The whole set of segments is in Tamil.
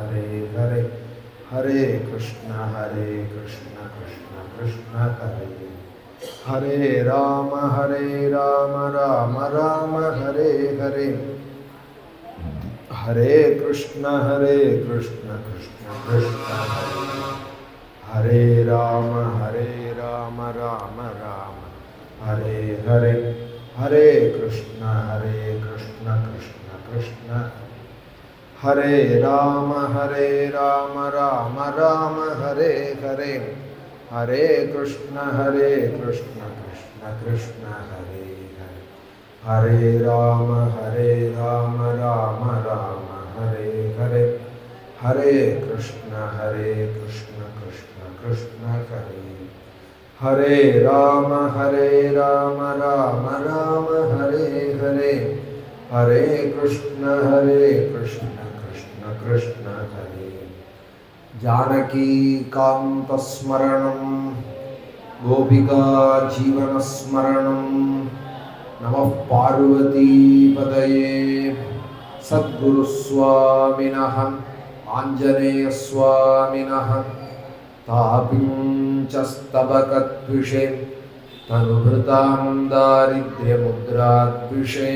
हरे हरे हरे कृष्ण हरे कृष्ण कृष्ण कृष्ण हरे हरे राम हरे राम राम राम हरे हरे हरे कृष्ण हरे कृष्ण कृष्ण कृष्ण हरे हरे राम हरे राम राम राम हरे हरे हरे कृष्ण हरे कृष्ण कृष्ण कृष्ण हरे राम हरे राम राम राम हरे हरे हरे कृष्ण हरे कृष्ण कृष्ण कृष्ण हरे हरे हरे राम हरे राम राम राम हरे हरे हरे कृष्ण हरे कृष्ण कृष्ण कृष्ण हरे हरे राम हरे राम राम राम हरे हरे हरे कृष्ण हरे कृष्ण कृष्ण कृष्ण हरे जानकीकान्तस्मरणं गोपिका जीवनस्मरणं नमः पार्वतीपदये सद्गुरुस्वामिनः आञ्जनेयस्वामिनः तापिञ्चस्तबकद्विषे तनुभृतां दारिद्र्यमुद्राद्विषे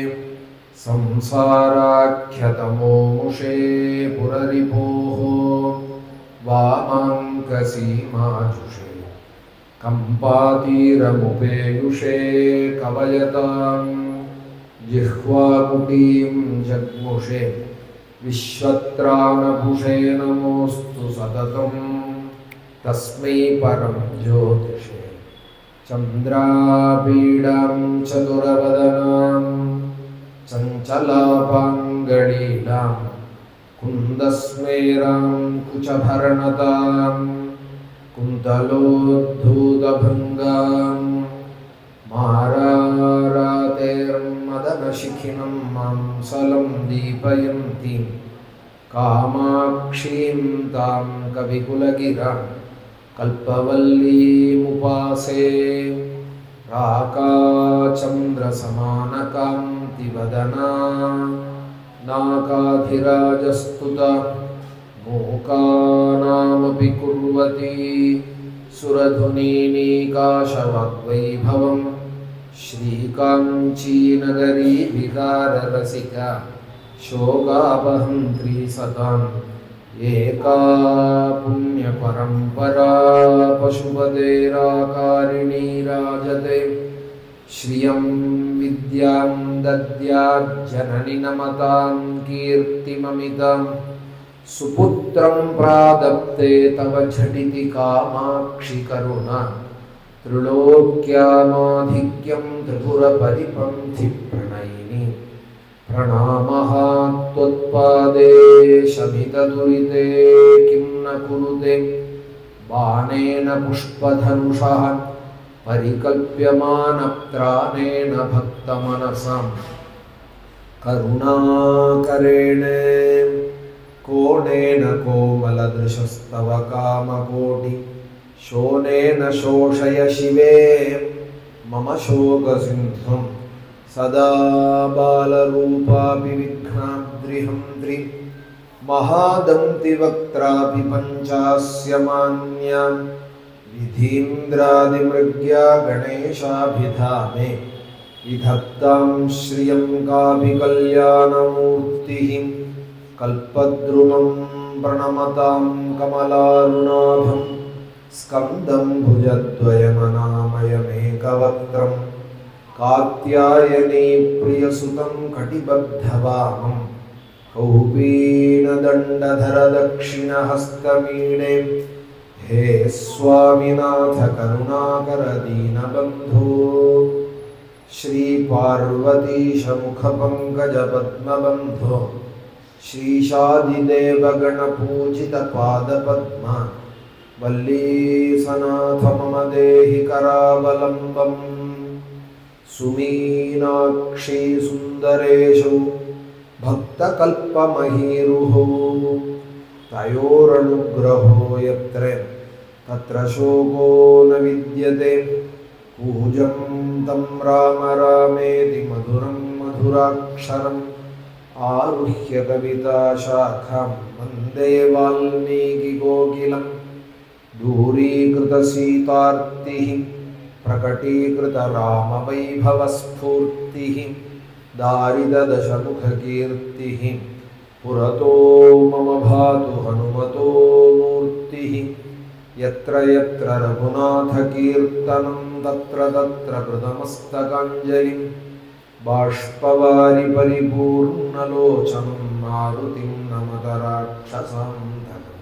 संसाराख्यतमोमुषे पुररिपोः वामाङ्कसीमाजुषे कम्पातीरमुपेयुषे कवयतां जिह्वाकुटीं जग्मुषे विश्वत्रानभुषे नमोऽस्तु सततम् तस्मै परं ज्योतिषे चन्द्रापीडां चतुरवदनां चञ्चलापाङ्गलीलां कुन्दस्मेरां कुचभरणतां कुन्तलोद्धूतभृङ्गां मारारातेर्मदनशिखिनं मांसलं दीपयन्तीं कामाक्षीं तां कविकुलगिरां कल्पवल्लीमुपासे राकाचन्द्रसमानकान्तिवदना नाकाधिराजस्तुत मूकानामपि कुर्वती सुरधुनीनीकाशवाग्वैभवं श्रीकाञ्चीनगरी विकाररसिका शोकापहन्त्री सताम् एका पुण्यपरम्परा पशुपतेराकारिणी राजते श्रियं विद्यां दद्याज्जननि नमतां कीर्तिममितां सुपुत्रं प्रादप्ते तव झटिति कामाक्षि करुणा त्रिलोक्यामाधिक्यं त्रिपुरपरिपन्थि प्रणयिनि प्रणामः त्वत्पादे शमितदुरिते किं न कुरुते बाणेन पुष्पधनुषः परिकल्प्यमानप्राणेन भक्तमनसां करुणाकरेण कोणेन कोमलदृशस्तव कामकोटि शोनेन शोषय शिवे मम शोकसिन्धुं सदा बालरूपापि विघ्नाद्रिहन्त्रि महादन्ति वक्त्रापि पञ्चास्य मान्या विधीन्द्रादिमृग्या गणेशाभिधामे विधत्तां श्रियं काभिकल्याणमूर्तिः कल्पद्रुमं प्रणमतां कमलारुणाभं स्कन्दं भुजद्वयमनामयमेकवक्त्रं कात्यायनी प्रियसुतं कटिबद्धवामं कौपीनदण्डधरदक्षिणहस्तमीडे हे स्वामिनाथ करुणाकर दीनबन्धो श्रीपार्वतीशमुखपङ्कजपद्मबन्धो श्रीशादिदेवगणपूजितपादपद्मा वल्लीसनाथ मम देहि करावलम्बम् सुमीनाक्षी सुन्दरेषु भक्तकल्पमहीरुः तयोरनुग्रहो यत्र तत्र शोको न विद्यते पूजं तं राम रामेति मधुरं मधुराक्षरम् आरुह्य कविताशाखां वन्दे वाल्मीकिकोकिलं दूरीकृतसीतार्तिः प्रकटीकृतरामवैभवस्फूर्तिः दारिदशमुखकीर्तिः पुरतो मम भातु हनुमतो मूर्तिः यत्र यत्र रघुनाथकीर्तनं तत्र तत्र कृतमस्तकाञ्जलिं बाष्पवारि परिपूर्णलोचनं मारुतिं नमतराक्षसान्तकम्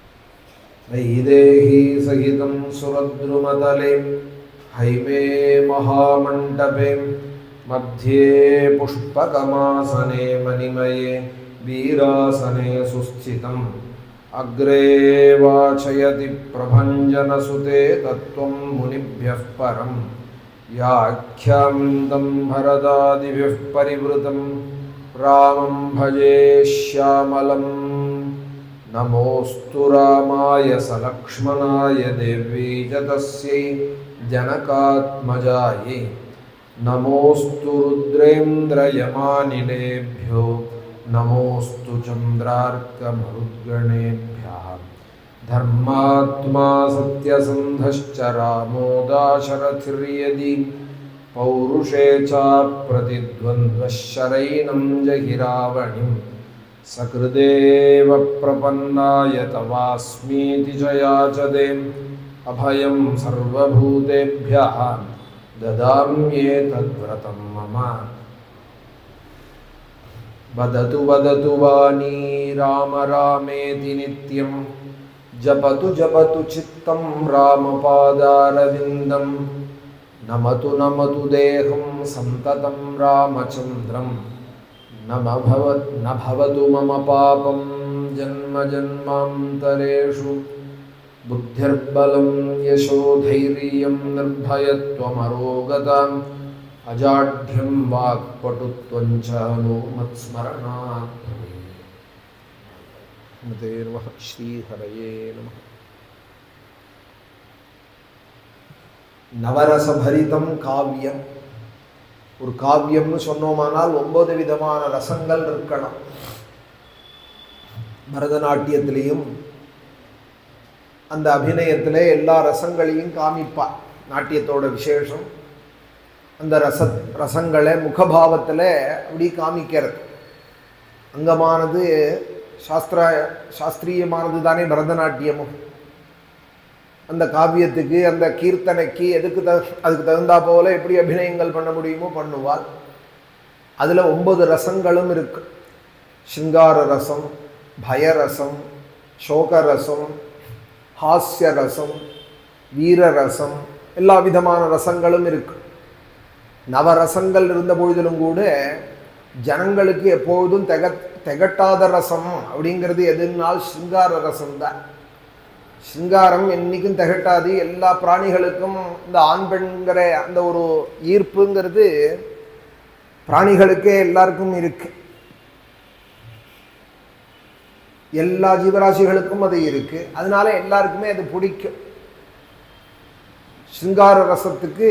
वैदेही सहितं सुरद्रुमतले हैमे महामण्डपे मध्ये पुष्पकमासने मणिमये वीरासने सुस्थितम् अग्रे वाचयति प्रभञ्जनसुते तत्त्वं मुनिभ्यः परं व्याख्यान्तं भरदादिभिः परिवृतं रामं भजे श्यामलं नमोऽस्तु रामाय सलक्ष्मणाय देवी च तस्यै जनकात्मजायै नमोऽस्तु रुद्रेन्द्रयमानिलेभ्यो नमोऽस्तु चन्द्रार्कमरुद्गणेभ्यः धर्मात्मा सत्यसन्धश्च रामो दाशरथिर्यदि पौरुषे चाप्रतिद्वन्द्वः शरैणं जहि रावणिं सकृदेव प्रपन्नाय तवास्मीति च याचते अभयं सर्वभूतेभ्यः ददाम्येतद्व्रतं मम वदतु वदतु वाणी राम रामेति नित्यं जपतु जपतु चित्तं रामपादारविन्दं नमतु नमतु देहं सन्ततं रामचन्द्रं नम भवत् न भवतु मम पापं जन्मजन्मान्तरेषु बुद्धिर्बलं यशोधैर्यं निर्भयत्वमरोगताम् अजाढ्यं वाक्पटुत्वं च नो मत्स्मरणात् भवेत् श्रीहरये नमः நவரசபரிதம் காவியம் ஒரு காவியம்னு சொன்னோமானால் ஒன்பது விதமான ரசங்கள் இருக்கணும் பரதநாட்டியத்திலையும் அந்த அபிநயத்தில் எல்லா ரசங்களையும் காமிப்பார் நாட்டியத்தோட விசேஷம் அந்த ரச ரசங்களை முகபாவத்தில் அப்படி காமிக்கிறது அங்கமானது சாஸ்திர சாஸ்திரியமானது தானே பரதநாட்டியமும் அந்த காவியத்துக்கு அந்த கீர்த்தனைக்கு எதுக்கு த அதுக்கு தகுந்தா போல எப்படி அபிநயங்கள் பண்ண முடியுமோ பண்ணுவாள் அதில் ஒன்பது ரசங்களும் இருக்கு சிங்கார ரசம் பயரசம் சோகரசம் ஹாஸ்ய ரசம் வீரரசம் எல்லா விதமான ரசங்களும் இருக்கு நவரசங்கள் இருந்த பொழுதிலும் கூட ஜனங்களுக்கு எப்பொழுதும் தெக திகட்டாத ரசம் அப்படிங்கிறது எதுனால் சிங்கார ரசம் தான் சிங்காரம் என்றைக்கும் திகட்டாது எல்லா பிராணிகளுக்கும் இந்த ஆண் பெண்கிற அந்த ஒரு ஈர்ப்புங்கிறது பிராணிகளுக்கே எல்லாருக்கும் இருக்கு எல்லா ஜீவராசிகளுக்கும் அது இருக்கு அதனால எல்லாருக்குமே அது பிடிக்கும் சிங்கார ரசத்துக்கு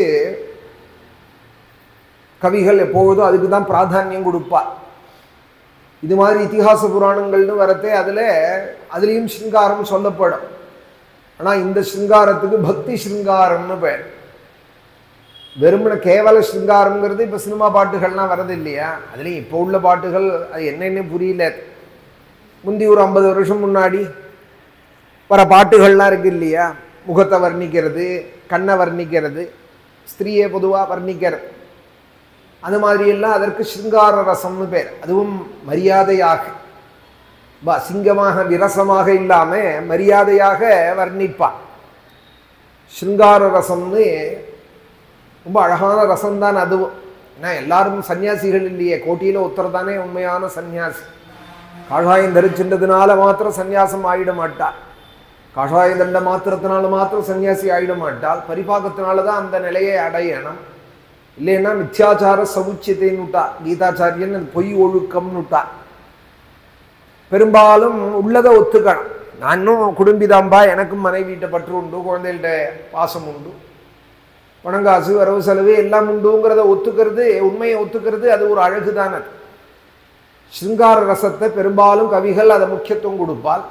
கவிகள் எப்பொழுதும் அதுக்கு தான் பிராதானியம் கொடுப்பா இது மாதிரி இத்திஹாச புராணங்கள்னு வரத்தே அதில் அதுலேயும் சிங்காரம் சொல்லப்படும் ஆனால் இந்த சிங்காரத்துக்கு பக்தி சிங்காரம்னு பேர் வெறுமன கேவல சிங்காரம்ங்கிறது இப்போ சினிமா பாட்டுகள்லாம் வரது இல்லையா அதுலேயும் இப்போ உள்ள பாட்டுகள் அது என்னென்னு புரியல முந்தி ஒரு ஐம்பது வருஷம் முன்னாடி வர பாட்டுகள்லாம் இருக்கு இல்லையா முகத்தை வர்ணிக்கிறது கண்ணை வர்ணிக்கிறது ஸ்திரீயை பொதுவாக வர்ணிக்கிறது அந்த மாதிரியெல்லாம் அதற்கு சிங்கார ரசம்னு பேர் அதுவும் மரியாதையாக பா சிங்கமாக விரசமாக இல்லாமல் மரியாதையாக வர்ணிப்பா சிங்கார ரசம்னு ரொம்ப அழகான ரசம்தான் அதுவும் ஏன்னா எல்லாரும் சன்னியாசிகள் இல்லையே கோட்டியில் ஒருத்தர் தானே உண்மையான சன்னியாசி காஷாயம் தரிச்சின்றதுனால மாத்திரம் சந்நியாசம் ஆயிட மாட்டாள் காஷாய தண்ட மாத்திரத்தினால மாத்திரம் சன்னியாசி ஆயிட மாட்டாள் பரிபாகத்தினால தான் அந்த நிலையை அடையணும் இல்லைன்னா மித்யாச்சார சமுச்சியத்தைன்னுட்டா கீதாச்சாரியன் அது பொய் ஒழுக்கம்னுட்டா பெரும்பாலும் உள்ளதை ஒத்துக்கணும் நான் இன்னும் குடும்பிதாம்பா எனக்கும் மனைவிட்ட பற்று உண்டு குழந்தைகள்கிட்ட பாசம் உண்டு பணங்காசு வரவு செலவு எல்லாம் உண்டுங்கிறத ஒத்துக்கிறது உண்மையை ஒத்துக்கிறது அது ஒரு அழகு தான் அது சிருங்கார ரசத்தை பெரும்பாலும் கவிகள் அதை முக்கியத்துவம் கொடுப்பால்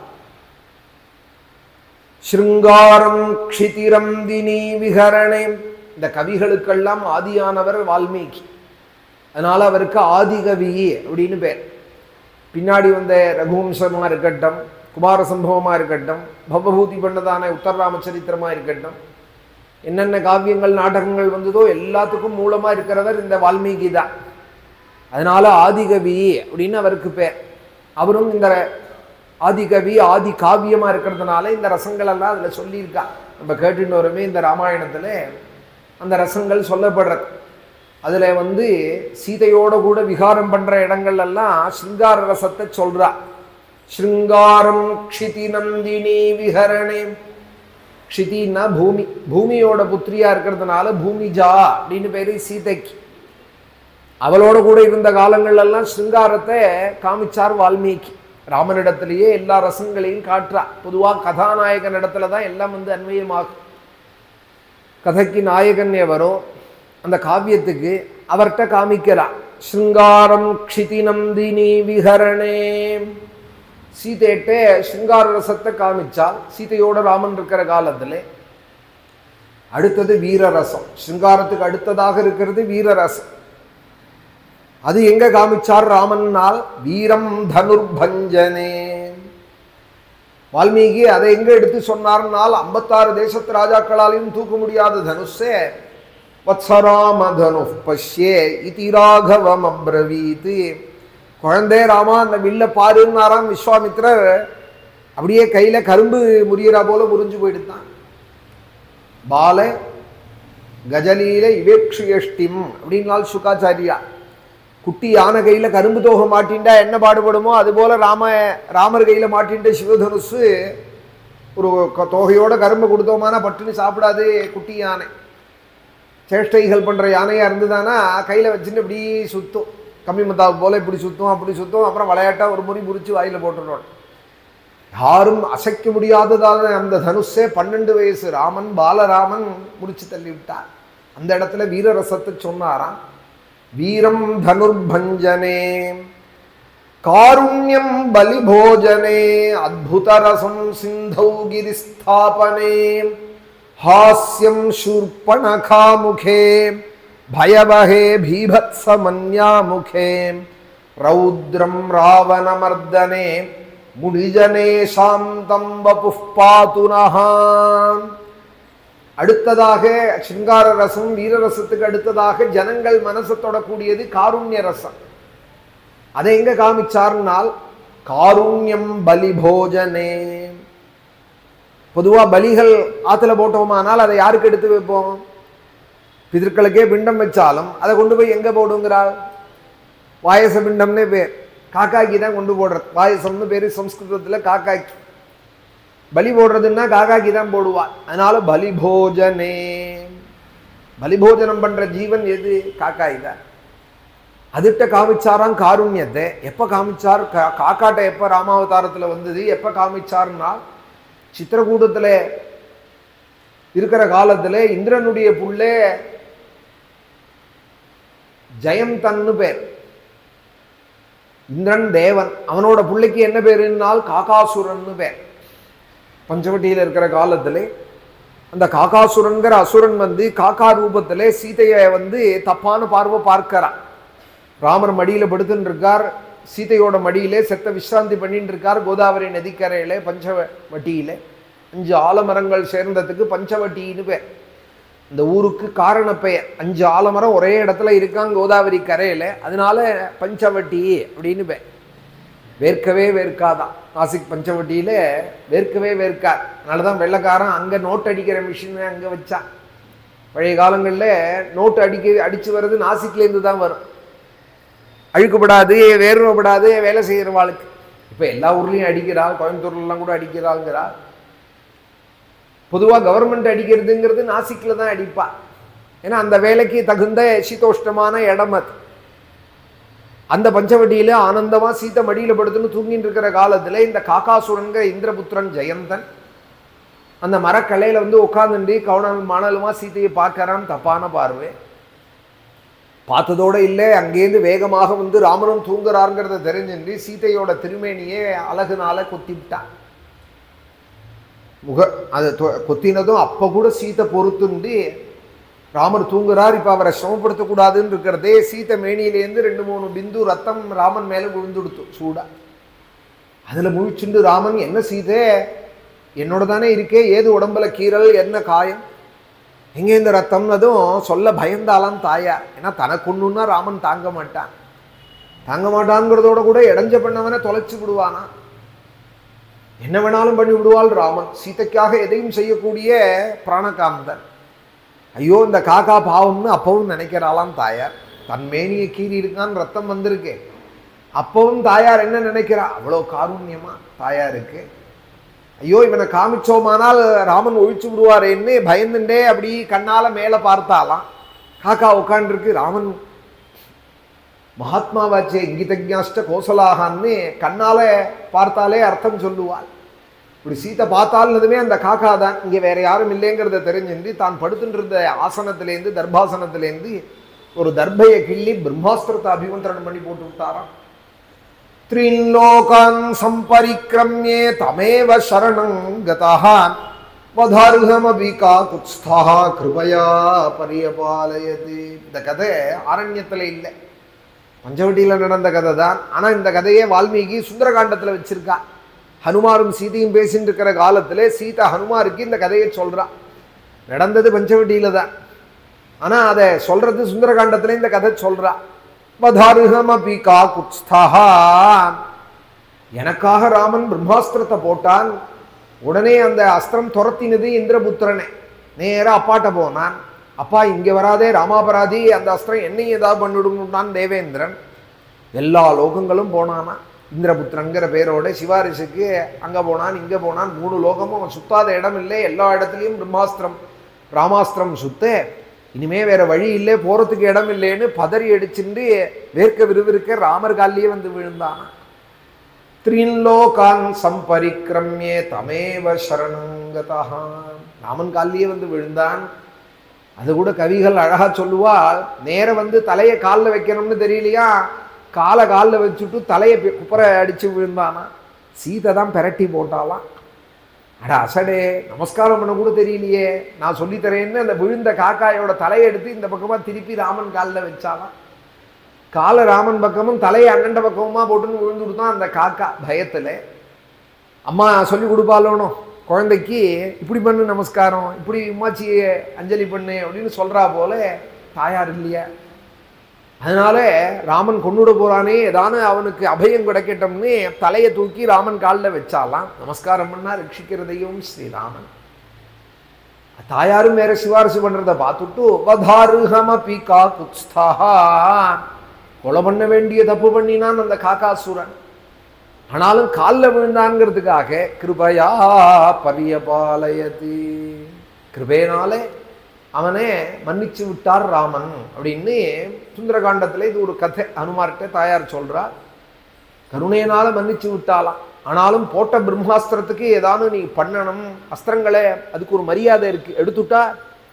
ஸ்ருங்காரம் க்ஷிதிரம் தினி விகரணே இந்த கவிகளுக்கெல்லாம் ஆதியானவர் வால்மீகி அதனால அவருக்கு ஆதிகவி அப்படின்னு பேர் பின்னாடி வந்த ரகுவம்சமாக இருக்கட்டும் குமார சம்பவமாக இருக்கட்டும் பவபூதி பண்ணதான உத்தரராமச்சரித்திரமாக இருக்கட்டும் என்னென்ன காவியங்கள் நாடகங்கள் வந்ததோ எல்லாத்துக்கும் மூலமாக இருக்கிறவர் இந்த வால்மீகி தான் அதனால ஆதிகவி அப்படின்னு அவருக்கு பேர் அவரும் இந்த ஆதிகவி ஆதி காவியமாக இருக்கிறதுனால இந்த ரசங்கள் எல்லாம் அதில் சொல்லியிருக்கா நம்ம கேட்டுன்னு வரமே இந்த ராமாயணத்தில் அந்த ரசங்கள் சொல்லப்படுறது அதில் வந்து சீதையோட கூட விகாரம் பண்ணுற இடங்கள் எல்லாம் சிருங்கார ரசத்தை சொல்றா ஸ்ருங்காரம் க்ஷிதி நந்தினி விஹரணே க்ஷிதின்னா பூமி பூமியோட புத்திரியா இருக்கிறதுனால பூமிஜா அப்படின்னு பேரு சீதைக்கு அவளோட கூட இருந்த காலங்கள் எல்லாம் சிருங்காரத்தை காமிச்சார் வால்மீகி ராமனிடத்திலேயே எல்லா ரசங்களையும் காட்டுறா பொதுவாக கதாநாயகன் இடத்துல தான் எல்லாம் வந்து அன்வயமாகும் கதைக்கு நாயகன் எவரோ அந்த காவியத்துக்கு அவர்கிட்ட காமிக்கிறா ஸ்ருங்காரம் க்ஷிதி நந்தினி விஹரணே சீதையிட்ட ஸ்ருங்கார ரசத்தை காமிச்சால் சீதையோட ராமன் இருக்கிற காலத்துல அடுத்தது வீரரசம் ஸ்ருங்காரத்துக்கு அடுத்ததாக இருக்கிறது வீரரசம் அது எங்க காமிச்சார் ராமன்னால் வீரம் தனுர்பஞ்சனே வால்மீகி அதை எங்க எடுத்து சொன்னார்னால் ஐம்பத்தாறு தேசத்து ராஜாக்களாலையும் தூக்க முடியாத தனுஷே வத்சராம தனு பஷ்யே இதி ராகவம் அப்ரவீத் குழந்தை ராமா அந்த வில்ல பாருன்னாராம் விஸ்வாமித்ரர் அப்படியே கையில கரும்பு முறியறா போல முறிஞ்சு போயிடுத்தான் பால கஜலீல இவேக்ஷியஷ்டிம் அப்படின்னால் சுகாச்சாரியா குட்டி யானை கையில கரும்பு தோகை மாட்டின்டா என்ன பாடுபடுமோ அதுபோல ராம ராமர் கையில மாட்டின்ற சிவதனுசு ஒரு க- தொகையோட கரும்பு கொடுத்தோமானா பட்டுன்னு சாப்பிடாது குட்டி யானை சேஷ்டைகள் பண்ற யானையா இருந்ததானா கையில வச்சுட்டு இப்படி சுத்தும் கம்மி மத்தாவு போல இப்படி சுத்தும் அப்படி சுத்தும் அப்புறம் விளையாட்டா ஒரு முறி முறிச்சு வாயில போட்டுருவோம் யாரும் அசைக்க முடியாததான அந்த தனுஷே பன்னெண்டு வயசு ராமன் பாலராமன் முடிச்சு தள்ளி விட்டார் அந்த இடத்துல வீரரசத்தை சொன்னாராம் வீரம் தனுர்பஞ்சனே காருண்யம் பலிபோஜனே அத்புதரசம் சிந்தௌ கிரிஸ்தாபனே ஹாஸ்யம் शूर्पणखामुखे भयवहे भीभत्समन्यामुखे रौद्रं रावणमर्दने मुनिजने शान्तं वपुः पातु नः அடுத்ததாக சிங்கார ரசம் வீரரசத்துக்கு அடுத்ததாக ஜனங்கள் மனசை தொடக்கூடியது காருண்ய ரசம் அதை எங்க காமிச்சார்னால் காருண்யம் பலிபோஜனே பொதுவா பலிகள் ஆத்துல போட்டோமானால் அதை யாருக்கு எடுத்து வைப்போம் பிதர்களுக்கே பிண்டம் வச்சாலும் அதை கொண்டு போய் எங்க போடுங்கிறாள் வாயச பிண்டம்னே பேர் காக்காக்கி தான் கொண்டு போடுறது வாயசம்னு பேரு சம்ஸ்கிருதத்துல காக்காக்கி பலி போடுறதுன்னா காக்காக்கி தான் போடுவாள் அதனால பலிபோஜனே பலிபோஜனம் பண்ற ஜீவன் எது காக்காய் தான் அதுட்ட காமிச்சாராம் காருண்யத்தை எப்ப காமிச்சார் கா- காக்காட்ட எப்ப ராமாவதாரத்துல வந்தது எப்ப காமிச்சார்னா சித்திரகூடத்துல இருக்கிற காலத்துல இந்திரனுடைய புள்ளே ஜெயந்தன்னு பேர் இந்திரன் தேவன் அவனோட பிள்ளைக்கு என்ன பேருன்னால் காகாசுரன்னு பேர் பஞ்சவட்டியில் இருக்கிற காலத்திலே அந்த காகாசுரன்கிற அசுரன் வந்து காக்கா ரூபத்திலே சீதையை வந்து தப்பான பார்வை பார்க்கறான் ராமர் மடியில படுத்துன்னு இருக்கார் சீதையோட மடியிலே செத்த விஸ்ராந்தி பண்ணிட்டு இருக்கார் கோதாவரி நதிக்கரையிலே பஞ்சவட்டியிலே அஞ்சு ஆலமரங்கள் சேர்ந்ததுக்கு பஞ்சவட்டின்னு பேர் இந்த ஊருக்கு காரண பெயர் அஞ்சு ஆலமரம் ஒரே இடத்துல இருக்காங்க கோதாவரி கரையில அதனால பஞ்சவட்டி அப்படின்னு பேர் வேர்க்கவே வேர்க்காதான் நாசிக் பஞ்சவட்டியில வேர்க்கவே வேர்க்காது அதனால தான் வெள்ளைக்காரன் அங்கே நோட் அடிக்கிற மிஷின் அங்கே வச்சான் பழைய காலங்களில் நோட்டு அடிக்க அடிச்சு வர்றது நாசிக்லேருந்து தான் வரும் அழுக்குப்படாது வேர்வைப்படாது வேலை செய்கிறவாளுக்கு இப்போ எல்லா ஊர்லேயும் அடிக்கிறாள் கோயம்புத்தூர்லாம் கூட அடிக்கிறாள்ங்கிறாள் பொதுவாக கவர்மெண்ட் அடிக்கிறதுங்கிறது நாசிக்கில் தான் அடிப்பா ஏன்னா அந்த வேலைக்கு தகுந்த சீதோஷ்டமான இடம் அது அந்த பஞ்சவட்டியில ஆனந்தமா சீத்தை மடியில படுத்துன்னு தூங்கிட்டு இருக்கிற காலத்துல இந்த காக்காசுரன்கிற இந்திரபுத்திரன் ஜெயந்தன் அந்த மரக்கலையில வந்து உட்காந்துட்டு கவனம் மணலுமா சீத்தையை பார்க்கறான் தப்பான பார்வை பார்த்ததோட இல்லை அங்கேருந்து வேகமாக வந்து ராமனும் தூங்குறாருங்கிறத தெரிஞ்சுட்டு சீதையோட திருமேனியே அழகுனால கொத்திவிட்டான் முக அது தொ- கொத்தினதும் அப்போ கூட சீத்தை பொறுத்துண்டு ராமர் தூங்குறார் இப்போ அவரை சிரமப்படுத்தக்கூடாதுன்னு இருக்கிறதே சீத்தை மேனியிலேருந்து ரெண்டு மூணு பிந்து ரத்தம் ராமன் மேலே விழுந்துடுத்து சூடா அதில் முழிச்சுண்டு ராமன் என்ன சீதே என்னோட தானே இருக்கே ஏது உடம்புல கீறல் என்ன காயம் எங்கே இந்த ரத்தம்னதும் சொல்ல பயந்தாலாம் தாயார் ஏன்னா தனக்கு ஒன்றுன்னா ராமன் தாங்க மாட்டான் தாங்க மாட்டான்ங்கிறதோட கூட இடைஞ்ச பண்ணவனை தொலைச்சு விடுவானா என்ன வேணாலும் பண்ணி விடுவாள் ராமன் சீதைக்காக எதையும் செய்யக்கூடிய பிராணகாந்தன் ஐயோ இந்த காக்கா பாவம்னு அப்பவும் நினைக்கிறாளாம் தாயார் தன் மேனியை கீறி இருக்கான் ரத்தம் வந்திருக்கே அப்பவும் தாயார் என்ன நினைக்கிறா அவ்வளோ காருண்யமா தாயாருக்கு ஐயோ இவனை காமிச்சோமானால் ராமன் ஒழிச்சு விடுவாரேன்னு பயந்துட்டே அப்படி கண்ணால மேலே பார்த்தாலாம் காக்கா உட்காண்டிருக்கு ராமன் மகாத்மாவாச்சே இங்கிதஜாஷ்ட கோசலாகான்னு கண்ணால பார்த்தாலே அர்த்தம் சொல்லுவாள் இப்படி சீத்தை பார்த்தாலுமே அந்த காக்கா தான் இங்கே வேற யாரும் இல்லைங்கிறத தெரிஞ்சுட்டு தான் படுத்துட்டு இருந்த ஆசனத்திலேருந்து தர்பாசனத்திலேருந்து ஒரு தர்பையை கிள்ளி பிரம்மாஸ்திரத்தை அபிமந்திரணம் பண்ணி போட்டு விட்டாராம் த்ரீன்லோகான் சம்பரிக்ரம்யே தமேவ சரணம் கதः வதாருகமபி காகுத்ஸ்தா கிருபயா பரியபாலயது இந்த கதை ஆரண்யத்தில் இல்லை பஞ்சவட்டியில் நடந்த கதை தான் ஆனால் இந்த கதையே வால்மீகி சுந்தரகாண்டத்தில் வச்சிருக்கா ஹனுமாரும் சீதையும் பேசிட்டு இருக்கிற காலத்திலே சீதா ஹனுமாருக்கு இந்த கதையை சொல்றா நடந்தது பஞ்சவட்டியில தான் ஆனால் அதை சொல்றது சுந்தரகாண்டத்தில் இந்த கதை சொல்றா வதாருகமபி காகுத்ஸ்தா எனக்காக ராமன் பிரம்மாஸ்திரத்தை போட்டான் உடனே அந்த அஸ்திரம் துரத்தினது இந்திரபுத்திரனே நேரா அப்பாட்ட போனான் அப்பா இங்கே வராதே ராமாபராதி அந்த அஸ்திரம் என்னையும் ஏதாவது பண்ணிவிடுங்கன்னான் தேவேந்திரன் எல்லா லோகங்களும் போனானா இந்திரபுத்திரங்கிற பேரோட சிவாரிசுக்கு அங்கே போனான் இங்கே போனான் மூணு லோகமும் அவன் சுத்தாத இடம் இல்லை எல்லா இடத்துலையும் பிரம்மாஸ்திரம் ராமாஸ்திரம் சுத்த இனிமே வேற வழி இல்லை போறதுக்கு இடம் இல்லைன்னு பதறி அடிச்சுட்டு வேர்க்க விறுவிறுக்க ராமர் காலிலேயே வந்து விழுந்தானா த்ரீன்லோகான் சம்பரிக்ரம்யே தமேவ சரணங்கதா ராமன் காலிலேயே வந்து விழுந்தான் அது கூட கவிகள் அழகா சொல்லுவாள் நேர வந்து தலையை காலில் வைக்கணும்னு தெரியலையா காலை காலில் வச்சுட்டு தலையை பி- குப்புற அடிச்சு விழுந்தானா சீதை தான் பெரட்டி போட்டாலாம் அட அசடே நமஸ்காரம் பண்ண கூட தெரியலையே நான் சொல்லித்தரேன்னு அந்த விழுந்த காக்காயோட தலையை எடுத்து இந்த பக்கமாக திருப்பி ராமன் காலில் வச்சாலாம் காலை ராமன் பக்கமும் தலையை அண்ணண்ட பக்கமுமா போட்டுன்னு விழுந்து கொடுத்தான் அந்த காக்கா பயத்தில் அம்மா சொல்லி கொடுப்பாளோனோ குழந்தைக்கு இப்படி பண்ணு நமஸ்காரம் இப்படி உமாச்சி அஞ்சலி பண்ணு அப்படின்னு சொல்றா போல தாயார் இல்லையா அதனால ராமன் கொண்டுட போறானே ஏதானு அவனுக்கு அபயம் கிடைக்கட்டும்னு தலையை தூக்கி ராமன் காலில் வச்சாலாம் நமஸ்காரம் பண்ணா ரட்சிக்கிறதையும் ஸ்ரீராமன் தாயாரும் வேற சிபாரிசு பண்றதை பார்த்துட்டு வதாருஹமபி காகுத்ஸ்தா கொலை பண்ண வேண்டிய தப்பு பண்ணினான் அந்த காக்காசுரன் ஆனாலும் காலில் விழுந்தான்ங்கிறதுக்காக கிருபையா பரியபாலயதி கிருபையினாலே அவனை மன்னிச்சு விட்டார் ராமன் அப்படின்னு சுந்தரகாண்டத்தில் இது ஒரு கதை ஹனுமார்கிட்ட தாயார் சொல்றா கருணையினால மன்னிச்சு விட்டாலாம் ஆனாலும் போட்ட பிரம்மாஸ்திரத்துக்கு ஏதாவது நீ பண்ணணும் அஸ்திரங்களை அதுக்கு ஒரு மரியாதை இருக்கு எடுத்துட்டா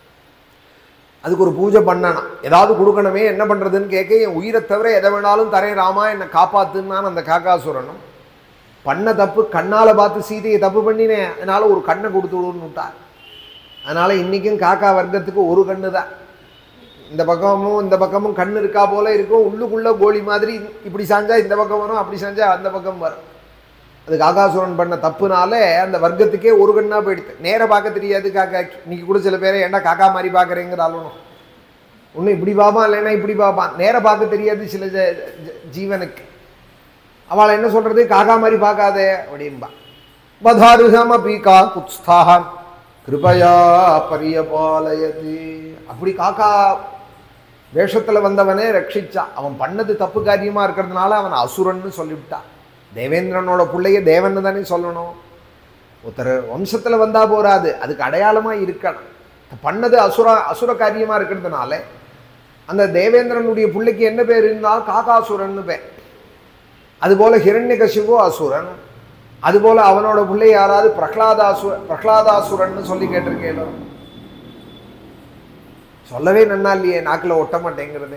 அதுக்கு ஒரு பூஜை பண்ணணும் ஏதாவது கொடுக்கணுமே என்ன பண்றதுன்னு கேட்க என் உயிரை தவிர எதை வேணாலும் தரேன் ராமா என்னை காப்பாத்துன்னான் அந்த காக்காசுரனும் பண்ண தப்பு கண்ணால பார்த்து சீதையை தப்பு பண்ணினேன் அதனால ஒரு கண்ணை கொடுத்து விடுன்னு விட்டார் அதனால இன்னைக்கும் காக்கா வர்க்கத்துக்கு ஒரு கண்ணு தான் இந்த பக்கமும் இந்த பக்கமும் கண்ணு இருக்கா போல இருக்கும் உள்ளுக்குள்ள கோழி மாதிரி இப்படி சாஞ்சா இந்த பக்கம் வரும் அப்படி சாஞ்சா அந்த பக்கம் வரும் அது காக்காசுரன் பண்ண தப்புனால அந்த வர்க்கத்துக்கே ஒரு கண்ணா போயிடுது நேரா பார்க்க தெரியாது காக்கா இன்னைக்கு கூட சில பேரை ஏன்டா காக்கா மாதிரி பார்க்குறேங்கிற ஆளுனும் ஒன்று இப்படி பார்ப்பான் இல்லைன்னா இப்படி பார்ப்பான் நேரா பார்க்க தெரியாது சில ஜ- ஜ- ஜீவனுக்கு அவளை என்ன சொல்றது காக்கா மாதிரி பார்க்காதே அப்படின்பா வதாருகமபி கா குத்ஸ்தாக கிருபயா பரியபாலயதி அப்படி காக்கா வேஷத்துல வந்தவனே ரட்சிச்சா அவன் பண்ணது தப்பு காரியமா இருக்கிறதுனால அவன் அசுரன்னு சொல்லிவிட்டான் தேவேந்திரனோட பிள்ளைய தேவன்னு தானே சொல்லணும் ஒருத்தர் வம்சத்துல வந்தா போராது அதுக்கு அடையாளமா இருக்கணும் பண்ணது அசுர அசுர காரியமா இருக்கிறதுனால அந்த தேவேந்திரனுடைய பிள்ளைக்கு என்ன பேர் இருந்தால் காகாசுரன்னு பேர் அதுபோல ஹிரண்யகசிபு அசுரன் அதுபோல அவனோட பிள்ளை யாராவது பிரகலாதாசு பிரகலாதாசுரன்னு சொல்லி கேட்டிருக்கேனோ சொல்லவே நன்னா இல்லையே நாக்கில் ஒட்ட மாட்டேங்கிறது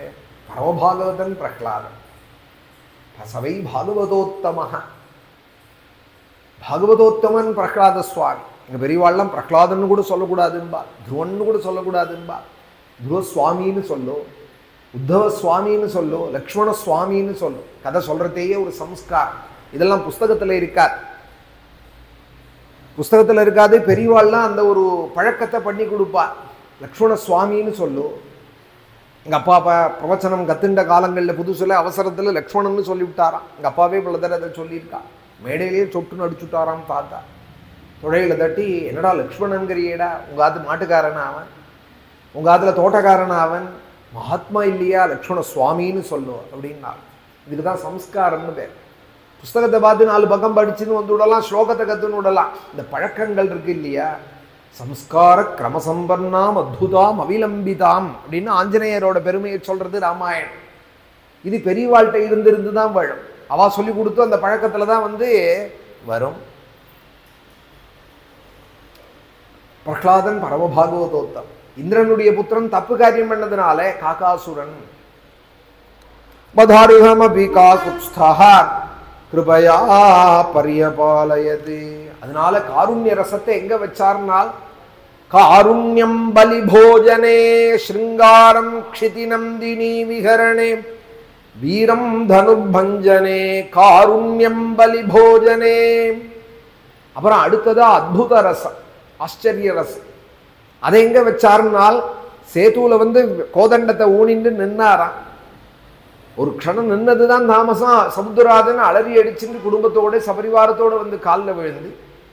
பரமபாகவதன் பிரகலாதன் சவை பாகவதோத்தமஹ பாகவதோத்தமன் பிரகலாத சுவாமி எங்க பெரியவாள்லாம் பிரகலாதன்னு கூட சொல்லக்கூடாதுன்பா துருவன்னு கூட சொல்லக்கூடாதுன்பா துருவ சுவாமின்னு சொல்லோ உத்தவ சுவாமின்னு சொல்லோ லக்ஷ்மண சுவாமின்னு சொல்லோ கதை சொல்றதையே ஒரு சம்ஸ்காரம் இதெல்லாம் புஸ்தகத்துல இருக்காது புஸ்தகத்துல இருக்காது பெரியவாள்லாம் அந்த ஒரு பழக்கத்தை பண்ணி கொடுப்பா லக்ஷ்மண சுவாமின்னு சொல்லு எங்கள் அப்பா அப்பா பிரவச்சனம் கத்துண்ட காலங்களில் புதுசில் அவசரத்தில் லக்ஷ்மணன்னு சொல்லிவிட்டாராம் எங்கள் அப்பாவே பல தடவை அதை சொல்லியிருக்கா மேடையிலேயே சொட்டுன்னு அடிச்சுட்டாராம் தாத்தா துழையில தட்டி என்னடா லக்ஷ்மணன்கிறியேடா உங்கள் ஆத்து மாட்டுக்காரன் அவன் உங்கள் ஆத்துல தோட்டக்காரன் அவன் மகாத்மா இல்லையா லக்ஷ்மண சுவாமின்னு சொல்லுவோம் அப்படின்னா இதுக்கு தான் சம்ஸ்காரம்னு பேர் புஸ்தகத்தை பார்த்து நாலு பக்கம் படிச்சுன்னு வந்து விடலாம் ஸ்லோகத்தை கற்றுன்னு விடலாம் இந்த பழக்கங்கள் இருக்கு இல்லையா சம்ஸ்கார கிரமசம்பன்னாம் அத்புதாம் அவிலம்பிதாம் அப்படின்னு ஆஞ்சநேயரோட பெருமையை சொல்றது ராமாயணம் இது பெரியவாழ்கிட்ட இருந்திருந்து தான் வரும் அவா சொல்லி கொடுத்து அந்த பழக்கத்துல தான் வந்து வரும் பிரகலாதன் பரமபாகவதோத்தம் இந்திரனுடைய புத்திரன் தப்பு காரியம் பண்ணதுனால காகாசுரன் பதாரிகமபி காகுப்ஸ்தா கிருபயா பரியபாலயது அதனால காருண்ய ரசத்தை எங்க வச்சார்னால் காருண்யம் பலி போஜனே ஸ்ருங்காரம் க்ஷிதி நந்தினி விஹரணே வீரம் தனுர்பஞ்சனே காருண்யம் பலி போஜனே அப்புறம் அடுத்ததா அத்புத ரசம் ஆச்சரிய ரசம் அதை எங்க வச்சாருனால் சேத்துவுல வந்து கோதண்டத்தை ஊனிண்டு நின்னாராம் ஒரு க்ஷணம் நின்னதுதான் தாமசம் சமுத்திரராஜன் அலறி அடிச்சுட்டு குடும்பத்தோட சபரிவாரத்தோட வந்து காலில் விழுந்து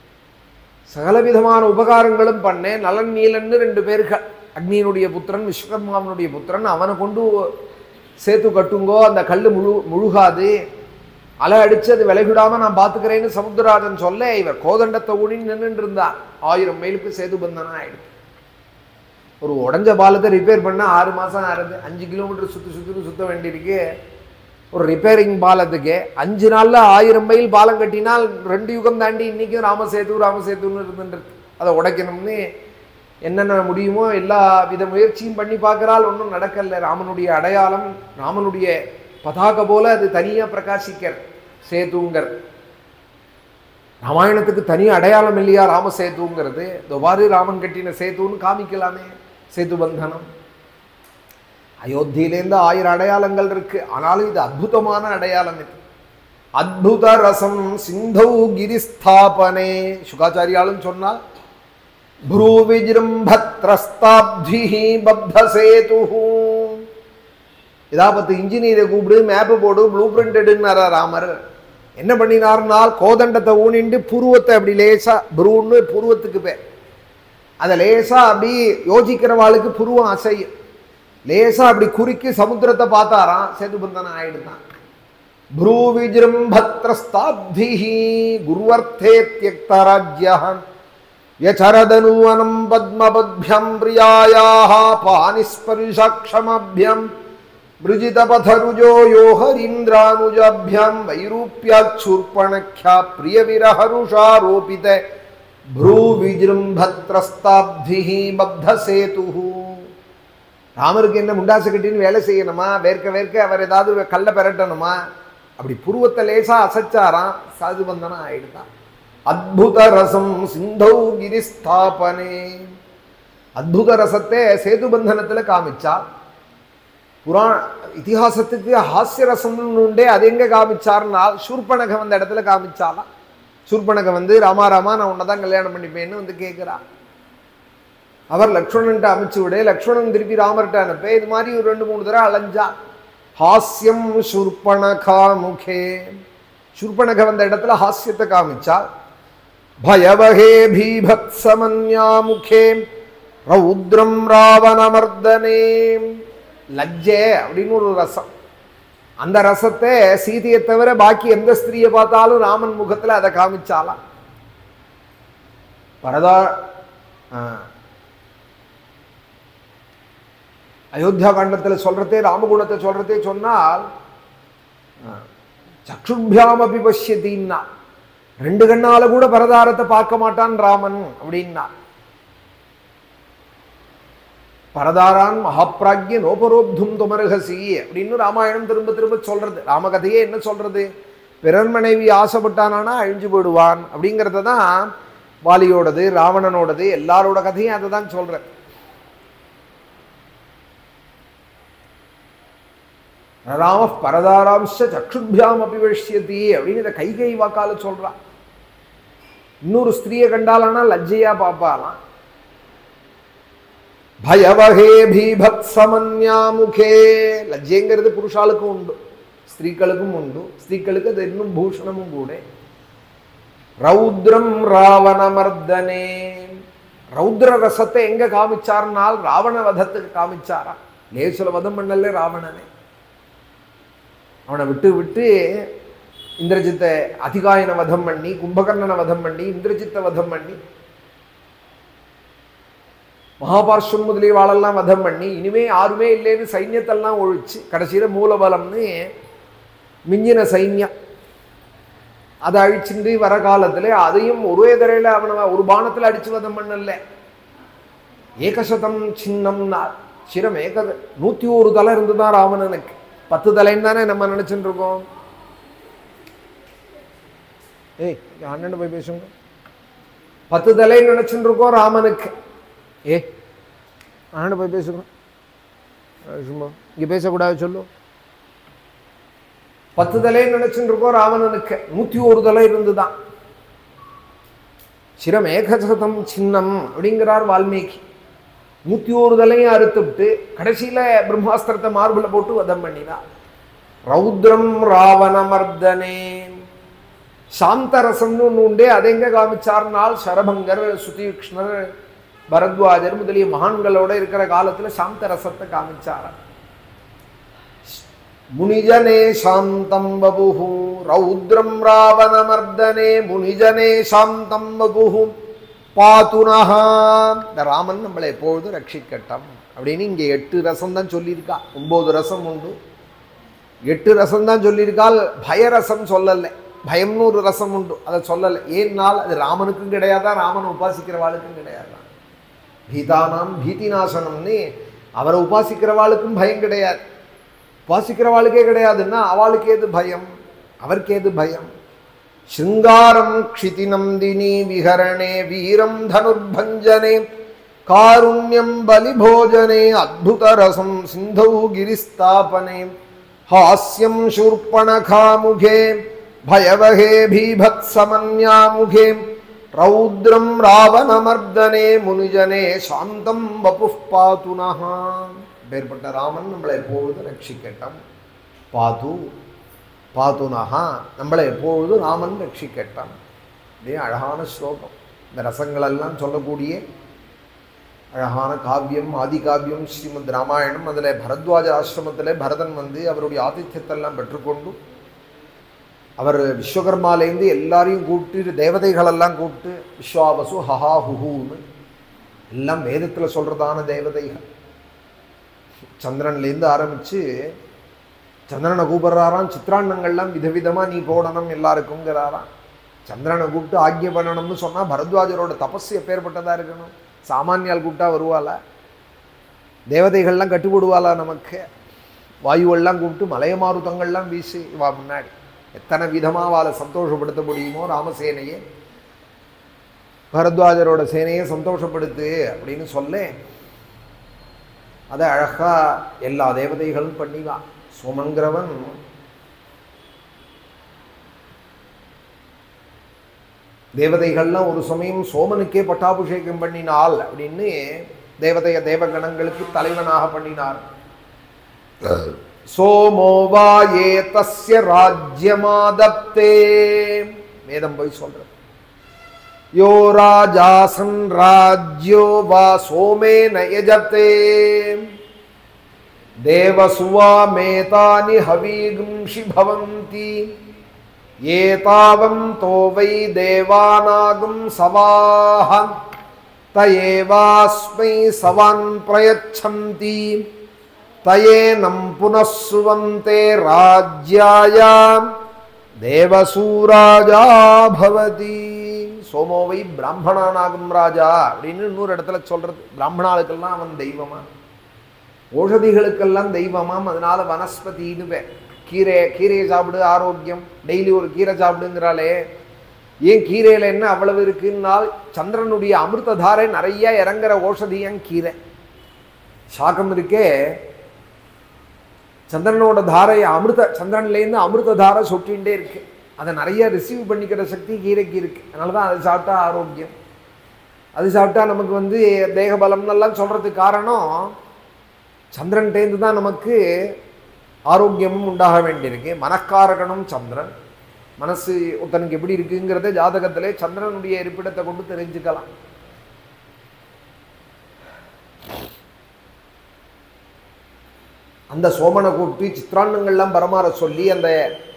சகலவிதமான உபகாரங்களும் பண்ணேன் நலன் நீலன்னு ரெண்டு பேர்கள் அக்னியினுடைய புத்திரன் விஸ்வகர்மாவனுடைய புத்திரன் அவனை கொண்டு சேத்து கட்டுங்கோ அந்த கல் முழு முழுகாது அலை அடிச்சு அது விலகிடாம நான் பார்த்துக்கிறேன்னு சமுத்திரராஜன் சொல்ல இவர் கோதண்டத்தை ஊனி நின்றுட்டு இருந்தார் ஆயிரம் மைலுக்கு சேது பந்தனா ஆயிடுச்சு ஒரு உடஞ்ச பாலத்தை ரிப்பேர் பண்ண ஆறு மாதம் ஆறுது அஞ்சு கிலோமீட்டர் சுற்றி சுற்றி சுத்த வேண்டியிருக்கு ஒரு ரிப்பேரிங் பாலத்துக்கு அஞ்சு நாளில் ஆயிரம் மைல் பாலம் கட்டினால் ரெண்டு யுகம் தாண்டி இன்றைக்கும் ராமசேது ராமசேதுன்னு இருந்துருக்கு அதை உடைக்கணும்னு என்னென்ன முடியுமோ எல்லா வித முயற்சியும் பண்ணி பார்க்குறால் ஒன்றும் நடக்கல ராமனுடைய அடையாளம் ராமனுடைய பதாக போல அது தனியாக பிரகாசிக்கிற சேதுங்கர் ராமாயணத்துக்கு தனி அடையாளம் இல்லையா ராமசேதுங்கிறது துபாரு ராமன் கட்டின சேதுன்னு காமிக்கலாமே சேது பந்தனம் அயோத்தியிலேருந்து ஆயிரம் அடையாளங்கள் இருக்கு ஆனாலும் இது அற்புதமான அடையாளம் இது அத்புத ரசம் சிந்தௌ கிரிஸ்தாபனே சுகாச்சாரியாலும் சொன்னால் ப்ரூ விஜிரும்பத்ரஸ்தாப்தி பத்த சேது இதா பத்து இன்ஜினியரை கூப்பிடு மேப்பு போடு ப்ளூ பிரிண்ட் எடுன்னாரா ராமர் என்ன பண்ணினார்னால் கோதண்டத்தை ஊனிண்டு புருவத்தை அப்படி லேசா புருன்னு புருவத்துக்கு பேர் அதை லேசா அப்படி யோசிக்கிறவாளுக்கு புருவம் அசையும் லேசா அப்படி குறுக்கி சமுத்திரத்தை பார்த்தாராம் சேதுபந்தன் ஆயிடுதான் ப்ரூ விஜிரும்பத்ரஸ்தாப்தி குருவர்த்தே தியக்தராஜ்யம் व्यचरदनुवनं पद्मपद्भ्यं प्रियायाः पानिस्पर्शक्षमभ्यं मृजितपथरुजो यो हरीन्द्रानुजाभ्यां वैरूप्याच्छूर्पणख्या प्रियविरहरुषारोपित भ्रूविजृम्भत्रस्ताब्धिः बद्धसेतुः ராமருக்கு என்ன முண்டாசு கட்டின்னு வேலை செய்யணுமா வேர்க்க வேர்க்க அவர் ஏதாவது கல்ல பெரட்டணுமா அப்படி புருவத்தை லேசா அசைச்சாராம் சாதுபந்தனம் ஆயிடுதான் அத்புத ரசம் சிந்தௌ கிரிஸ்தாபனே அத்புத ரசத்தை சேதுபந்தனத்துல காமிச்சா புராண இதிகாசத்துக்கு ஹாஸ்ய ரசம்னு உண்டே அது எங்க காமிச்சார்னால் சூர்பனக வந்த இடத்துல காமிச்சாலாம் சூர்பனக வந்து ராமா ராமா நான் உன்னை தான் கல்யாணம் பண்ணிப்பேன்னு வந்து கேட்குறா அவர் லக்ஷ்மணன்ட்ட அமைச்சு விட லக்ஷ்மணன் திருப்பி ராமர்கிட்ட அனுப்ப இது மாதிரி ஒரு ரெண்டு மூணு தடவை அலைஞ்சா ஹாஸ்யம் சூர்பணகா முகே சூர்பனக வந்த இடத்துல ஹாஸ்யத்தை காமிச்சா பயவகே பீபத்சமன்யா முகே ரௌத்ரம் ராவணமர்தனே லஜ்ஜே அப்படின்னு ஒரு ரசம் அந்த ரசத்தை சீதையை தவிர பாக்கி எந்த ஸ்திரியை பார்த்தாலும் ராமன் முகத்துல அதை காமிச்சாலாம் பரதா ஆ. அயோத்தியா காண்டத்தில் சொல்றதே ராமகுணத்தை சொல்றதே சொன்னால் சக்ஷுபியாம் அபி பஷ்யத்தின்னா ரெண்டு கண்ணால கூட பரதாரத்தை பார்க்க மாட்டான் ராமன் அப்படின்னா பரதாரான் மகாப்ராக்ய நோபரோப்தும் துமருகசி அப்படின்னு ராமாயணம் திரும்ப திரும்ப சொல்றது ராமகதையே என்ன சொல்றது பிறர் மனைவி ஆசைப்பட்டானா அழிஞ்சு போயிடுவான் அப்படிங்கிறத தான் வாலியோடது ராவணனோடது எல்லாரோட கதையும் அதை தான் சொல்றேன் ராம பரதாராம்ச சக்ஷுபியாம் அபிவஷ்யதி அப்படின்னு இந்த கைகை வாக்கால சொல்றா இன்னொரு ஸ்திரீயை கண்டாலானா லஜ்ஜையா பார்ப்பாலாம் பயவகே பீபத்சமன்யாமுகே லஜ்ஜைங்கிறது புருஷாளுக்கும் உண்டு ஸ்திரீக்களுக்கும் உண்டு ஸ்திரீக்களுக்கு அது இன்னும் பூஷணமும் கூட ரௌத்ரம் ராவணமர்தனே ரௌத்ர ரசத்தை எங்க காமிச்சார்னால் ராவண வதத்துக்கு காமிச்சாரா லேசுல வதம் பண்ணல ராவணனே அவனை விட்டு விட்டு இந்திரஜித்தை அதிகாயன வதம் பண்ணி கும்பகர்ணனை வதம் பண்ணி இந்திரஜித்தை வதம் பண்ணி மகாபார்ஷம் முதலிய வாழெல்லாம் வதம் பண்ணி இனிமே யாருமே இல்லைன்னு சைன்யத்தெல்லாம் ஒழிச்சு கடைசியில மூலபலம்னு மிஞ்சின சைன்யம் அதை அழிச்சுட்டு வர காலத்துல அதையும் ஒரே தரையில அவனை ஒரு பானத்துல அடிச்சு வதம் பண்ணல ஏகசதம் சின்னம்னா சிரம் ஏக நூத்தி ஒரு தலை இருந்துதான் ராவணனுக்கு பத்து தலைன்னு தானே நம்ம நினைச்சுட்டு இருக்கோம் ஏய் அண்ணன் போய் பேசுங்க பத்து தலைன்னு நினைச்சுட்டு இருக்கோம் ராமனுக்கு ஏ அண்ணன் போய் பேசுங்க அஹ் சும்மா இங்க பேசக்கூடாது சொல்லு பத்து தலைன்னு நினைச்சுட்டு இருக்கோம் ராவணனுக்கு நூத்தி ஒரு தலை இருந்துதான் சிரம் ஏகசதம் சின்னம் அப்படிங்கிறார் வால்மீகி நூத்தி ஒரு தலையும் அறுத்துவிட்டு கடைசியில பிரம்மாஸ்திரத்தை மார்புல போட்டு வதம் பண்ணினார் ரௌத்ரம் ராவணமர்தனே சாந்தரசம்னு ஒன்று உண்டே அதை எங்க காமிச்சார்னால் சரபங்கர் சுதீக்ஷ்ணர் பரத்வாஜர் முதலிய மகான்களோட இருக்கிற காலத்துல சாந்தரசத்தை காமிச்சார் முனிஜனே சாந்தம் வபுஹு ரௌத்ரம் ராவணமர்தனே முனிஜனே சாந்தம் வபுஹு பாத்துனஹா இந்த ராமன் நம்மளை எப்பொழுதும் ரட்சிக்கட்டும் அப்படின்னு இங்கே எட்டு ரசம் தான் சொல்லியிருக்கா ஒன்பது ரசம் உண்டு எட்டு ரசம் தான் சொல்லியிருக்கால் பயரசம் சொல்லலை பயம்னு ஒரு ரசம் உண்டு அதை சொல்லலை ஏன்னால் அது ராமனுக்கும் கிடையாதா ராமனை உபாசிக்கிறவாளுக்கும் கிடையாதா பீதானாம் பீதி நாசனம்னு அவரை உபாசிக்கிறவாளுக்கும் பயம் கிடையாது உபாசிக்கிறவாளுக்கே கிடையாதுன்னா அவளுக்கு ஏது பயம் அவருக்கு ஏது பயம் శృంగారం క్షితినందిని విహరణే వీరం ధనుర్భంజనే కారుణ్యం బలిభోజనే అద్భుతరసం సింధౌ గిరిస్థాపనే హాస్యం శూర్పణఖాముఖే భయవహే భీభత్సమన్యాముఖే రౌద్రం రావణమర్దనే మునిజనే சாந்தம் வபுஃப் பாதுனஹ பேர்பட்ட ராமன் நம்மளை எப்பொழுதும் ரட்சிக்கட்டும் பாது பாதுனஹா நம்மளை எப்பொழுதும் ராமன் ரட்சிக்கட்டான் இதே அழகான ஸ்லோகம் இந்த ரசங்களெல்லாம் சொல்லக்கூடிய அழகான காவியம் ஆதி காவியம் ஸ்ரீமத் ராமாயணம் அதில் பரத்வாஜ ஆசிரமத்தில் பரதன் வந்து அவருடைய ஆதித்யத்தெல்லாம் பெற்றுக்கொண்டு அவர் விஸ்வகர்மாலேருந்து எல்லாரையும் கூப்பிட்டு தேவதைகளெல்லாம் கூப்பிட்டு விஸ்வாவசு ஹஹா ஹுஹூன்னு எல்லாம் வேதத்தில் சொல்கிறதான தேவதைகள் சந்திரன்லேருந்து ஆரம்பித்து சந்திரனை கூப்பிடுறாராம் சித்திராண்ணங்கள்லாம் விதவிதமாக நீ போடணும் எல்லாருக்குங்கிறாராம் சந்திரனை கூப்பிட்டு ஆக்கிய பண்ணணும்னு சொன்னால் பரத்வாஜரோட தபஸ் எப்பேற்பட்டதாக இருக்கணும் சாமானியால் கூப்பிட்டா வருவாளா தேவதைகள்லாம் கட்டுப்படுவாளா நமக்கு வாயுவெல்லாம் கூப்பிட்டு மலையமாருத்தங்கள்லாம் வீசி வா முன்னாடி எத்தனை விதமாக அவளை சந்தோஷப்படுத்த முடியுமோ ராமசேனையே பரத்வாஜரோட சேனையை சந்தோஷப்படுத்து அப்படின்னு சொல்ல அதை அழகா எல்லா தேவதைகளும் பண்ணிவான் சோமங்கிறவன் தேவதைகள்லாம் ஒரு சமயம் சோமனுக்கே பட்டாபிஷேகம் பண்ணினாள் அப்படின்னு தேவதைய தேவகணங்களுக்கு தலைவனாக பண்ணினார் சோமோ வா ஏ தஸ்ய ராஜ்யமாதப்தே வேதம் போய் சொல்றது யோ ராஜாசன் ராஜ்யோ வா சோமே நயஜத்தே देवसुवामेतानि हवीगुंषि भवन्ति एतावन्तो वै देवानागुं सवाः त एवास्मै सवान् प्रयच्छन्ति तयेनं पुनः सुवन्ते राज्याय தேவசூராஜா பவதி சோமோவை பிராமணனாகும் ராஜா அப்படின்னு இன்னொரு இடத்துல சொல்றது பிராமணாளுக்கெல்லாம் அவன் தெய்வமா ஓஷதிகளுக்கெல்லாம் தெய்வமாம் அதனால வனஸ்பதின்னு பேர் கீரை கீரையை சாப்பிடு ஆரோக்கியம் டெய்லி ஒரு கீரை சாப்பிடுங்கிறாளே ஏன் கீரையில் என்ன அவ்வளவு இருக்குன்னால் சந்திரனுடைய அமிர்ததாரை நிறைய இறங்குற ஓஷதியம் கீரை சாகம் இருக்கே சந்திரனோட தாரை அமிர்த சந்திரன்லேருந்து அமிர்த தாரை சொட்டிகிட்டே இருக்கு அதை நிறைய ரிசீவ் பண்ணிக்கிற சக்தி கீரைக்கு இருக்கு அதனால தான் அதை சாப்பிட்டா ஆரோக்கியம் அது சாப்பிட்டா நமக்கு வந்து தேக பலம்னெல்லாம் சொல்கிறதுக்கு காரணம் சந்திரன்டேந்து தான் நமக்கு ஆரோக்கியமும் உண்டாக வேண்டியிருக்கு மனக்காரகனும் சந்திரன் மனசு ஒருத்தனுக்கு எப்படி இருக்குங்கிறத ஜாதகத்திலே சந்திரனுடைய இருப்பிடத்தை கொண்டு தெரிஞ்சுக்கலாம் அந்த சோமனை கூப்பிட்டு சித்திராண்ணங்கள்லாம் பரமாற சொல்லி அந்த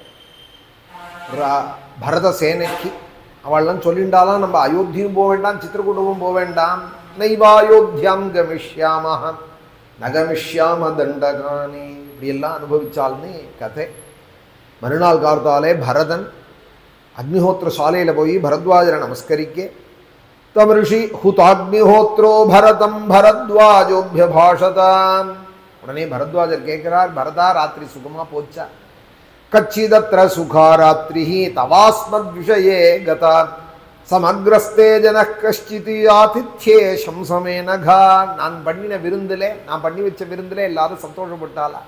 ரா- பரத சேனைக்கு அவள்லாம் சொல்லிண்டாலாம் நம்ம அயோத்தியும் போக வேண்டாம் சித்திரக்கூடமும் போக வேண்டாம் நைவாயோத்தியாம் கமிஷ்யாமஹ நகமிஷ்யாம தண்டகானி இப்படியெல்லாம் அனுபவிச்சால்னு கதை மறுநாள் கார்த்தாலே பரதன் அக்னிஹோத்திர சாலையில் போய் பரத்வாஜரை நமஸ்கரிக்க தமருஷி ஹுதாக்னிஹோத்ரோ பரதம் பரத்வாஜோபிய பாஷதாம் உடனே பரத்வாஜர் கேட்கிறார் பரதா ராத்திரி சுகமா போச்சா கச்சிதத்திர சுகா ராத்திரி தவாஸ்மத் விஷயே கதா சமக்ரஸ்தே ஜன கஷ்டித் ஆதித்யே சம்சமே நகா நான் பண்ணின விருந்திலே நான் பண்ணி வச்ச விருந்திலே எல்லாரும் சந்தோஷப்பட்டாளா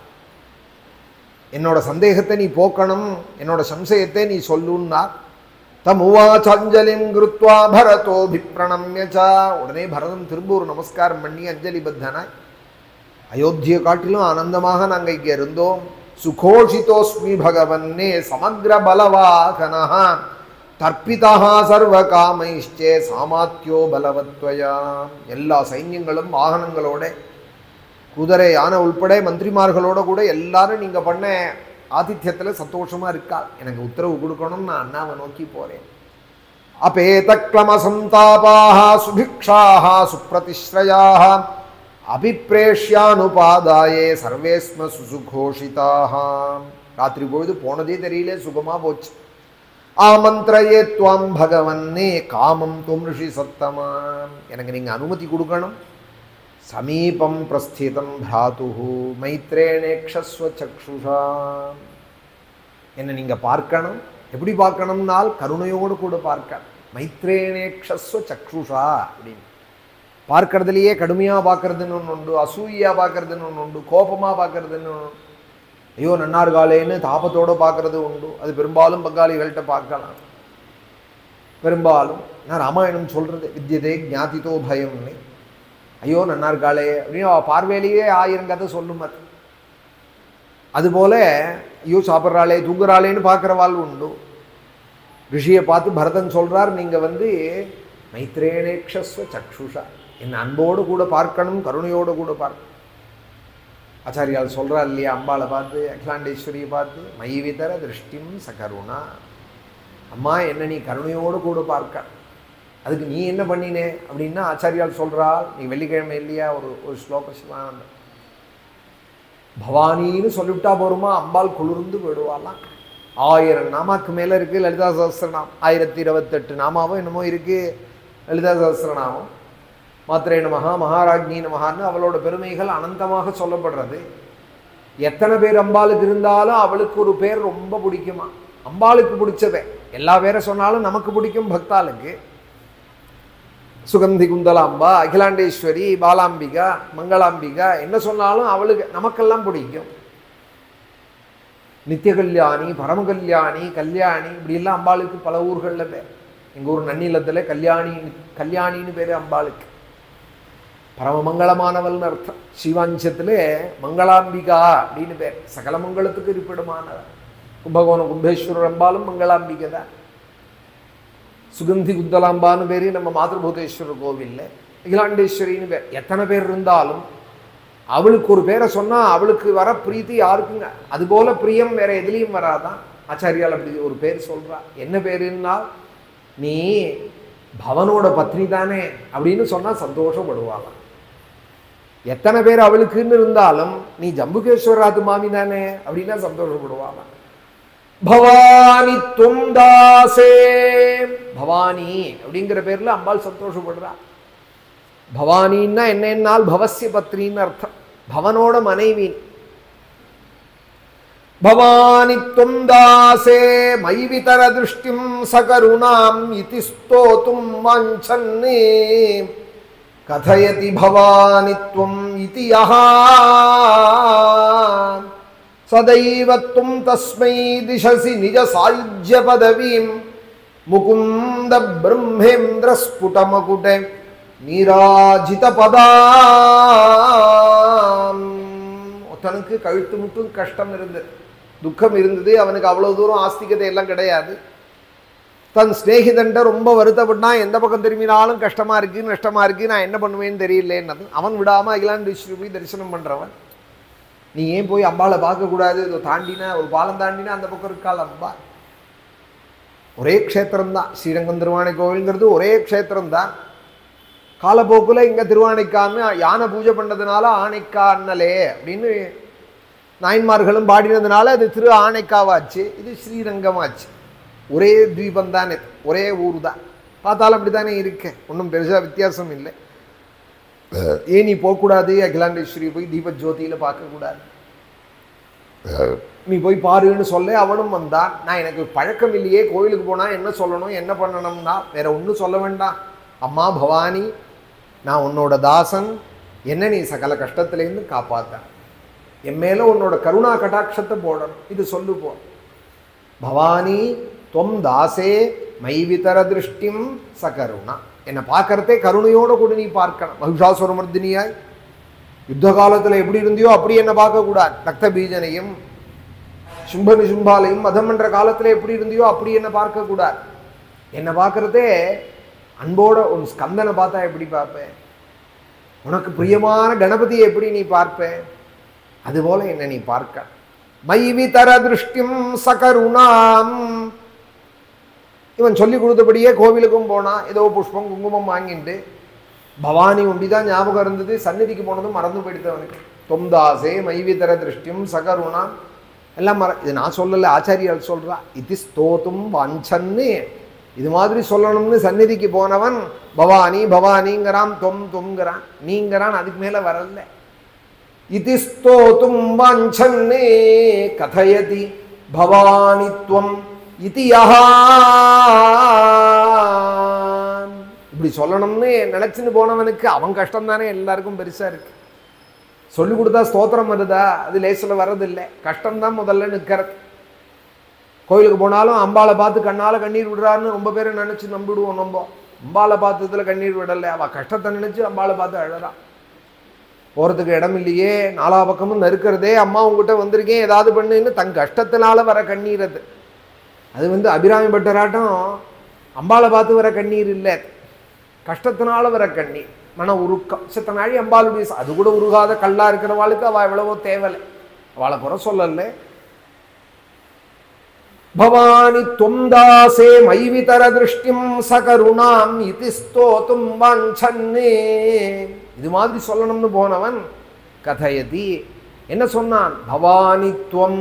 என்னோட சந்தேகத்தை நீ போக்கணும் என்னோட சம்சயத்தை நீ சொல்லுன்னார் தமுவாச்சஞ்சலிம் கிருத்வா பரதோபிப்ரணம்யச்சா உடனே பரதன் திரும்ப ஒரு நமஸ்காரம் பண்ணி அஞ்சலி பத்தனாய் அயோத்தியை காட்டிலும் ஆனந்தமாக நாங்கள் இங்கே இருந்தோம் சுகோஷிதோஸ்மி பகவன்னே சமக்ர பலவாகனः தர்ப்பிதா சர்வ காமைஷ்டே சாமாத்தியோ பலவத்வயா எல்லா சைன்யங்களும் வாகனங்களோட குதிரை யானை உள்பட மந்திரிமார்களோட கூட எல்லாரும் நீங்க பண்ண ஆதித்யத்தில் சந்தோஷமா இருக்கா எனக்கு உத்தரவு கொடுக்கணும்னு நான் அண்ணாவை நோக்கி போறேன் அபேதக்ளமசந்தாபாக சுபிக்ஷாக சுப்ரதிஸ்ரயாக அபிப்ரேஷ்யானுபாதாயே சர்வேஸ்ம சுசுகோஷிதாக ராத்திரி பொழுது போனதே தெரியல சுகமா போச்சு ஆமந்திரயே துவாம் பகவன்னே காமம் தும் ரிஷி சத்தமாம் எனக்கு நீங்க அனுமதி கொடுக்கணும் சமீபம் பிரஸ்திதம் பிராத்து மைத்ரேணேக்ஷஸ்வ சக்ஷுஷா என்னை நீங்க பார்க்கணும் எப்படி பார்க்கணும்னால் கருணையோடு கூட பார்க்கணும் மைத்ரேணேக்ஷஸ்வ சக்ஷுஷா அப்படின்னு பார்க்கறதுலையே கடுமையாக பார்க்கறதுன்னு ஒன்று உண்டு அசூயா பார்க்கறதுன்னு ஒன்று உண்டு கோபமாக பார்க்கறதுன்னு ஒன்று உண்டு. ஐயோ நன்னார்காலேன்னு தாபத்தோடு பார்க்கறது உண்டு அது பெரும்பாலும் பங்காளிகள்கிட்ட பார்க்கலாம் பெரும்பாலும் நான் ராமாயணம் சொல்கிறது வித்யதே ஞாதித்தோ பயம்னு ஐயோ நன்னார்காலே அப்படின்னு அவ பார்வையிலேயே ஆயிரம் கதை சொல்லும் அது அதுபோல ஐயோ சாப்பிட்றாளே தூங்குறாளேன்னு பார்க்குறவாள் உண்டு ரிஷியை பார்த்து பரதன் சொல்றார் நீங்க வந்து மைத்ரேணேக்ஷஸ்வ சக்ஷுஷா என் அன்போடு கூட பார்க்கணும் கருணையோடு கூட பார்க்கணும் ஆச்சாரியால் சொல்றா இல்லையா அம்பாளை பார்த்து அகிலாண்டேஸ்வரியை பார்த்து மைவிதர திருஷ்டிம் சகருணா அம்மா என்ன நீ கருணையோடு கூட பார்க்க அதுக்கு நீ என்ன பண்ணினே அப்படின்னா ஆச்சாரியால் சொல்றாள் நீ வெள்ளிக்கிழமை இல்லையா ஒரு ஒரு ஸ்லோக சிவானந்தம் பவானின்னு சொல்லிவிட்டா போருமா அம்பாள் குளிர்ந்து போயிடுவாளாம் ஆயிரம் நாமாக்கு மேலே இருக்குது லலிதா சஹஸ்ரநாமம் ஆயிரத்தி இருபத்தெட்டு நாமாவும் என்னமோ இருக்குது லலிதா சஹஸ்ரநாமம் மாத்திரை நமகா மகாராஜ்னி நமகான்னு அவளோட பெருமைகள் அனந்தமாக சொல்லப்படுறது எத்தனை பேர் அம்பாளுக்கு இருந்தாலும் அவளுக்கு ஒரு பேர் ரொம்ப பிடிக்குமா அம்பாளுக்கு பிடிச்சதே எல்லா பேரை சொன்னாலும் நமக்கு பிடிக்கும் பக்தாளுக்கு சுகந்தி குந்தலாம்பா அகிலாண்டேஸ்வரி பாலாம்பிகா மங்களாம்பிகா என்ன சொன்னாலும் அவளுக்கு நமக்கெல்லாம் பிடிக்கும் நித்திய கல்யாணி பரம கல்யாணி கல்யாணி இப்படிலாம் அம்பாளுக்கு பல ஊர்களில் பேர் எங்கள் ஊர் நன்னிலத்தில் கல்யாணி கல்யாணின்னு பேர் அம்பாளுக்கு பரம மங்களமானவள்னு அர்த்தம் சிவாஞ்சத்தில் மங்களாம்பிகா அப்படின்னு பேர் சகல மங்களத்துக்கு இருப்பிடமானவள் கும்பகோணம் கும்பேஸ்வரர் அம்பாலும் மங்களாம்பிகை தான் சுகந்தி குந்தலாம்பான்னு பேர் நம்ம மாதృபூதேஸ்வரர் கோவிலில் அகிலாண்டேஸ்வரின்னு பேர் எத்தனை பேர் இருந்தாலும் அவளுக்கு ஒரு பேரை சொன்னால் அவளுக்கு வர பிரீத்தி யாருக்குங்க அதுபோல பிரியம் வேற எதுலேயும் வராதான் ஆச்சாரியால் அப்படி ஒரு பேர் சொல்றா என்ன பேருன்னா நீ பவனோட பத்னி தானே அப்படின்னு சொன்னால் சந்தோஷப்படுவாளாம் எத்தனை பேர் அவளுக்குன்னு இருந்தாலும் நீ ஜம்புகேஸ்வரராத்து மாமி தானே அப்படின்னா சந்தோஷப்படுவாளாம் பவானி தும் தாசே பவானி அப்படிங்கிற பேர்ல அம்பாள் சந்தோஷப்படுறா பவானின்னா என்னென்னால் பவசிய பத்னின்னு அர்த்தம் பவனோட மனைவி பவானி துவம் தாசே மைவிதர திருஷ்டிம் சகருணாம் இதி ஸ்தோத்தும் வாஞ்சன்னே கதயதி பவானி துவம் இதி யஹா சதைவ துவம் தஸ்மை திசசி நிஜ சாயுஜ்ய பதவீம் முகுந்த பிரம்மேந்திர ஸ்புடமகுட நீராஜித பதாம் ஒருத்தனுக்கு கழுத்து முட்டும் கஷ்டம் இருந்தது துக்கம் இருந்தது அவனுக்கு அவ்வளவு தூரம் ஆஸ்திகதை எல்லாம் கிடையாது தன் சிநேகிதன்ட்ட ரொம்ப வருத்தப்பட்டான் எந்த பக்கம் திரும்பினாலும் கஷ்டமா இருக்கு நஷ்டமா இருக்கு நான் என்ன பண்ணுவேன்னு தெரியலேன்னு அவன் விடாம அகிலாண்டேஸ்வரி போய் தரிசனம் பண்றவன் நீ ஏன் போய் அம்பாளை பார்க்கக்கூடாது இதோ தாண்டினா ஒரு பாலம் தாண்டினா அந்த பக்கம் இருக்காள் அம்பா ஒரே க்ஷேத்திரம் தான் ஸ்ரீரங்கம் திருவானை கோவில்ங்கிறது ஒரே க்ஷேத்திரம் தான் காலப்போக்கில் இங்கே திருவானைக்கான்னு யானை பூஜை பண்ணதுனால ஆனைக்கா அண்ணலே அப்படின்னு நாயன்மார்களும் பாடினதுனால அது திரு ஆனைக்காவாச்சு இது ஸ்ரீரங்கமாச்சு ஒரே தீபம் தானே ஒரே ஊர் தான் பார்த்தாலும் அப்படி தானே இருக்கேன் ஒன்றும் பெருசாக வித்தியாசம் இல்லை ஏன் நீ போகக்கூடாது அகிலாண்டேஸ்வரி போய் தீப ஜோதியில் பார்க்கக்கூடாது நீ போய் பாருன்னு சொல்ல அவனும் வந்தான் நான் எனக்கு பழக்கம் இல்லையே கோயிலுக்கு போனால் என்ன சொல்லணும் என்ன பண்ணணும்னா வேற ஒன்றும் சொல்ல வேண்டாம் அம்மா பவானி நான் உன்னோட தாசன் என்ன நீ சகல கஷ்டத்துலேருந்து காப்பாத்த என் மேலே உன்னோட கருணா கட்டாட்சத்தை போடணும் இது சொல்லு போ பவானி தொம் தாசே மைவிதர திருஷ்டிம் சகருணா என்னை பார்க்கறதே கருணையோட கூட நீ பார்க்கணும் மகிஷாசுரமர்தினியாய் யுத்த காலத்தில் எப்படி இருந்தியோ அப்படி என்னை பார்க்கக்கூடாது ரத்த பீஜனையும் சும்ப நிசும்பாலையும் மதம் என்ற காலத்தில் எப்படி இருந்தியோ அப்படி என்னை பார்க்கக்கூடாது என்னை பார்க்கறதே அன்போட உன் ஸ்கந்தனை பார்த்தா எப்படி பார்ப்பேன் உனக்கு பிரியமான கணபதியை எப்படி நீ பார்ப்ப அதுபோல என்ன நீ பார்க்க மைவி தர திருஷ்டிம் சகருணாம் இவன் சொல்லி கொடுத்தபடியே கோவிலுக்கும் போனான் ஏதோ புஷ்பம் குங்குமம் வாங்கிட்டு பவானி ஒண்டிதான் ஞாபகம் இருந்தது சந்நிதிக்கு போனதும் மறந்து போயிடுது அவனுக்கு தொம்தாசே மைவி தர திருஷ்டியும் சகருணாம் எல்லாம் மற இது நான் சொல்லலை ஆச்சாரியால் சொல்றா இது ஸ்தோத்தும் வாஞ்சன்னு இது மாதிரி சொல்லணும்னு சந்நிதிக்கு போனவன் பவானி பவானிங்கிறான் தொம் தொம்ங்கிறான் நீங்கிறான் அதுக்கு மேல வரல இது ஸ்தோத்தும் வாஞ்சன்னே கதயதி பவானித்வம் இது யஹா இப்படி சொல்லணும்னு நினைச்சுன்னு போனவனுக்கு அவன் கஷ்டம் தானே எல்லாருக்கும் பெருசா இருக்கு சொல்லி கொடுத்தா ஸ்தோத்திரம் வருதா அது லேசில் வர்றதில்லை கஷ்டம்தான் முதல்ல நிற்கிறது கோயிலுக்கு போனாலும் அம்பாளை பார்த்து கண்ணால் கண்ணீர் விடுறாருன்னு ரொம்ப பேர் நினச்சி நம்பிடுவோம் நம்ம அம்பாளை பார்த்ததுல கண்ணீர் விடலை அவள் கஷ்டத்தை நினச்சி அம்பாளை பார்த்து அழறான் போகிறதுக்கு இடம் இல்லையே நாலா பக்கமும் நெருக்கிறதே அம்மா உங்ககிட்ட வந்திருக்கேன் ஏதாவது பண்ணுன்னு தன் கஷ்டத்தினால வர கண்ணீர் அது அது வந்து அபிராமி பட்டராட்டம் அம்பாளை பார்த்து வர கண்ணீர் இல்லை கஷ்டத்தினால வர கண்ணீர் மன உருக்கம் சித்த நாழி அம்பாளுடைய ச- அது கூட உருகாத கல்லா இருக்கிறவாளுக்கு அவள் எவ்வளவோ தேவலை அவளை குறை சொல்லலை பவானி தொந்தாசே மைவிதர திருஷ்டிம் சகருணாம் இது ஸ்தோத்தும் வாஞ்சன்னே இது மாதிரி சொல்லணும்னு போனவன் கதயதி என்ன சொன்னான் பவானி துவம்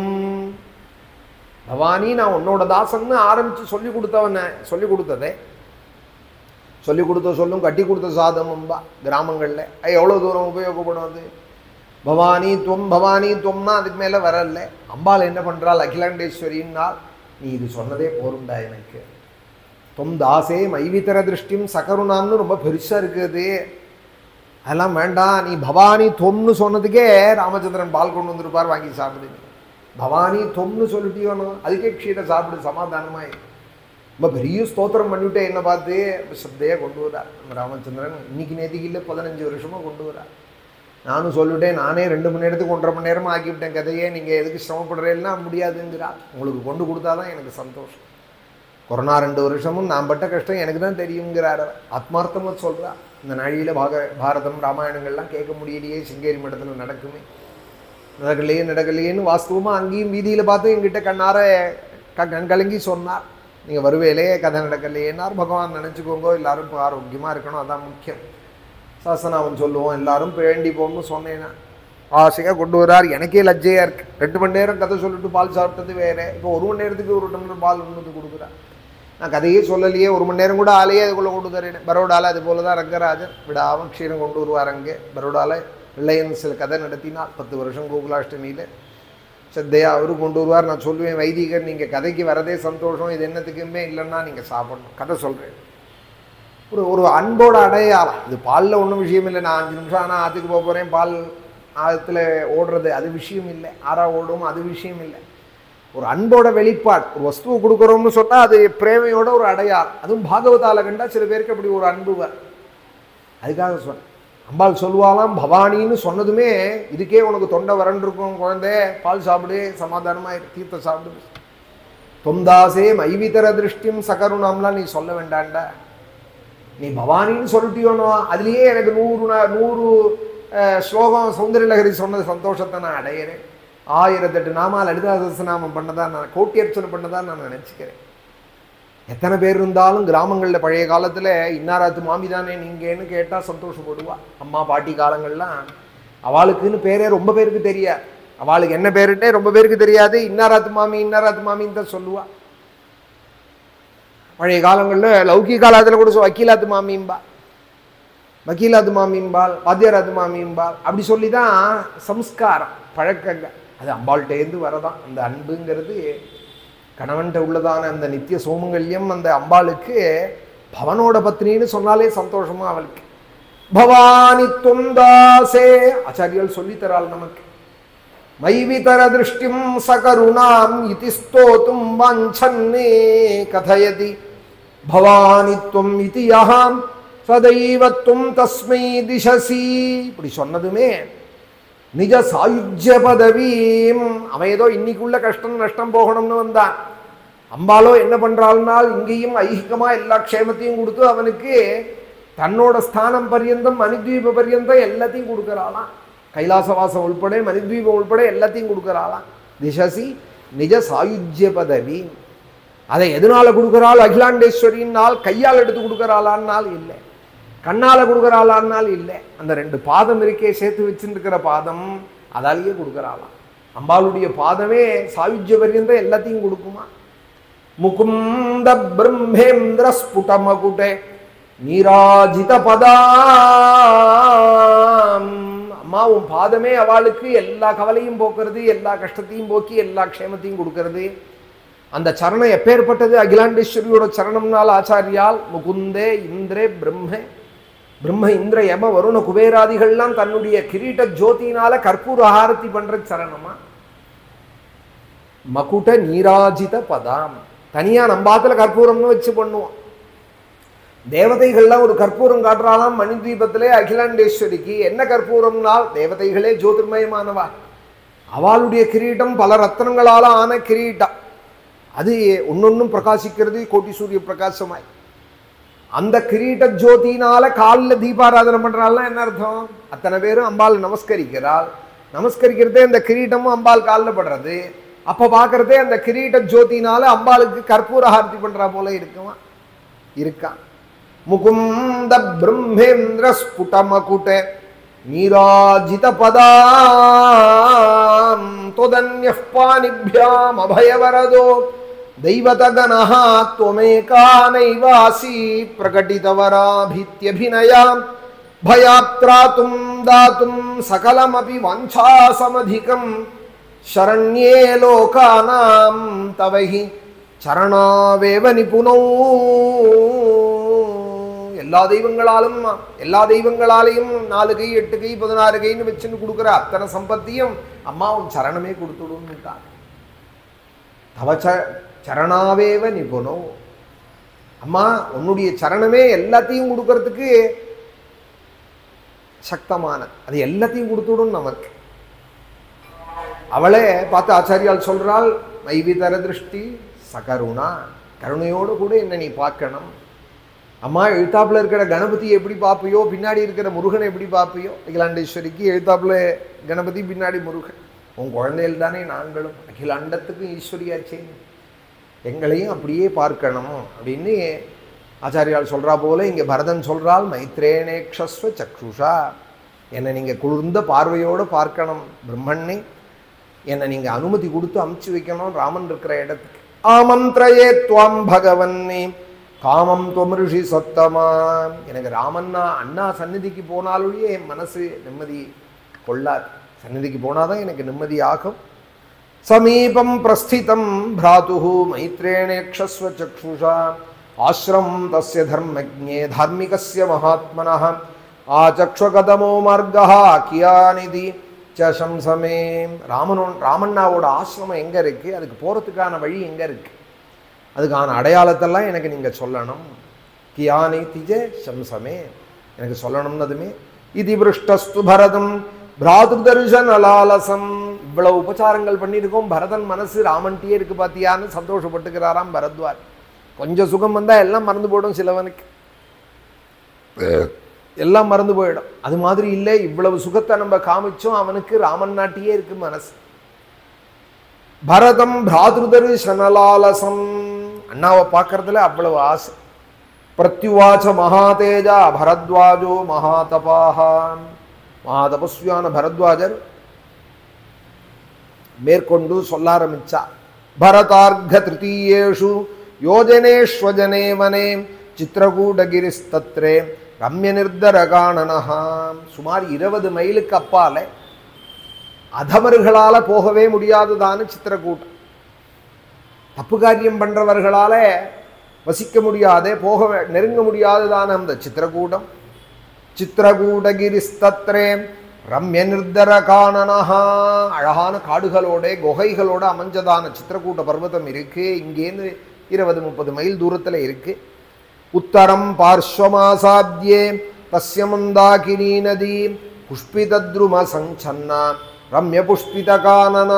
பவானி நான் உன்னோட தாசன்னு ஆரம்பிச்சு சொல்லி கொடுத்தவன சொல்லி கொடுத்ததே சொல்லி கொடுத்த சொல்லும் கட்டி கொடுத்த சாதமும்பா கிராமங்களில் அது எவ்வளோ தூரம் உபயோகப்படும் அது பவானி துவம் பவானி துவம்னா அதுக்கு மேலே வரல அம்பாள் என்ன பண்ணுறாள் அகிலாண்டேஸ்வரின்னால் நீ இது சொன்னதே போருண்டா எனக்கு தொம் தாசே மைவித்தர திருஷ்டியும் சகருணாம்னு ரொம்ப பெருசாக இருக்குது அதெல்லாம் வேண்டாம் நீ பவானி தொம்னு சொன்னதுக்கே ராமச்சந்திரன் பால் கொண்டு வந்திருப்பார் வாங்கி சாப்பிடுங்க பவானி தொம்னு சொல்லிட்டியோனோ அதுக்கே க்ஷீரை சாப்பிடு சமாதானமாய் ரொம்ப பெரிய ஸ்தோத்திரம் பண்ணிவிட்டு என்ன பார்த்து சத்தையாக கொண்டு வரா நம்ம ராமச்சந்திரன் இன்னைக்கு நேற்றுக்கு இல்லை பதினஞ்சு வருஷமா கொண்டு வரா நானும் சொல்லிவிட்டேன் நானே ரெண்டு மணி நேரத்துக்கு ஒன்றரை மணி நேரமாக ஆக்கிவிட்டேன் கதையே நீங்கள் எதுக்கு சிரமப்படுறேன்னா முடியாதுங்கிறா உங்களுக்கு கொண்டு கொடுத்தா தான் எனக்கு சந்தோஷம் கொரோனா ரெண்டு வருஷமும் நான் பட்ட கஷ்டம் எனக்கு தான் தெரியுங்கிறார் அவர். ஆத்மார்த்தமா சொல்றா இந்த நாழியில் பாக பாரதம் ராமாயணங்கள்லாம் கேட்க முடியலையே சிங்கேரி மட்டத்தில் நடக்குமே நடக்கலையே நடக்கலையேன்னு வாஸ்தவமாக அங்கேயும் வீதியில் பார்த்து எங்கிட்ட கண்ணார க கண் கலங்கி சொன்னார் நீங்கள் வருவேலே கதை நடக்கலையேன்னார் பகவான் நினச்சிக்கோங்க எல்லாரும் இப்போ ஆரோக்கியமாக இருக்கணும் அதான் முக்கியம் சாசனாவன் சொல்லுவோம் எல்லாரும் வேண்டிப்போம்னு சொன்னேன்னா ஆசையாக கொண்டு வரார் எனக்கே லஜ்ஜையாக இருக்கு ரெண்டு மணி நேரம் கதை சொல்லிட்டு பால் சாப்பிட்டது வேற இப்போ ஒரு மணி நேரத்துக்கு ஒரு டம்ளர் பால் ஒன்று வந்து கொடுக்குறார் நான் கதையே சொல்லலையே ஒரு மணி நேரம் கூட ஆளையே அதுக்குள்ளே கொண்டு தரேன் பரோடால அது போல தான் ரங்கராஜன் விடாமல் க்ஷீரம் கொண்டு வருவார் அங்கே பரோடால ரிலையன்ஸில் கதை நடத்தினால் பத்து வருஷம் கோகுலாஷ்டமியில் சத்தையா அவரு கொண்டு வருவார் நான் சொல்லுவேன் வைதிகர் நீங்கள் கதைக்கு வரதே சந்தோஷம் இது என்னத்துக்குமே இல்லைன்னா நீங்கள் சாப்பிடணும் கதை சொல்கிறேன் ஒரு ஒரு அன்போட அடையாளம் இது பாலில் ஒன்றும் விஷயம் இல்லை நான் அஞ்சு நிமிஷம் ஆனால் ஆற்றுக்கு போக போகிறேன் பால் ஆற்றுல ஓடுறது அது விஷயம் இல்லை ஆறா ஓடும் அது விஷயம் இல்லை ஒரு அன்போட வெளிப்பாடு ஒரு வஸ்துவை கொடுக்குறோம்னு சொன்னால் அது பிரேமையோட ஒரு அடையாளம் அதுவும் பாகவதால கண்டா சில பேருக்கு அப்படி ஒரு அன்பு வரும் அதுக்காக சொன்னேன் அம்பாள் சொல்லுவாளாம் பவானின்னு சொன்னதுமே இதுக்கே உனக்கு தொண்டை வறண்டு இருக்கும் குழந்தை பால் சாப்பிடு சமாதானமாக இரு, தீர்த்த சாப்பிடு தொந்தாசே மைவிதர திருஷ்டியும் சகருணாம்லாம் நீ சொல்ல வேண்டாண்டா நீ பவானின்னு சொல்லிட்டியோனோ அதுலேயே எனக்கு நூறு நா- நூறு அஹ், ஸ்லோகம் சௌந்தரலகரி சொன்னது சந்தோஷத்தை நான் அடையிறேன் ஆயிரத்தெட்டு நாமா லலிதா சஹஸ்ரநாமம் பண்ணதா நான் கோட்டியர்ச்சனை பண்ணதா நான் நினச்சிக்கிறேன் எத்தனை பேர் இருந்தாலும் கிராமங்களில் பழைய காலத்தில் இன்னாராத்து மாமி தானே நீங்கன்னு கேட்டால் சந்தோஷப்படுவா அம்மா பாட்டி காலங்கள்லாம் அவளுக்குன்னு பேரே ரொம்ப பேருக்கு தெரியாது அவளுக்கு என்ன பேருன்னே ரொம்ப பேருக்கு தெரியாது இன்னாராத்து மாமி இன்னாராத்து மாமின்னு தான் சொல்லுவா பழைய காலங்களில் லௌகிக காலத்தில் கூட சொ- வக்கீலாத்து மாமிம்பா வக்கீலாத்து மாமிம்பாள் வாத்தியாராத்து மாமிம்பாள் அப்படி சொல்லி தான் சம்ஸ்காரம் பழக்கங்கள் அது அம்பாள்கிட்டேருந்து வரதான் அந்த அன்புங்கிறது கணவன்கிட்ட உள்ளதான அந்த நித்திய சோமங்கல்யம் அந்த அம்பாளுக்கு பவனோட பத்னின்னு சொன்னாலே சந்தோஷமா அவளுக்கு பவானி தொந்தாசே ஆச்சாரியால் சொல்லித்தராள் நமக்கு மைவிதர திருஷ்டிம் சகருணாம் இதி ஸ்தோத்தும் வாஞ்சன்னே கதயதி பவானி துவம் இதி யஹாம் சதைவத்துவம் தஸ்மை திசசி இப்படி சொன்னதுமே நிஜ சாயுஜ்ய பதவீம் அவன் ஏதோ இன்னைக்குள்ள கஷ்டம் நஷ்டம் போகணும்னு வந்தான் அம்பாலோ என்ன பண்றாள்னால் இங்கேயும் ஐகிகமா எல்லா க்ஷேமத்தையும் கொடுத்து அவனுக்கு தன்னோட ஸ்தானம் பர்யந்தம் மணித்வீப பர்யந்தம் எல்லாத்தையும் கொடுக்கறாளாம் கைலாசவாசம் உள்பட மணித்வீபம் உள்பட எல்லாத்தையும் கொடுக்கறாளாம் திசசி நிஜ சாயுஜ்ய பதவி அதை எதனால கொடுக்கறாள் அகிலாண்டேஸ்வரினால் கையால் எடுத்து கொடுக்கறாளான்னால் இல்லை கண்ணால கொடுக்கறாளான்னால் இல்லை அந்த ரெண்டு பாதம் இருக்கே சேர்த்து வச்சுருக்கிற பாதம் அதாலேயே கொடுக்கறாளாம் அம்பாளுடைய பாதமே சாயுஜ்ய பர்யந்தம் எல்லாத்தையும் கொடுக்குமா முகுந்த பிரம்மேந்திர ஸ்புடமகுடே நீராஜித பதாம் அம்மா உன் பாதமே அவளுக்கு எல்லா கவலையும் போக்குறது எல்லா கஷ்டத்தையும் போக்கி எல்லா க்ஷேமத்தையும் கொடுக்கறது அந்த சரணம் எப்பேற்பட்டது அகிலாண்டேஸ்வரியோட சரணம்னால் ஆச்சாரியால் முகுந்தே இந்திரே பிரம்மே பிரம்ம இந்திர யம வருண குபேராதிகள்லாம் தன்னுடைய கிரீட ஜோதியினால கற்பூர ஆரத்தி பண்ற சரணமா மகுட நீராஜித பதாம் தனியா நம்பாத்துல கற்பூரம்னு வச்சு பண்ணுவோம் தேவதைகள்லாம் ஒரு கற்பூரம் காட்டுறாளாம் மணி தீபத்திலே அகிலாண்டேஸ்வரிக்கு என்ன கற்பூரம்னால் தேவதைகளே ஜோதிர்மயமானவா அவளுடைய கிரீட்டம் பல ரத்னங்களால ஆன கிரீட்டம் அது ஒன்னொன்னும் பிரகாசிக்கிறது கோட்டி சூரிய பிரகாசமாய் அந்த கிரீட ஜோதியினால காலில் தீபாராதனை பண்றாள்னா என்ன அர்த்தம் அத்தனை பேரும் அம்பாள் நமஸ்கரிக்கிறாள் நமஸ்கரிக்கிறதே அந்த கிரீட்டமும் அம்பாள் காலில் படுறது அப்ப பார்க்கறதே அந்த கிரீட ஜோதியினால அம்பாளுக்கு கற்பூர ஆரத்தி பண்றா போல இருக்குமா இருக்கான் முகுந்த பிரம்மேந்திர ஸ்புடமகுட நீராஜித பதாம் தொதன்ய பாணிभ्याम அபயவரதோ दैवतगणः त्वमेका नैवासि प्रकटितवराभित्यभिनयां भयात्रातुं दातुं सकलमपि वाञ्छासमधिकं शरण्ये लोकानां तव हि சரணாவேவ நிபுணோ எல்லா தெய்வங்களாலும் எல்லா தெய்வங்களாலையும் நாலு கை எட்டு கை பதினாறு கைன்னு வச்சுன்னு கொடுக்குற அத்தனை சம்பத்தியும் அம்மா உன் சரணமே கொடுத்துடுன்னுட்டான் தவச்ச சரணாவேவ நிபுணோ அம்மா உன்னுடைய சரணமே எல்லாத்தையும் கொடுக்கறதுக்கு சக்தமான அது எல்லாத்தையும் கொடுத்துடும் நமக்கு அவளே பார்த்து ஆச்சாரியால் சொல்றாள் மைவிதர திருஷ்டி சகருணா கருணையோடு கூட என்ன நீ பார்க்கணும் அம்மா எழுத்தாப்புல இருக்கிற கணபதி எப்படி பார்ப்பியோ பின்னாடி இருக்கிற முருகனை எப்படி பார்ப்பியோ அகிலாண்டேஸ்வரிக்கு எழுத்தாப்புல கணபதி பின்னாடி முருகன் உன் குழந்தைகள் தானே நாங்களும் அகிலாண்டத்துக்கும் ஈஸ்வரியாச்சே எங்களையும் அப்படியே பார்க்கணும் அப்படின்னு ஆச்சாரியால் சொல்றா போல இங்கே பரதன் சொல்றால் மைத்ரேனேக்ஷஸ்வ சக்ஷுஷா என்னை நீங்கள் குளிர்ந்த பார்வையோடு பார்க்கணும் பிரம்மண்ணே என்னை நீங்கள் அனுமதி கொடுத்து அமுச்சு வைக்கணும் ராமன் இருக்கிற இடத்துக்கு ஆமந்திரயே துவாம் பகவன்னே காமம் தொமருஷி சத்தமா எனக்கு ராமன்னா அண்ணா சந்நிதிக்கு போனாலுடைய என் மனசு நிம்மதி கொள்ளாது சந்நிதிக்கு போனாதான் எனக்கு நிம்மதியாகும் சமீபம் பிரஸ்திதம் பிராத்து மைத்ரேணேக்ஷஸ்வ சக்ஷுஷா ஆசிரம் தஸ்ய தர்மஜே தார்மிகஸ்ய மகாத்மனः ஆச்சக்ஷகதமோ மார்கா கியானிதி சம்சமே ராமனோன் ராமண்ணாவோட ஆசிரமம் எங்கே இருக்குது அதுக்கு போகிறதுக்கான வழி எங்கே இருக்குது அதுக்கான அடையாளத்தெல்லாம் எனக்கு நீங்கள் சொல்லணும் கியானி திஜ சம்சமே எனக்கு சொல்லணும்னதுமே இது விருஷ்டஸ்து பரதம் பிராது தரிசன லாலசம் இவ்வளவு உபச்சாரங்கள் பண்ணியிருக்கோம் பரதன் மனசு ராமன்ட்டியே இருக்கு பாத்தியான்னு சந்தோஷப்பட்டுக்கிறாராம் பரத்வார் கொஞ்சம் சுகம் வந்தா எல்லாம் மறந்து போயிடும் சிலவனுக்கு எல்லாம் மறந்து போயிடும் அது மாதிரி இல்லை இவ்வளவு சுகத்தை நம்ம காமிச்சோம் அவனுக்கு ராமன் நாட்டியே இருக்கு மனசு பரதம் பிராதுதரு சனலாலசம் அண்ணாவை பார்க்கறதுல அவ்வளவு ஆசை பிரத்யுவாச்ச மகாதேஜா பரத்வாஜோ மகாதபாக மகாதபஸ்வியான பரத்வாஜர் மேற்கொண்டு சொல்ல ஆரம்பிச்சா பரதார்க திருத்தீயேஷு யோஜனேஸ்வஜனே வனே சித்திரகூடகிரிஸ்தத்ரே ரம்ய நிர்தரகாணனஹா சுமார் இருபது மைலுக்கு அப்பால அதமர்களால போகவே முடியாததான சித்திரக்கூட்டம் தப்பு காரியம் பண்றவர்களால வசிக்க முடியாதே போக வே- நெருங்க முடியாததான அந்த சித்திரக்கூடம் சித்திரகூடகிரிஸ்தத்ரே ரம்ய நிர்தர காணனஹா அழகான காடுகளோட குகைகளோட அமைஞ்சதான சித்திரக்கூட்ட பர்வதம் இருக்கு இங்கேருந்து இருபது முப்பது மைல் தூரத்துல இருக்கு உத்தரம் பார்ஸ்வமாசாத்யே தஸ்ய மந்தாகினி நதி புஷ்பிதத்ரும சஞ்சன்னா ரம்ய புஷ்பித கானனா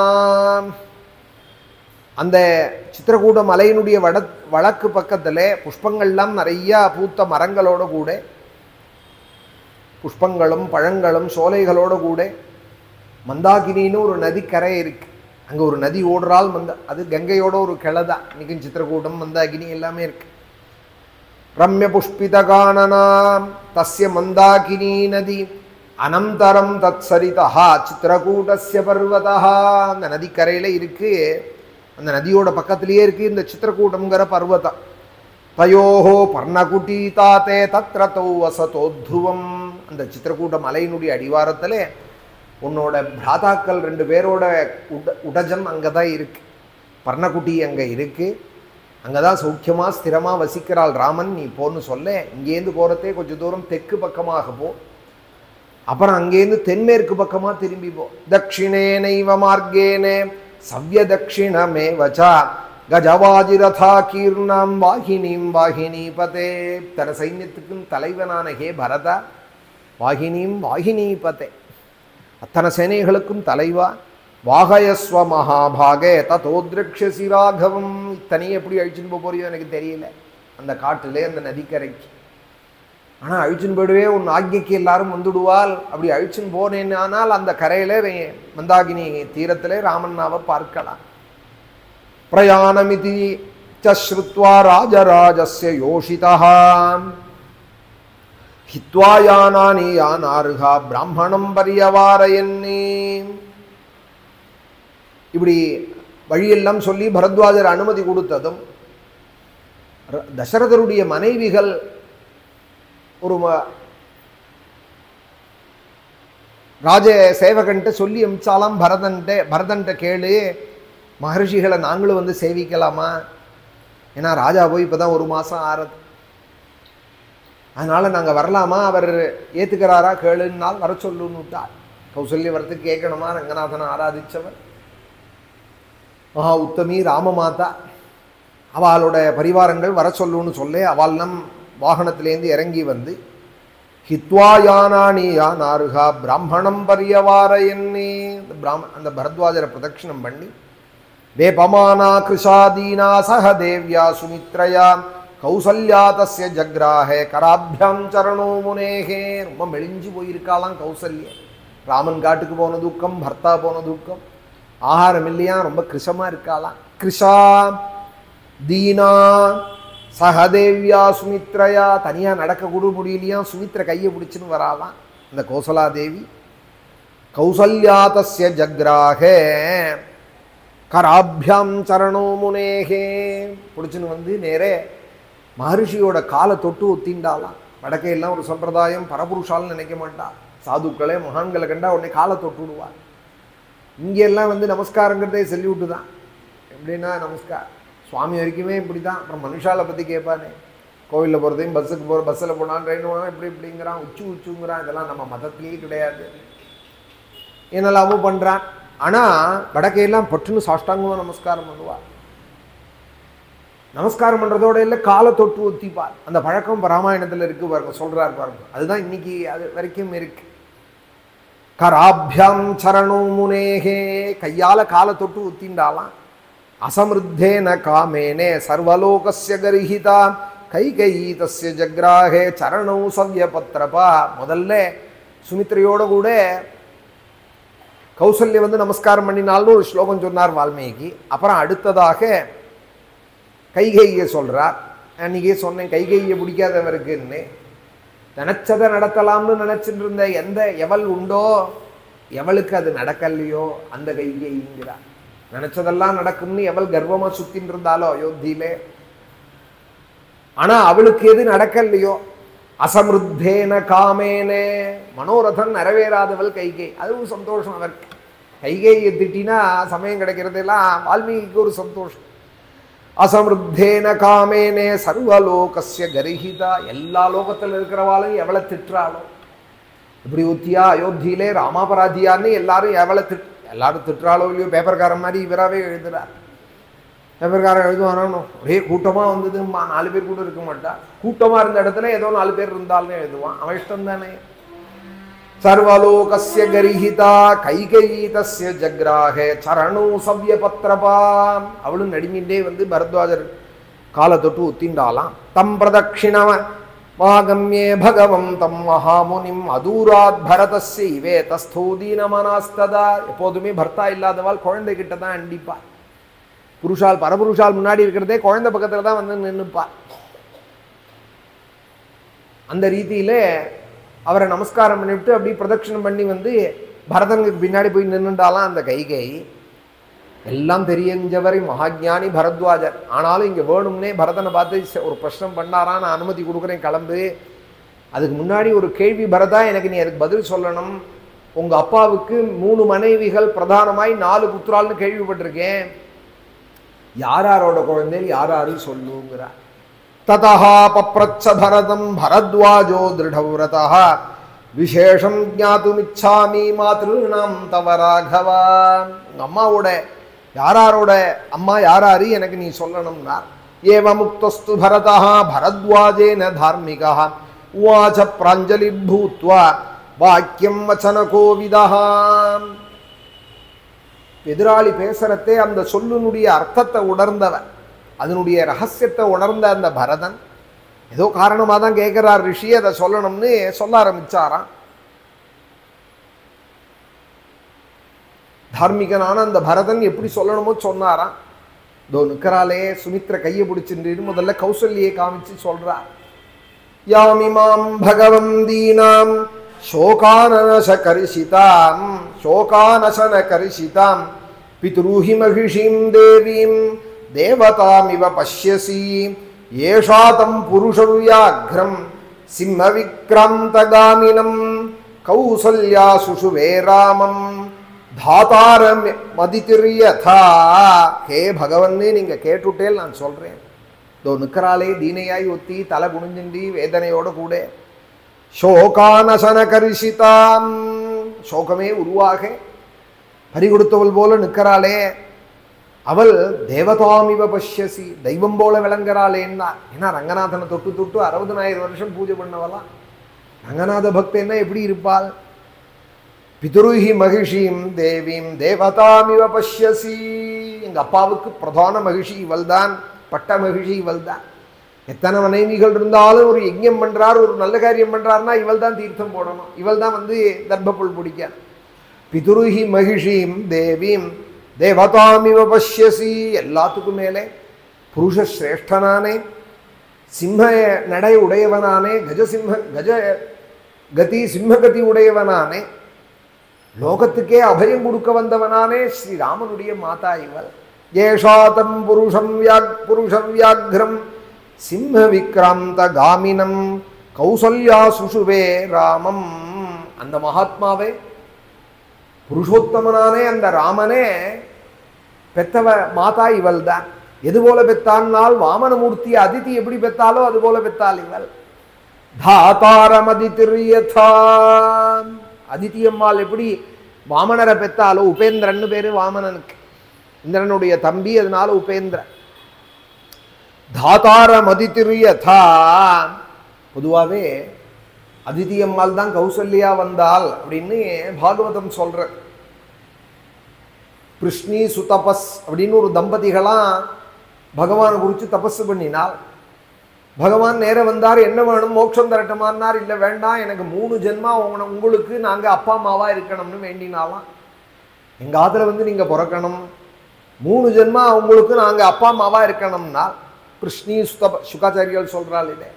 அந்த சித்திரக்கூட மலையினுடைய வட வடக்கு பக்கத்துல புஷ்பங்கள்லாம் நிறைய பூத்த மரங்களோட கூட புஷ்பங்களும் பழங்களும் சோலைகளோட கூட மந்தாகினின்னு ஒரு நதிக்கரை இருக்கு அங்க ஒரு நதி ஓடுறால் மந்த அது கங்கையோட ஒரு கிளை தான் இன்னைக்கும் சித்திரக்கூட்டம் மந்தாகினி எல்லாமே இருக்கு ரம்ய புஷ்பித கானனாம் தஸ்ய மந்தாகினி நதி அனந்தரம் தத் சரிதா சித்திரக்கூட்டஸ்ய பர்வதா அந்த நதிக்கரையில இருக்கு அந்த நதியோட பக்கத்திலேயே இருக்கு இந்த சித்திரக்கூட்டம்ங்கிற பர்வதம் தயோஹோ பர்ணகுட்டீதாத்தே தத்ர தௌ வசதோ துருவம் அந்த சித்திரக்கூட்ட மலையினுடைய அடிவாரத்தில் உன்னோட பிராதாக்கள் ரெண்டு பேரோட உட உடஜம் அங்கே தான் இருக்கு பர்ணகுட்டி அங்கே இருக்கு அங்கே தான் சௌக்கியமாக ஸ்திரமாக வசிக்கிறாள் ராமன் நீ போன்னு சொல்ல இங்கேருந்து போகிறதே கொஞ்சம் தூரம் தெற்கு பக்கமாக போ அப்புறம் அங்கேருந்து தென்மேற்கு பக்கமாக திரும்பி போ தட்சிணே நைவ மார்க்கேனே சவ்ய தட்சிணமே வச்சா கஜவாஜிரதா கீர்ணாம் வாகினீம் வாகினீபதே தன சைன்யத்துக்கும் தலைவனான ஹே பரதா வாகினீம் வாகினீபதே அத்தனை சேனைகளுக்கும் தலைவா வாகயஸ்வ மகாபாகே தத்தோத்ரக்ஷசி ராகவம் இத்தனையும் எப்படி அழிச்சுன்னு போக போறியோ எனக்கு தெரியல அந்த காட்டிலே அந்த நதிக்கரைக்கு ஆனால் அழிச்சுன்னு போயிடுவே உன் ஆக்ஞைக்கு எல்லாரும் வந்துடுவாள் அப்படி அழிச்சுன்னு போனேன்னானால் அந்த கரையில வே- மந்தாகினி தீரத்திலே ராமண்ணாவை பார்க்கலாம் பிரயாணமிதி ச ஸ்ருத்வா ராஜராஜஸ்ய யோஷிதா ஹித்வா யானானி யானாருகா பிராமணம் பரியவாரயன்னி இப்படி வழியெல்லாம் சொல்லி பரத்வாஜர் அனுமதி கொடுத்ததும் ர- தசரதருடைய மனைவிகள் ஒரு ம- ராஜ சேவகன்ட்ட சொல்லி அமிச்சாலாம் பரதன்ட்ட பரதன்ட்ட கேளு மகர்ஷிகளை நாங்களும் வந்து சேவிக்கலாமா ஏன்னா ராஜா போய் இப்போ தான் ஒரு மாதம் ஆறது அதனால் நாங்கள் வரலாமா அவர் ஏற்றுக்கிறாரா கேளுன்னால் வர சொல்லுன்னு விட்டார் கௌசல்ய வரத்துக்கு கேட்கணுமா ரங்கநாதனை ஆராதிச்சவர் மகா உத்தமி ராமமாதா அவளோட பரிவாரங்கள் வர சொல்லுன்னு சொல்லி அவள்லாம் வாகனத்திலேருந்து இறங்கி வந்து ஹித்வா யானானி யானாருகா பிராமணம் பரியவாரயன்னே அந்த பிராம அந்த பரத்வாஜரை பிரதட்சிணம் பண்ணி வேபமானா கிருஷாதீனா சக தேவ்யா சுமித்ரயா கௌசல்யா தஸ்ய ஜக்ராஹே கராபியாம் சரணோ முனேகே ரொம்ப மெலிஞ்சு போயிருக்காளாம் கௌசல்யா ராமன் காட்டுக்கு போன துக்கம் பர்த்தா போன துக்கம் ஆகாரம் இல்லையா ரொம்ப கிருஷமா இருக்காளாம் கிருஷா தீனா சகதேவ்யா சுமித்ரயா தனியாக நடக்க கூட முடியலையா சுமித்ர கையை பிடிச்சின்னு வராலாம் அந்த கோசலா தேவி கௌசல்யா தஸ்ய ஜக்ராஹே கராபியாம் சரணோ முனேகே பிடிச்சின்னு வந்து நேரே மகர்ஷியோட காலை தொட்டு ஒத்திண்டாலாம் வடக்கையெல்லாம் ஒரு சம்பிரதாயம் பரபுருஷால்னு நினைக்க மாட்டா சாதுக்களே மகான்களை கண்டா உடனே காலை தொட்டு விடுவார் இங்கெல்லாம் வந்து நமஸ்காரங்கிறதே செல்யூட்டு தான் எப்படின்னா நமஸ்கார் சுவாமி வரைக்குமே இப்படி தான் அப்புறம் மனுஷாலை பற்றி கேட்பானே கோவிலில் போகிறதையும் பஸ்ஸுக்கு போகிற பஸ்ஸில் போனாலும் ட்ரெயின் போனாலும் இப்படி இப்படிங்கிறான் உச்சு உச்சுங்கிறான் இதெல்லாம் நம்ம மதத்திலேயே கிடையாது என்னெல்லாமோ பண்ணுறான் ஆனால் வடக்கையெல்லாம் பட்டுன்னு சாஷ்டாங்கமாக நமஸ்காரம் பண்ணுவார் நமஸ்காரம் பண்ணுறதோட இல்லை காலை தொட்டு ஒத்திப்பார் அந்த பழக்கம் இப்ப ராமாயணத்தில் இருக்கு பாருங்க சொல்றாரு பாருங்க அதுதான் இன்னைக்கு அது வரைக்கும் இருக்கு கராபியாம் சரணோ முனேகே கையால காலை தொட்டு ஒத்திண்டாலாம் அசமிருத்தேன காமேனே சர்வலோகஸ்ய கரிஹிதா கைகை தஸ்ய ஜக்ராஹே சரணௌ சவ்ய பத்திரபா முதல்ல சுமித்ரையோட கூட கௌசல்ய வந்து நமஸ்காரம் பண்ணினால்னு ஒரு ஸ்லோகம் சொன்னார் வால்மீகி அப்புறம் அடுத்ததாக கைகையை சொல்றார் அன்னைக்கே சொன்னேன் கைகையை பிடிக்காதவருக்குன்னு நினைச்சதை நடத்தலாம்னு நினைச்சிட்டு இருந்த எந்த எவள் உண்டோ எவளுக்கு அது நடக்கலையோ அந்த கைகைங்கிறார் நினைச்சதெல்லாம் நடக்கும்னு எவள் கர்வமா சுத்தின்னு இருந்தாலோ அயோத்தியிலே ஆனா அவளுக்கு எது நடக்கலையோ அசமிருத்தேன காமேனே மனோரதம் நிறைவேறாதவள் கைகை அதுவும் சந்தோஷம் அவருக்கு கைகையை திட்டினா சமயம் கிடைக்கிறதெல்லாம் வால்மீகிக்கு ஒரு சந்தோஷம் அசமிருத்தேன காமேனே சர்வலோகஸ்ய கரிஹிதா எல்லா லோகத்தில் இருக்கிறவாளையும் எவ்வளோ திட்டுறாளோ இப்படி ஊத்தியா அயோத்தியிலே ராமாபராதியான்னு எல்லாரும் எவ்வளோ திட் எல்லாரும் திட்டுறாளோ இல்லையோ பேப்பர்காரன் மாதிரி இவராகவே எழுதுறார் பேப்பர்காரன் எழுதுவானோ ஒரே கூட்டமாக வந்ததும்மா நாலு பேர் கூட இருக்க மாட்டா கூட்டமாக இருந்த இடத்துல ஏதோ நாலு பேர் இருந்தாலும் எழுதுவான் அவன் இஷ்டம் தானே சர்வலோகஸ்ய கரிஹிதா கைகை தஸ்ய ஜக்ராஹே சரணு சவ்ய பத்திரபாம் அவளும் நடுங்கிண்டே வந்து பரத்வாஜர் காலை தொட்டு உத்திண்டாலாம் தம் பிரதட்சிணம மாகம்யே பகவம் தம் மகாமுனிம் அதூராத் பரதஸ்ய இவே தஸ்தூதீனமனாஸ்ததா எப்போதுமே பர்த்தா இல்லாதவாள் குழந்தை கிட்ட தான் அண்டிப்பா புருஷால் பரபுருஷால் முன்னாடி இருக்கிறதே குழந்தை பக்கத்தில் தான் வந்து நின்றுப்பா அந்த ரீதியில அவரை நமஸ்காரம் பண்ணிவிட்டு அப்படியே பிரதட்சணம் பண்ணி வந்து பரதனுக்கு பின்னாடி போய் நின்றுண்டாலாம் அந்த கைகை எல்லாம் தெரிஞ்சவரை மகாஜானி பரத்வாஜர் ஆனாலும் இங்கே வேணும்னே பரதனை பார்த்து ச- ஒரு பிரश्னம் பண்ணாரா நான் அனுமதி கொடுக்குறேன் கிளம்பு அதுக்கு முன்னாடி ஒரு கேள்வி பரதா எனக்கு நீ அதுக்கு பதில் சொல்லணும் உங்கள் அப்பாவுக்கு மூணு மனைவிகள் பிரதானமாய் நாலு புத்திரால்னு கேள்விப்பட்டிருக்கேன் யார் யாரோட குழந்தைகள் யார் யாரும் சொல்லுங்கிறார் ததா பப்ரச்ச பரதம் பரத்வாஜோ திருடவிரதா விசேஷம் ஞாத்துமிச்சாமி மாத்ருணாம் தவ ராகவா உங்க அம்மாவோட யாராரோட அம்மா யாராரு எனக்கு நீ சொல்லணும்னா ஏவ முக்தஸ்து பரதா பரத்வாஜேன தார்மிகா உவாச்ச பிராஞ்சலிர்பூத்வா வாக்கியம் வச்சன கோவிதா எதிராளி பேசுறதே அந்த சொல்லினுடைய அர்த்தத்தை உணர்ந்தவன் அதனுடைய ரகசியத்தை உணர்ந்த அந்த பரதன் ஏதோ காரணமாக தான் கேட்குறார் ரிஷி அதை சொல்லணும்னு சொல்ல ஆரம்பிச்சாராம் தார்மிகனான அந்த பரதன் எப்படி சொல்லணுமோ சொன்னாராம் இதோ நிற்கிறாளே சுமித்ர கையை பிடிச்சிட்டு முதல்ல கௌசல்யை காமிச்சு சொல்றா யாமிமாம் பகவம் தீனாம் சோகானனச கரிசிதாம் சோகானசன கரிசிதாம் பித்ருஹி மகிஷீம் தேவீம் தேவதாமிவ பஷ்யசி ஏஷா தம் புருஷவ்யாக்ரம் சிம்மவிக்ராந்தகாமினம் கௌசல்யா சுஷுவே ராமம் தாத்தாரம் மதித்திரியதா ஹே பகவன்னு நீங்க கேட்டுட்டேல் நான் சொல்றேன் இதோ நிற்கிறாளே தீனையாய் ஒத்தி தலை குனிஞ்சுண்டி வேதனையோட கூட சோகானசன கரிசிதாம் சோகமே உருவாக பறி கொடுத்தவள் போல நிற்கிறாளே அவள் தேவதாமிவ பஷ்யசி தெய்வம் போல விளங்குறாளேன்னா ஏன்னா ரங்கநாதனை தொட்டு தொட்டு அறுபதனாயிரம் வருஷம் பூஜை பண்ணவலாம் ரங்கநாத பக்தன்னா எப்படி இருப்பாள் பிதுருஹி மகிஷிம் தேவீம் தேவதாமிவ பஷ்யசி எங்க அப்பாவுக்கு பிரதான மகிழ்ச்சி இவள்தான் பட்ட மகிழ்ச்சி இவள்தான் எத்தனை மனைவிகள் இருந்தாலும் ஒரு யஜ்ஞம் பண்றார் ஒரு நல்ல காரியம் பண்றாருன்னா இவள் தான் தீர்த்தம் போடணும் இவள் தான் வந்து தர்ப்பப்புல் பிடிக்க பிதுருஹி மகிஷீம் தேவீம் தேவதாமிவ பஷ்யசி எல்லாத்துக்கும் மேலே புருஷ சிரேஷ்டனானே சிம்ம நடை உடையவனானே கஜசிம்ம கஜ கதி சிம்மகதி உடையவனானே லோகத்துக்கே அபயம் கொடுக்க வந்தவனானே ஸ்ரீராமனுடைய மாதா இவள் ஏஷாதம் புருஷம் வியாக் புருஷம் வியாக்ரம் சிம்ம விக்ராந்த காமினம் கௌசல்யா சுஷுவே ராமம் அந்த மகாத்மாவே புருஷோத்தமனானே அந்த ராமனே பெத்தவ மாதா இவள் தான் எது போல பெத்தான்னால் வாமனமூர்த்தி அதிதி எப்படி பெத்தாலோ அது போல பெத்தாள் இவள் தாத்தாரமதிதிரியதா அதிதி அம்மாள் எப்படி வாமனரை பெத்தாலோ உபேந்திரன்னு பேரு வாமனனுக்கு இந்திரனுடைய தம்பி அதனால உபேந்திரன் தாத்தாரமதிதிரியதா பொதுவாகவே அதிதி அம்மாள் தான் கௌசல்யா வந்தாள் அப்படின்னு பாகவதம் சொல்ற கிருஷ்ணி சுதபஸ் அப்படின்னு ஒரு தம்பதிகளாம் பகவானை குறித்து தபஸ் பண்ணினாள் பகவான் நேர வந்தார் என்ன வேணும் மோட்சம் தரட்டுமான்னார் இல்லை வேண்டாம் எனக்கு மூணு ஜென்மா உங்க- உங்களுக்கு நாங்கள் அப்பா அம்மாவா இருக்கணும்னு வேண்டினாலாம் எங்கள் ஆத்துல வந்து நீங்கள் பிறக்கணும் மூணு ஜென்மா உங்களுக்கு நாங்கள் அப்பா அம்மாவா இருக்கணும்னா கிருஷ்ணி சுதப சுகாச்சாரியால் சொல்றாள் இதே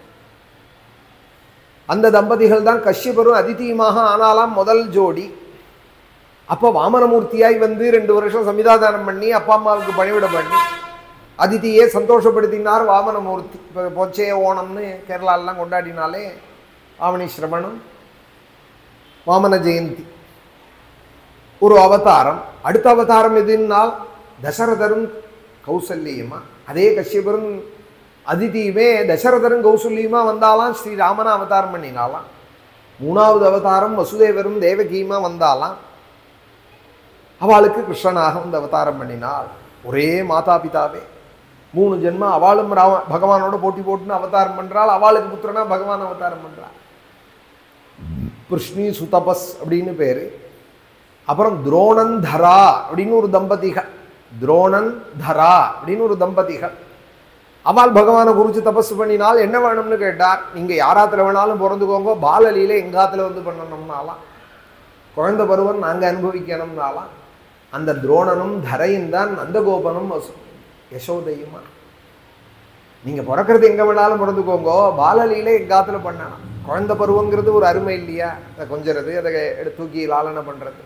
அந்த தம்பதிகள் தான் கஷ்யபரும் அதிதியுமாக ஆனாலாம் முதல் ஜோடி அப்போ வாமனமூர்த்தியாய் வந்து ரெண்டு வருஷம் சமிதாதானம் பண்ணி அப்பா அம்மாவுக்கு பணிவிட பண்ணி அதிதியே சந்தோஷப்படுத்தினார் வாமனமூர்த்தி இப்போ போச்சே ஓணம்னு கேரளாலெலாம் கொண்டாடினாலே ஆவணி சிரவணம் வாமன ஜெயந்தி ஒரு அவதாரம் அடுத்த அவதாரம் எதுனால் தசரதரும் கௌசல்யமா அதே கஷ்யபரும் அதிதியுமே தசரதரும் கௌசல்யமா வந்தாலாம் ஸ்ரீராமன அவதாரம் பண்ணினாலாம் மூணாவது அவதாரம் வசுதேவரும் தேவகியுமா வந்தாலாம் அவளுக்கு கிருஷ்ணனாக வந்து அவதாரம் பண்ணினாள் ஒரே மாதா பிதாவே மூணு ஜென்மம் அவளும் ராம பகவானோட போட்டி போட்டுன்னு அவதாரம் பண்றாள் அவளுக்கு புத்திரனா பகவான் அவதாரம் பண்றாள் கிருஷ்ணி சுதபஸ் அப்படின்னு பேரு அப்புறம் துரோணன் தரா அப்படின்னு ஒரு தம்பதிகள் துரோணன் தரா அப்படின்னு ஒரு தம்பதிகள் அவள் பகவானை குறித்து தபஸ் பண்ணினால் என்ன வேணும்னு கேட்டார் நீங்க யாராத்துல வேணாலும் பிறந்துக்கோங்க பாலலியில எங்காத்துல வந்து பண்ணணும்னாலாம் குழந்தை பருவம் நாங்க அனுபவிக்கணும்னாலாம் அந்த துரோணனும் தரையும் தான் நந்தகோபனும் வசு- யசோதையுமா நீங்க பிறக்கிறது எங்க வேணாலும் பிறந்துக்கோங்க பாலலியில எங்காத்துல பண்ணலாம் குழந்தை பருவங்கிறது ஒரு அருமை இல்லையா அதை கொஞ்சறது அதை எடுத்து தூக்கி லாலனை பண்றது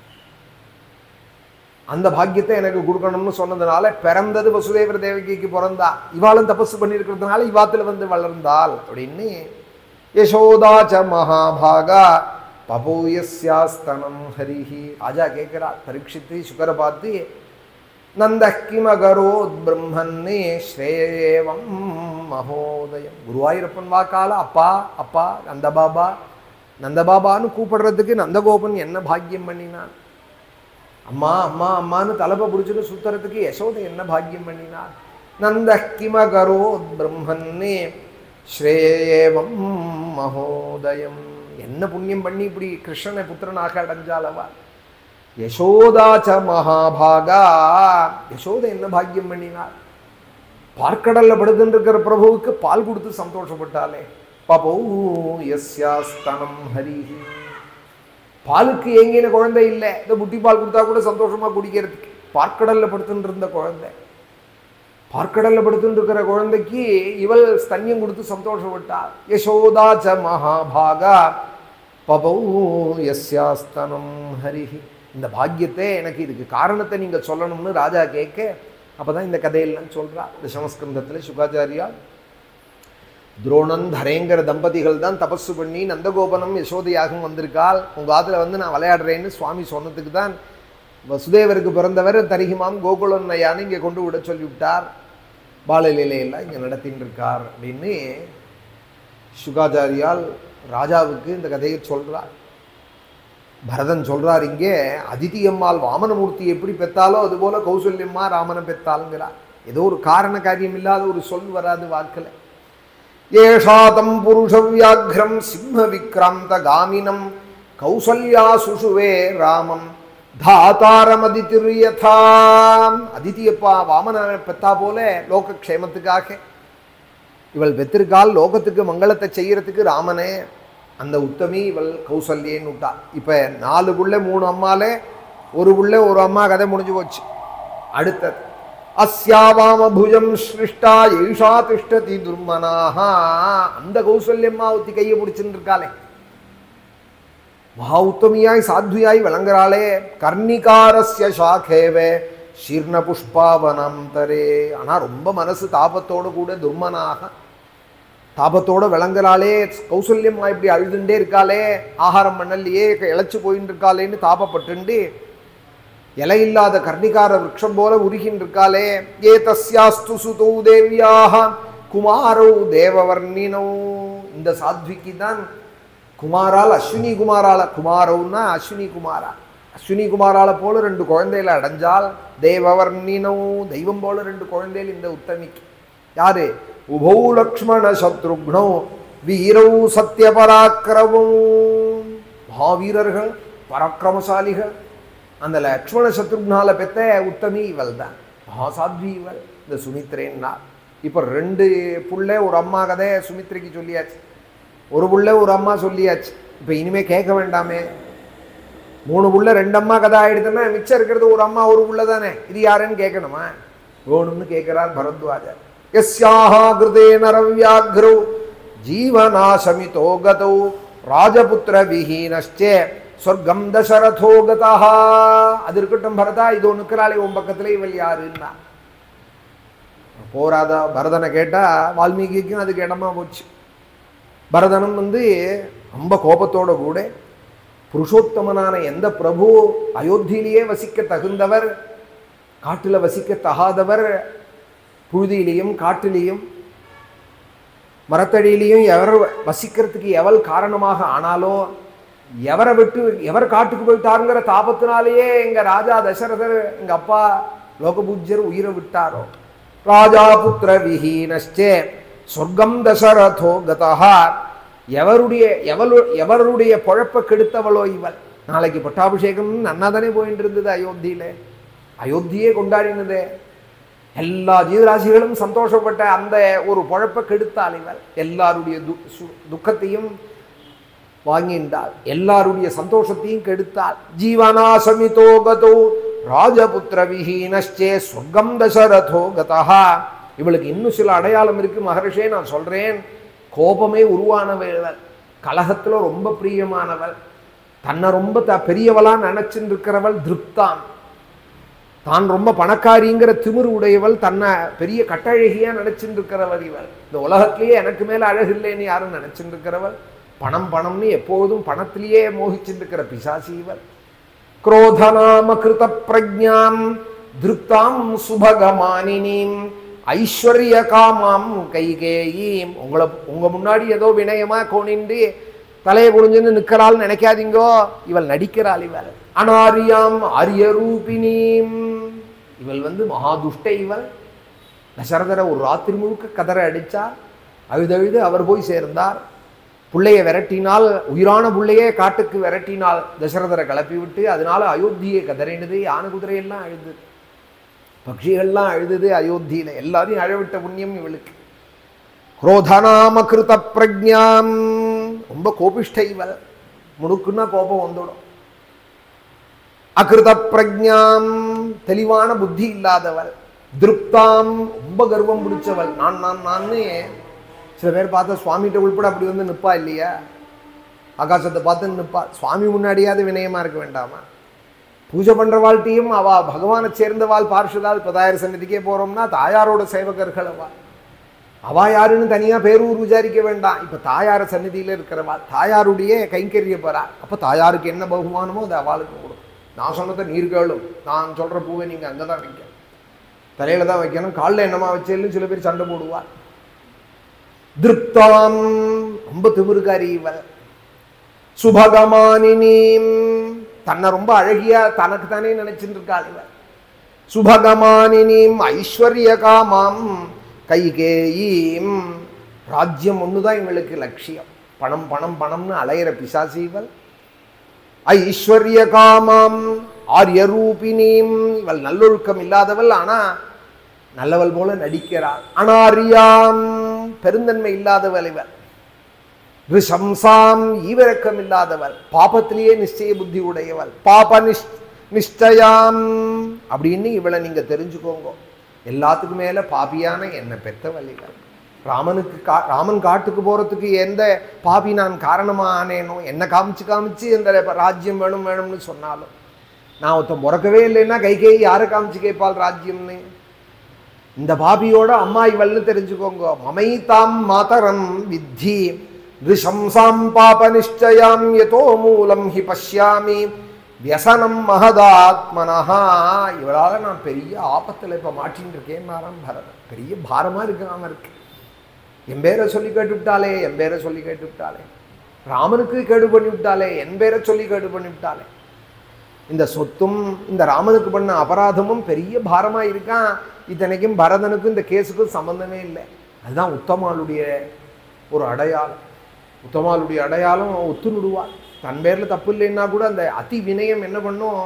அந்த பாக்கியத்தை எனக்கு கொடுக்கணும்னு சொன்னதுனால பிறந்தது வசுதேவர தேவகிக்கு பிறந்தா இவாளும் தபசு பண்ணியிருக்கிறதுனால இவாத்துல வந்து வளர்ந்தாள் அப்படின்னு யசோதாச்ச மகாபாகா பபூயஸ்யாஸ்தனம் ஹரிஹி ராஜா கேட்கிறார் பரீட்சித்து சுகரை பார்த்து நந்த கிமகரோத் பிரம்மன்னே ஸ்ரேவம் மகோதயம் குருவாயூரப்பன் வாக்கால அப்பா அப்பா நந்தபாபா நந்தபாபான்னு கூப்பிடுறதுக்கு நந்தகோபன் என்ன பாக்கியம் பண்ணினான் அம்மா அம்மா அம்மான்னு தலைப்பை பிடிச்சிட்டு சுத்துறதுக்கு யசோதை என்ன பாக்கியம் பண்ணினார் நந்த கிமகரோ பிரம்மன்னே ஸ்ரேவம் மகோதயம் என்ன புண்ணியம் பண்ணி இப்படி கிருஷ்ணனை புத்திரனாக அடைஞ்சாலவா யசோதாச்ச மகாபாகா யசோதை என்ன பாக்கியம் பண்ணினார் பார்க்கடல்ல படுத்துட்டு இருக்கிற பிரபுவுக்கு பால் கொடுத்து சந்தோஷப்பட்டாலே பபௌ யஸ்யாஸ்தனம் ஹரிஹி பாலுக்கு ஏங்கின குழந்தை இல்லை இந்த முட்டி பால் கொடுத்தா கூட சந்தோஷமா குடிக்கிறதுக்கு பார்க்கடல்ல படுத்துட்டு இருந்த குழந்தை பார்க்கடல்ல படுத்துட்டு இருக்கிற குழந்தைக்கு இவள் ஸ்தன்யம் கொடுத்து சந்தோஷப்பட்டாள் யசோதா ச மகாபாகா பபௌ யஸ்யாஸ்தனம் ஹரிஹி இந்த பாக்கியத்தை எனக்கு இதுக்கு காரணத்தை நீங்க சொல்லணும்னு ராஜா கேட்க அப்பதான் இந்த கதையெல்லாம் சொல்றா தசமஸ்கந்தத்துல சுகாச்சாரியா துரோணன் தரேங்கிற தம்பதிகள் தான் தபசு பண்ணி நந்தகோபனம் யசோதையாகவும் வந்திருக்காள் உங்க ஆத்துல வந்து நான் விளையாடுறேன்னு சுவாமி சொன்னதுக்கு தான் வசுதேவருக்கு பிறந்தவர் தரிகிமாம் கோகுலம் நையான்னு இங்கே கொண்டு விட சொல்லிவிட்டார் பாலலீலையெல்லாம் இங்கே நடத்தின்னு இருக்கார் அப்படின்னு சுகாச்சாரியால் ராஜாவுக்கு இந்த கதையை சொல்றார் பரதன் சொல்றார் இங்கே அதிதி அம்மாள் வாமனமூர்த்தி எப்படி பெத்தாலோ அதுபோல கௌசல்யம்மா ராமனை பெத்தாளுங்கிறார் ஏதோ ஒரு காரண காரியம் இல்லாத ஒரு சொல் வராது வாக்கில் ஏஷாதம் புருஷவியாகிரம் சிம்ம விக்ராந்த காமினம் கௌசல்யா சுஷுவே ராமம் தாத்தாரமதிதிரியதாம் அதிதியப்பா வாமன பெத்தா போல லோக க்ஷேமத்துக்காக இவள் பெற்றிருக்கால் லோகத்துக்கு மங்களத்தை செய்யறதுக்கு ராமனே அந்த உத்தமி இவள் கௌசல்யன்னு விட்டா இப்போ நாலு புள்ள மூணு அம்மாலே ஒரு புள்ள ஒரு அம்மா கதை முடிஞ்சு போச்சு அடுத்தது அஸ்யாவாம புஜம் ஸ்ருஷ்டா ஈஷா திஷ்டதி துர்மனாக அந்த கௌசல்யம்மா ஒத்தி கையை பிடிச்சுன்னு இருக்காளே மகா உத்தமியாய் சாத்வியாய் விளங்குறாளே கர்ணிகாரஸ்ய சாகேவே சீர்ண புஷ்பாவனம் தரே ஆனால் ரொம்ப மனசு தாபத்தோடு கூட துர்மனாக தாபத்தோட விளங்குறாளே கௌசல்யம்மா இப்படி அழுதுண்டே இருக்காளே ஆகாரம் பண்ணலையே இழைச்சு போயின்னு இருக்காளேன்னு தாபப்பட்டுண்டு இலை இல்லாத கர்ணிகார விருட்சம் போல உருகின்னு இருக்காளே ஏ தஸ்யாஸ்து சுதௌ தேவியாக குமாரௌ தேவவர்ணினோ இந்த சாத்விக்கு தான் குமாரால் அஸ்வினி குமாரால குமாரவுன்னா அஸ்வினி குமாரா அஸ்வினி குமாரால போல ரெண்டு குழந்தைகளை அடைஞ்சால் தேவவர்ணினோ தெய்வம் போல ரெண்டு குழந்தைகள் இந்த உத்தமிக்கு யாரு உபௌ லக்ஷ்மண சத்ருக்னோ வீரௌ சத்திய பராக்கிரமோ மகாவீரர்கள் பராக்கிரமசாலிகள் அந்த லக்ஷ்மண சத்ருக்னால பெத்த உத்தமி இவள் தான் மகாசாத்வி இவள் இந்த சுமித்ரேன்னா இப்போ ரெண்டு புள்ள ஒரு அம்மா கதை சுமித்ரைக்கு சொல்லியாச்சு ஒரு புள்ள ஒரு அம்மா சொல்லியாச்சு இப்போ இனிமே கேட்க வேண்டாமே மூணு புள்ள ரெண்டு அம்மா கதை ஆயிடுதுன்னா மிச்சம் இருக்கிறது ஒரு அம்மா ஒரு புள்ள தானே இது யாருன்னு கேட்கணுமா வேணும்னு கேட்கிறார் பரத்வாஜர் எஸ்யாஹா கிருதே நரவியாக்ரோ ஜீவனாசமிதோ கதௌ ராஜபுத்திர விஹீனஸ்சே சொர்க்கம் தசரதோ கதா அது இருக்கட்டும் பரதா இது நிற்கிறாளே உன் பக்கத்துல இவள் யாருன்னா போராதா பரதனை கேட்டா வால்மீகிக்கும் அதுக்கு இடமா போச்சு பரதனும் வந்து ரொம்ப கோபத்தோட கூட புருஷோத்தமனான எந்த பிரபு அயோத்தியிலேயே வசிக்க தகுந்தவர் காட்டில் வசிக்க தகாதவர் புழுதியிலையும் காட்டிலையும் மரத்தடியிலையும் எவர் வசிக்கிறதுக்கு எவள் காரணமாக ஆனாலோ எவரை விட்டு எவர் காட்டுக்கு போயிட்டாருங்கிற தாபத்தினாலேயே எங்க ராஜா தசரதர் எங்க அப்பா லோகபூஜ்யர் உயிரை விட்டாரோ ராஜா புத்திர விஹீனஸ்சே சொர்க்கம் தசரதோ கதா எவருடைய எவளு எவருடைய பொழப்ப கெடுத்தவளோ இவள் நாளைக்கு பட்டாபிஷேகம் நன்னா தானே போயிட்டு இருந்தது அயோத்தியில அயோத்தியே கொண்டாடினதே எல்லா ஜீவராசிகளும் சந்தோஷப்பட்ட அந்த ஒரு பொழப்ப கெடுத்தாள் இவள் எல்லாருடைய து சு- துக்கத்தையும் வாங்கிண்டாள் எல்லாருடைய சந்தோஷத்தையும் கெடுத்தாள் ஜீவனாசமிதோ கதோ ராஜபுத்திர விஹீனஸ்சே சொர்க்கம் தசரதோ கதா இவளுக்கு இன்னும் சில அடையாளம் இருக்கு மகர்ஷே நான் சொல்றேன் கோபமே உருவானவள் கலகத்துல ரொம்ப பிரியமானவள் தன்னை ரொம்ப த பெரியவளா நினைச்சுட்டு இருக்கிறவள் திருப்தான் தான் ரொம்ப பணக்காரிங்கிற திமிரு உடையவள் தன்னை பெரிய கட்டழகியா நினைச்சுட்டு இருக்கிறவள் இவள் இந்த உலகத்திலேயே எனக்கு மேல அழகு இல்லைன்னு யாரும் நினைச்சுட்டு இருக்கிறவள் பணம் பணம்னு எப்போதும் பணத்திலேயே மோகிச்சுட்டு இருக்கிற பிசாசி இவள் குரோதநாம கிருத பிரஜாம் திருப்தாம் சுபகமானினீம் ஐஸ்வர்ய காமாம் கைகேயீம் உங்களை உங்க முன்னாடி ஏதோ வினயமா கோணிண்டு தலையை குனிஞ்சுன்னு நிற்கிறாள் நினைக்காதீங்கோ இவள் நடிக்கிறாள் இவள் அனாரியாம் ஆரியரூபினீம் இவள் வந்து மகாதுஷ்ட இவள் தசரதரை ஒரு ராத்திரி முழுக்க கதற அடிச்சார் அழுதழுது அவர் போய் சேர்ந்தார் புள்ளைய விரட்டினால் உயிரான புள்ளையே காட்டுக்கு விரட்டினால் தசரதரை கிளப்பி விட்டு அதனால அயோத்தியை கதறினது யானை குதிரையெல்லாம் அழுது பக்ஷிகள்லாம் அழுதுது அயோத்தியில எல்லாரையும் அழவிட்ட புண்ணியம் இவளுக்கு குரோதநாம கிருத பிரஜாம் ரொம்ப கோபிஷ்ட இவள் முடுக்குன்னா கோபம் வந்துடும் அகிருத பிரஜாம் தெளிவான புத்தி இல்லாதவள் திருப்தாம் ரொம்ப கர்வம் பிடிச்சவள் நான் நான் நான்னு சில பேர் பார்த்தா சுவாமிகிட்ட உள்பட அப்படி வந்து நிற்பா இல்லையா ஆகாசத்தை பார்த்து நிற்பா சுவாமி முன்னாடியாவது வினயமா இருக்க வேண்டாமா பூஜை பண்ற வாழ்க்கையும் அவ பகவானை சேர்ந்தவாள் பார்ஷதால் பதாயிர சன்னதிக்கே போறோம்னா தாயாரோட சேவகர்கள் அவா அவா யாருன்னு தனியா பேரூர் விசாரிக்க வேண்டாம் இப்ப தாயார சந்நிதியில இருக்கிறவா தாயாருடைய கைங்கரிய போறா அப்ப தாயாருக்கு என்ன பகுமானமோ அது அவளுக்கு கொடுக்கும் நான் சொன்னதை நீர் கேளும் நான் சொல்ற பூவை நீங்க அங்கதான் வைக்கணும் தலையில தான் வைக்கணும் காலில் என்னமா வச்சேன்னு சில பேர் சண்டை போடுவா திருப்தாம் ரொம்ப திமிருக்காரி இவள் சுபகமானினீம் தன்னை ரொம்ப அழகியா தனக்கு தானே நினைச்சிட்டு இருக்காள் இவள் சுபகமானினீம் ஐஸ்வர்ய காமாம் கைகேயீம் ராஜ்யம் ஒண்ணுதான் இவளுக்கு லட்சியம் பணம் பணம் பணம்னு அலையிற பிசாசி இவள் ஐஸ்வர்ய காமாம் ஆரியரூபினீம் இவள் நல்லொழுக்கம் இல்லாதவள் ஆனா நல்லவள் போல நடிக்கிறாள் அனாரியாம் பெருந்தன்மை இல்லாதவள் இவள் ரிஷம்சாம் ஈவிரக்கம் இல்லாதவள் பாபத்திலேயே நிச்சய புத்தி உடையவள் பாப நிஷ் நிஷ்டயாம் அப்படின்னு இவளை நீங்க தெரிஞ்சுக்கோங்க எல்லாத்துக்கும் மேல பாபியான என்னை பெத்தவள் இவள் ராமனுக்கு கா ராமன் காட்டுக்கு போறதுக்கு எந்த பாபி நான் காரணமா ஆனேனோ என்ன காமிச்சு காமிச்சு இந்த ராஜ்யம் வேணும் வேணும்னு சொன்னாலும் நான் ஒருத்தன் பிறக்கவே இல்லைன்னா கை கை யாரை காமிச்சு கேட்பாள் ராஜ்யம்னு இந்த பாபியோட அம்மா இவள்னு தெரிஞ்சுக்கோங்க மமை தாம் மாதரம் வித்தி ரிஷம்சாம் பாப நிச்சயாம் யதோ மூலம் ஹி பஷ்யாமி வியசனம் மகதாத்மனஹா இவளால நான் பெரிய ஆபத்துல இப்ப மாட்டின்னு இருக்கேன் பரதன் பெரிய பாரமா இருக்கு அவருக்கு என் பேரை சொல்லி கேட்டு விட்டாளே என் பேரை சொல்லி கேட்டு விட்டாளே ராமனுக்கு கேடு பண்ணி விட்டாளே என் பேரை சொல்லி கேடு பண்ணி விட்டாளே இந்த சொத்தும் இந்த ராமனுக்கு பண்ண அபராதமும் பெரிய பாரமா இருக்கான் இத்தனைக்கும் பரதனுக்கும் இந்த கேஸுக்கும் சம்பந்தமே இல்லை அதுதான் உத்தமாளுடைய ஒரு அடையாளம் உத்தமாளுடைய அடையாளம் ஒத்து நுடுவாள் தன் பேர்ல தப்பு இல்லைன்னா கூட அந்த அதி வினயம் என்ன பண்ணும்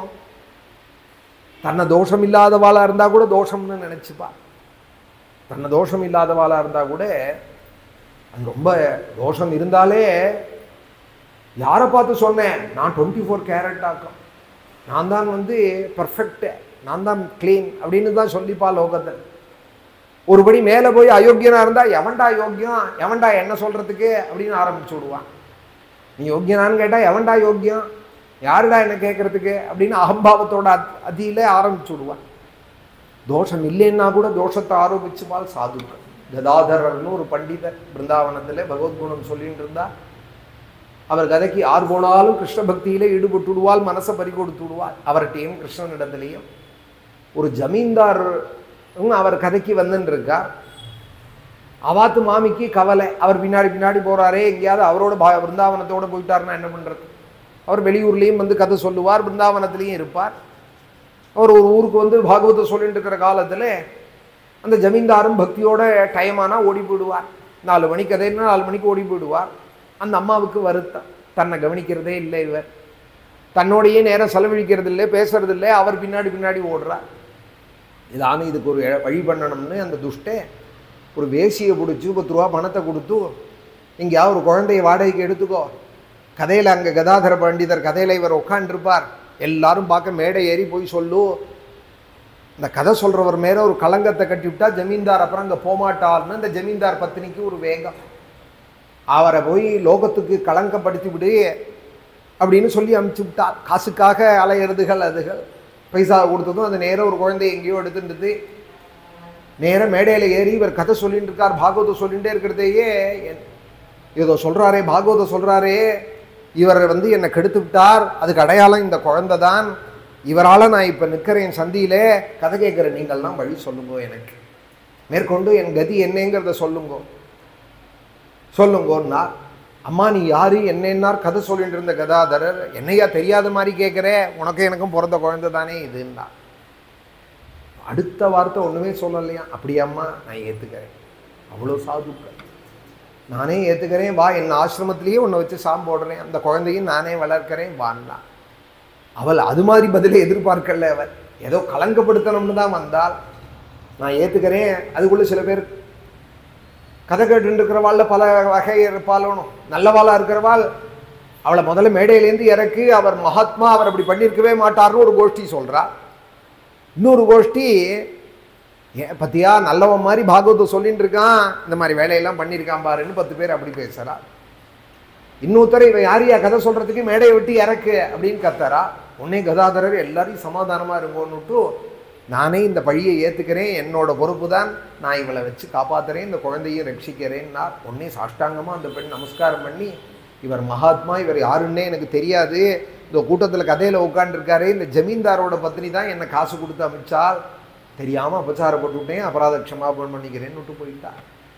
தன்னை தோஷம் இல்லாதவாளா இருந்தா கூட தோஷம்னு நினைச்சுப்பா தன்னை தோஷம் இல்லாதவாளா இருந்தா கூட அது ரொம்ப தோஷம் இருந்தாலே யாரை பார்த்து சொன்னேன் நான் டுவெண்ட்டி ஃபோர் கேரட் ஆக்கம் நான் தான் வந்து பர்ஃபெக்ட் நான் தான் க்ளீன் அப்படின்னு தான் சொல்லிப்பா லோகத்தில் ஒருபடி மேலே போய் அயோக்கியனா இருந்தா எவன்டா யோக்கியம் எவன்டா என்ன சொல்றதுக்கு அப்படின்னு ஆரம்பிச்சு விடுவான் நீ யோக்கியனான்னு கேட்டா எவன்டா யோக்கியம் யாருடா என்ன கேட்கறதுக்கு அப்படின்னு அகம்பாவத்தோட அத் அதியில ஆரம்பிச்சு விடுவான் தோஷம் இல்லைன்னா கூட தோஷத்தை ஆரோபிச்சுப்பால் சாதுக்கள் கதாதரர்னு ஒரு பண்டிதர் பிருந்தாவனத்துல பகவத்குணம் சொல்லிட்டு இருந்தா அவர் கதைக்கு ஆறு போனாலும் கிருஷ்ண பக்தியில ஈடுபட்டு விடுவாள் மனசை பறி கொடுத்து விடுவாள் அவர்கிட்டையும் கிருஷ்ணனிடத்திலையும் ஒரு ஜமீன்தார் அவர் கதைக்கு வந்துன்னு இருக்கார் அவாத்து மாமிக்கு கவலை அவர் பின்னாடி பின்னாடி போறாரே எங்கேயாவது அவரோட பா- பிருந்தாவனத்தோட போயிட்டாருன்னா என்ன பண்றது அவர் வெளியூர்லேயும் வந்து கதை சொல்லுவார் பிருந்தாவனத்திலையும் இருப்பார் அவர் ஒரு ஊருக்கு வந்து பாகவதம் சொல்லிட்டு இருக்கிற காலத்துல அந்த ஜமீன்தாரும் பக்தியோட டைம் ஆனால் ஓடி போயிடுவார் நாலு மணிக்கு கதைன்னா நாலு மணிக்கு ஓடி போயிடுவார் அந்த அம்மாவுக்கு வருத்தம் தன்னை கவனிக்கிறதே இல்லை இவர் தன்னோடையே நேரம் செலவழிக்கிறது இல்லை பேசுறது இல்லை அவர் பின்னாடி பின்னாடி ஓடுறார் இதான இதுக்கு ஒரு எ- வழி பண்ணணும்னு அந்த துஷ்டே ஒரு வேசியை பிடிச்சி பத்து ரூபா பணத்தை கொடுத்து எங்கேயாவது ஒரு குழந்தைய வாடகைக்கு எடுத்துக்கோ கதையில் அங்கே கதாதர பண்டிதர் கதையில் இவர் உட்காண்டிருப்பார் எல்லாரும் பார்க்க மேடை ஏறி போய் சொல்லு இந்த கதை சொல்கிறவர் மேலே ஒரு கலங்கத்தை கட்டி விட்டா ஜமீன்தார் அப்புறம் அங்கே போமாட்டார்னு இந்த ஜமீன்தார் பத்தினிக்கு ஒரு வேகம் அவரை போய் லோகத்துக்கு களங்கப்படுத்தி விடு அப்படின்னு சொல்லி அனுப்பிச்சு விட்டார் காசுக்காக அலையிறதுகள் அதுகள் பைசா கொடுத்ததும் அந்த நேரம் ஒரு குழந்தை எங்கேயோ எடுத்துட்டு நேரம் மேடையில் ஏறி இவர் கதை சொல்லிட்டு இருக்கார் பாகவதம் சொல்லிகிட்டே இருக்கிறதையே என்- ஏதோ சொல்றாரே பாகவதம் சொல்றாரே இவர் வந்து என்னை கெடுத்து விட்டார் அதுக்கு அடையாளம் இந்த குழந்தை தான் இவரால் நான் இப்போ நிற்கிறேன் சந்தியிலே கதை கேட்குற நீங்கள்லாம் வழி சொல்லுங்க எனக்கு மேற்கொண்டு என் கதி என்னங்கிறத சொல்லுங்க சொல்லுங்கன்னா அம்மா நீ யாரு என்னன்னார் கதை சொல்லிட்டு இருந்த கதாதரர் என்னையா தெரியாத மாதிரி கேட்குற உனக்கு எனக்கும் பிறந்த குழந்தை தானே இதுன்னா அடுத்த வார்த்தை ஒன்றுமே சொல்லலையா அப்படியாம்மா நான் ஏற்றுக்கிறேன் அவ்வளோ சாதுக்கள் நானே ஏற்றுக்கிறேன் வா என் ஆசிரமத்திலேயே உன்னை வச்சு சாம் போடுறேன் அந்த குழந்தையும் நானே வளர்க்கிறேன் வான்னா அவள் அது மாதிரி பதிலை எதிர்பார்க்கல அவள் ஏதோ கலங்கப்படுத்தணும்னு தான் வந்தால் நான் ஏற்றுக்கிறேன் அதுக்குள்ளே சில பேர் கதை கேட்டு இருக்கிறவாள்ல பல வகை இருப்பாலும் நல்லவாளா இருக்கிறவாள் அவளை முதல்ல மேடையிலேருந்து இறக்கு அவர் மகாத்மா அவர் அப்படி பண்ணியிருக்கவே மாட்டார்னு ஒரு கோஷ்டி சொல்றா இன்னொரு கோஷ்டி ஏன் பத்தியா நல்லவன் மாதிரி பாகவதம் சொல்லிட்டு இருக்கான் இந்த மாதிரி வேலையெல்லாம் பண்ணியிருக்கான் பாருன்னு பத்து பேர் அப்படி பேசுறா இன்னொருத்தர் இவன் யாரையா கதை சொல்றதுக்கு மேடையை விட்டு இறக்கு அப்படின்னு கத்தரா உடனே கதாதரர் எல்லாரையும் சமாதானமா இருங்கோன்னுட்டு நானே இந்த பழியை ஏத்துக்கிறேன் என்னோட பொறுப்பு தான் நான் இவளை வச்சு காப்பாத்துறேன் இந்த குழந்தையை ரட்சிக்கிறேன்னா உடனே சாஷ்டாங்கமா அந்த பெண் நமஸ்காரம் பண்ணி இவர் மகாத்மா இவர் யாருன்னே எனக்கு தெரியாது இந்த கூட்டத்தில் கதையில் உட்காந்துருக்காரு இந்த ஜமீன்தாரோட பத்னி தான் என்னை காசு கொடுத்து அமைச்சால் தெரியாமல் அபச்சாரப்பட்டு விட்டேன் அபராத க்ஷமாபணம் பண்ணிக்கிறேன்னு விட்டு போயிட்டா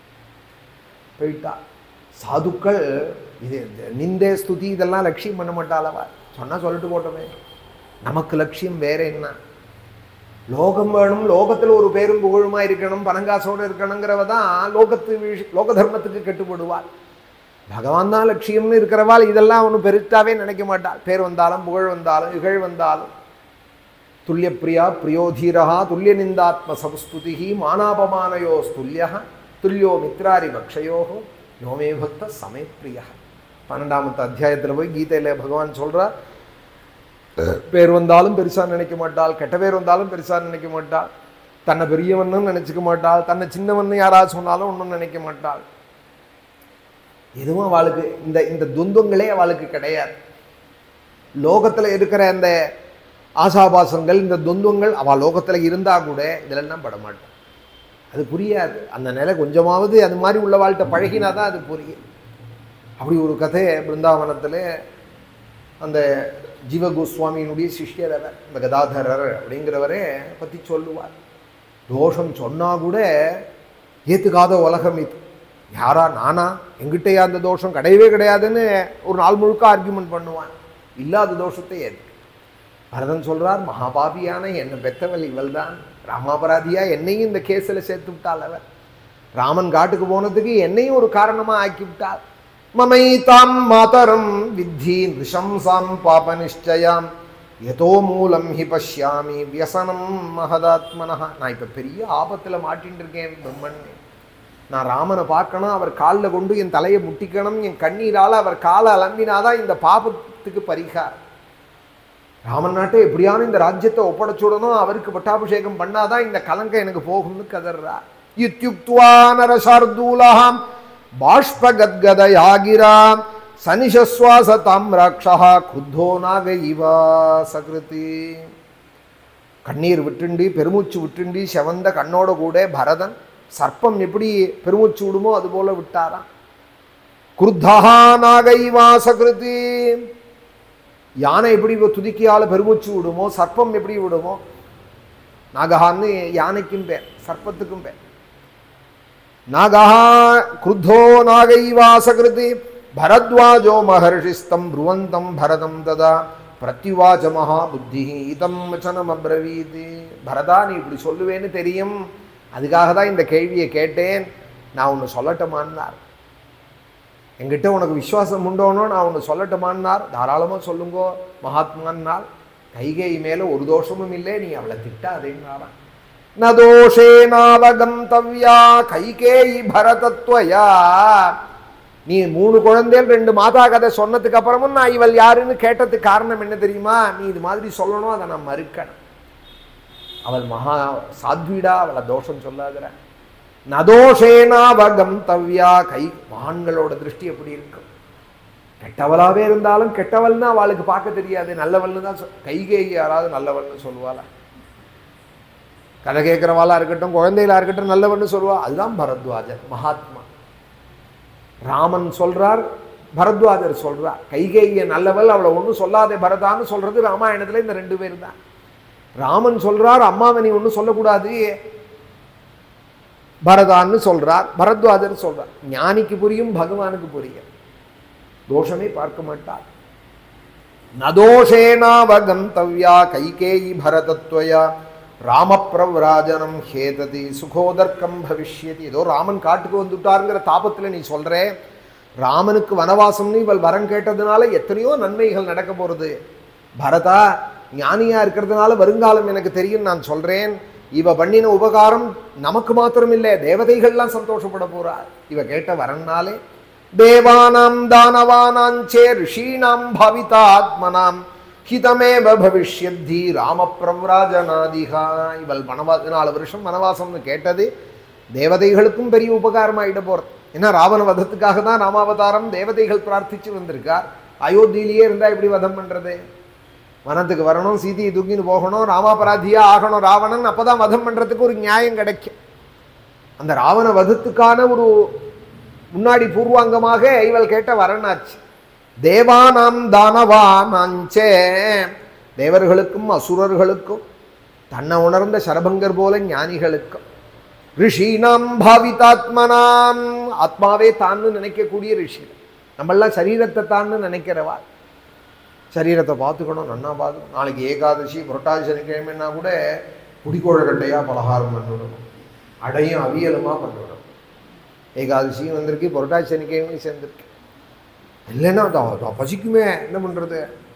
போயிட்டா சாதுக்கள் இது இந்த நிந்தே ஸ்துதி இதெல்லாம் லட்சியம் பண்ண மாட்டாளவா சொன்னா சொல்லிட்டு போட்டோமே நமக்கு லட்சியம் வேற என்ன லோகம் வேணும் லோகத்தில் ஒரு பேரும் புகழுமா இருக்கணும் பணங்காசோடு இருக்கணுங்கிறவ தான் லோகத்து விஷ லோக தர்மத்துக்கு கெட்டுப்படுவாள் பகவான் தான் லட்சியம்னு இருக்கிறவாள் இதெல்லாம் ஒன்றும் பெருத்தாவே நினைக்க மாட்டாள் பேர் வந்தாலும் புகழ் வந்தாலும் இகழ் வந்தாலும் துல்லிய பிரியா பிரியோதீரா துல்லிய நிந்தாத்ம சம்ஸ்துதி மானாபமானயோ ஸ்துல்யா துல்லியோ மித்ராரி பக்ஷயோ யோமே பக்த சமே பிரியா பன்னெண்டாமத்து அத்தியாயத்தில் போய் கீதையில் பகவான் சொல்றார் பேர் வந்தாலும் பெருசா நினைக்க மாட்டாள் கெட்ட பேர் வந்தாலும் பெருசா நினைக்க மாட்டாள் தன்னை பெரியவன்னு நினைச்சுக்க மாட்டாள் தன்னை சின்னவன்னு யாராவது சொன்னாலும் ஒன்றும் நினைக்க மாட்டாள் எதுவும் அவளுக்கு இந்த இந்த துன்பங்களே அவளுக்கு கிடையாது லோகத்துல இருக்கிற அந்த ஆசாபாசங்கள் இந்த துன்பங்கள் அவள் லோகத்துல இருந்தா கூட இதெல்லாம் பட மாட்டாள் அது புரியாது அந்த நிலை கொஞ்சமாவது அது மாதிரி உள்ள வாழ்க்கை பழகினா தான் அது புரியும் அப்படி ஒரு கதை பிருந்தாவனத்தில் அந்த ஜீவ கோஸ்வாமியினுடைய சிஷ்யர் அவர் இந்த கதாதரர் அப்படிங்கிறவரே பற்றி சொல்லுவார் தோஷம் சொன்னால் கூட ஏற்றுக்காத உலகம் இது யாரா நானா எங்கிட்டயா அந்த தோஷம் கிடையவே கிடையாதுன்னு ஒரு நாள் முழுக்க ஆர்கியூமெண்ட் பண்ணுவான் இல்லாத தோஷத்தை ஏற்று பரதன் சொல்றார் மகாபாபியான என்னை பெத்தவள் இவள் தான் ராமாபராதியா என்னையும் இந்த கேஸில் சேர்த்து விட்டாள் அவர் ராமன் காட்டுக்கு போனதுக்கு என்னையும் ஒரு காரணமா ஆக்கி விட்டாள் மமை தாம் மாதரம் வித்தி நிஷம்சாம் பாப நிஷ்டயாம் எதோ மூலம் ஹி பஷ்யாமி வியசனம் மகதாத்மனஹா நான் இப்போ பெரிய ஆபத்தில் மாட்டின்னு இருக்கேன் பிரம்மன் நான் ராமனை பார்க்கணும் அவர் காலில் கொண்டு என் தலையை முட்டிக்கணும் என் கண்ணீரால் அவர் காலை அலம்பினாதான் இந்த பாபத்துக்கு பரிகாரம் ராமன் நாட்டை எப்படியான இந்த ராஜ்யத்தை ஒப்படைச்சுடணும் அவருக்கு பட்டாபிஷேகம் பண்ணாதான் இந்த கலங்கம் எனக்கு போகும்னு கதறா இத்யுக்துவா நரசார்தூலாம் பாஷ்பகத்கதயாகிராம் சனிஷஸ்வாச தாம்ராட்சா குத்தோ நாக இவா சகிருதி கண்ணீர் விட்டுண்டி பெருமூச்சு விட்டுண்டி செவந்த கண்ணோட கூட பரதன் சர்ப்பம் எப்படி பெருமூச்சு விடுமோ அது போல விட்டாராம் குருத்தா நாகைவா சகிருதி யானை எப்படி துதிக்கியால பெருமூச்சு விடுமோ சர்ப்பம் எப்படி விடுமோ நாகஹான்னு யானைக்கும் பேர் சர்ப்பத்துக்கும் பேர் நாகஹா குருத்தோ நாகைவா சகிருதி பரத்வாஜோ மகர்ஷிஸ்தம் ப்ருவந்தம் பரதம் ததா பிரத்யுவாச்ச மகா புத்தி இதம் வச்சனம் அப்ரவீது பரதா நீ இப்படி சொல்லுவேன்னு தெரியும் அதுக்காக தான் இந்த கேள்வியை கேட்டேன் நான் ஒன்று சொல்லட்டுமான்னார் என்கிட்ட உனக்கு விசுவாசம் உண்டோனோ நான் ஒன்று சொல்லட்டுமான்னார் தாராளமாக சொல்லுங்கோ மகாத்மான்னார் கைகை மேலே ஒரு தோஷமும் இல்லை நீ அவளை திட்டாதேன்னாரான் ந தோஷேனாவகந்தவ்யா கைகேயி பரதத்வயா நீ மூணு குழந்தைகள் ரெண்டு மாதா கதை சொன்னதுக்கு அப்புறமும் நான் இவள் யாருன்னு கேட்டதுக்கு காரணம் என்ன தெரியுமா நீ இது மாதிரி சொல்லணும் அதை நான் மறுக்கணும் அவள் மகா சாத்வீடா அவளை தோஷம் சொல்லாதுற நதோஷேனாவகம் தவ்யா கை மகான்களோட திருஷ்டி எப்படி இருக்கும் கெட்டவளாவே இருந்தாலும் கெட்டவள்னு அவளுக்கு பார்க்க தெரியாது நல்லவள்னு தான் சொல் கைகேயி யாராவது நல்லவள்னு சொல்லுவாளா கதை கேட்குறவாளா இருக்கட்டும் குழந்தைகளா இருக்கட்டும் நல்லவன்னு சொல்லுவா அதுதான் பரத்வாஜர் மகாத்மா ராமன் சொல்றார் பரத்வாஜர் சொல்றார் கைகேய நல்லவள் அவளை ஒன்றும் சொல்லாதே பரதான்னு சொல்றது ராமாயணத்துல இந்த ரெண்டு பேர் தான் ராமன் சொல்றார் அம்மாவை நீ ஒன்றும் சொல்லக்கூடாது பரதான்னு சொல்றார் பரத்வாஜர் சொல்றார் ஞானிக்கு புரியும் பகவானுக்கு புரியும் தோஷமே பார்க்க மாட்டார் நதோஷேனாவகந்தவ்யா கைகேயி பரதத்வயா ராமப்பிரவ்ராஜனம் ஹேததி சுகோதர்க்கம் பவிஷ்யதி ஏதோ ராமன் காட்டுக்கு வந்துட்டாருங்கிற தாபத்தில் நீ சொல்ற ராமனுக்கு வனவாசம்னு இவள் வரம் கேட்டதுனால எத்தனையோ நன்மைகள் நடக்க போகிறது பரதா ஞானியா இருக்கிறதுனால வருங்காலம் எனக்கு தெரியும் நான் சொல்றேன் இவ பண்ணின உபகாரம் நமக்கு மாத்திரம் இல்லை தேவதைகள்லாம் சந்தோஷப்பட போறா இவ கேட்ட வரன்னாலே தேவானாம் தானவானாஞ்சே ரிஷீணாம் பவிதாத்மனாம் ஹிதமேவ பவிஷ்யத்தி ராமப்பிரவ்ராஜனாதிகா இவள் வனவா நாலு வருஷம் வனவாசம்னு கேட்டது தேவதைகளுக்கும் பெரிய உபகாரமாயிட போகிறது ஏன்னா ராவண வதத்துக்காக தான் ராமாவதாரம் தேவதைகள் பிரார்த்திச்சு வந்திருக்கார் அயோத்தியிலேயே இருந்தால் எப்படி வதம் பண்ணுறது வனத்துக்கு வரணும் சீதையை தூக்கின்னு போகணும் ராமாபராதியா ஆகணும் ராவணன் அப்பதான் வதம் பண்றதுக்கு ஒரு நியாயம் கிடைக்கும் அந்த ராவண வதத்துக்கான ஒரு முன்னாடி பூர்வாங்கமாக இவள் கேட்ட வரனாச்சு தேவானாம் தானவானாஞ்சே தேவர்களுக்கும் அசுரர்களுக்கும் தன்னை உணர்ந்த சரபங்கர் போல ஞானிகளுக்கும் ரிஷீனாம் பாவிதாத்மனாம் ஆத்மாவே தான்னு நினைக்கக்கூடிய ரிஷி நம்மெல்லாம் சரீரத்தை தான்னு நினைக்கிறவா சரீரத்தை பார்த்துக்கணும் நன்னா பார்த்துக்கணும் நாளைக்கு ஏகாதசி புரட்டாசி சனிக்கிழமைன்னா கூட புடிக்கோழக்கட்டையாக பலகாரம் பண்ணிவிடணும் அடையும் அவியலுமா பண்ணிவிடணும் ஏகாதசியும் வந்திருக்கு புரட்டாசி சனிக்கிழமையும் சேர்ந்துருக்கு இல்லைன்னா அது அது பசிக்குமே என்ன பண்ணுறது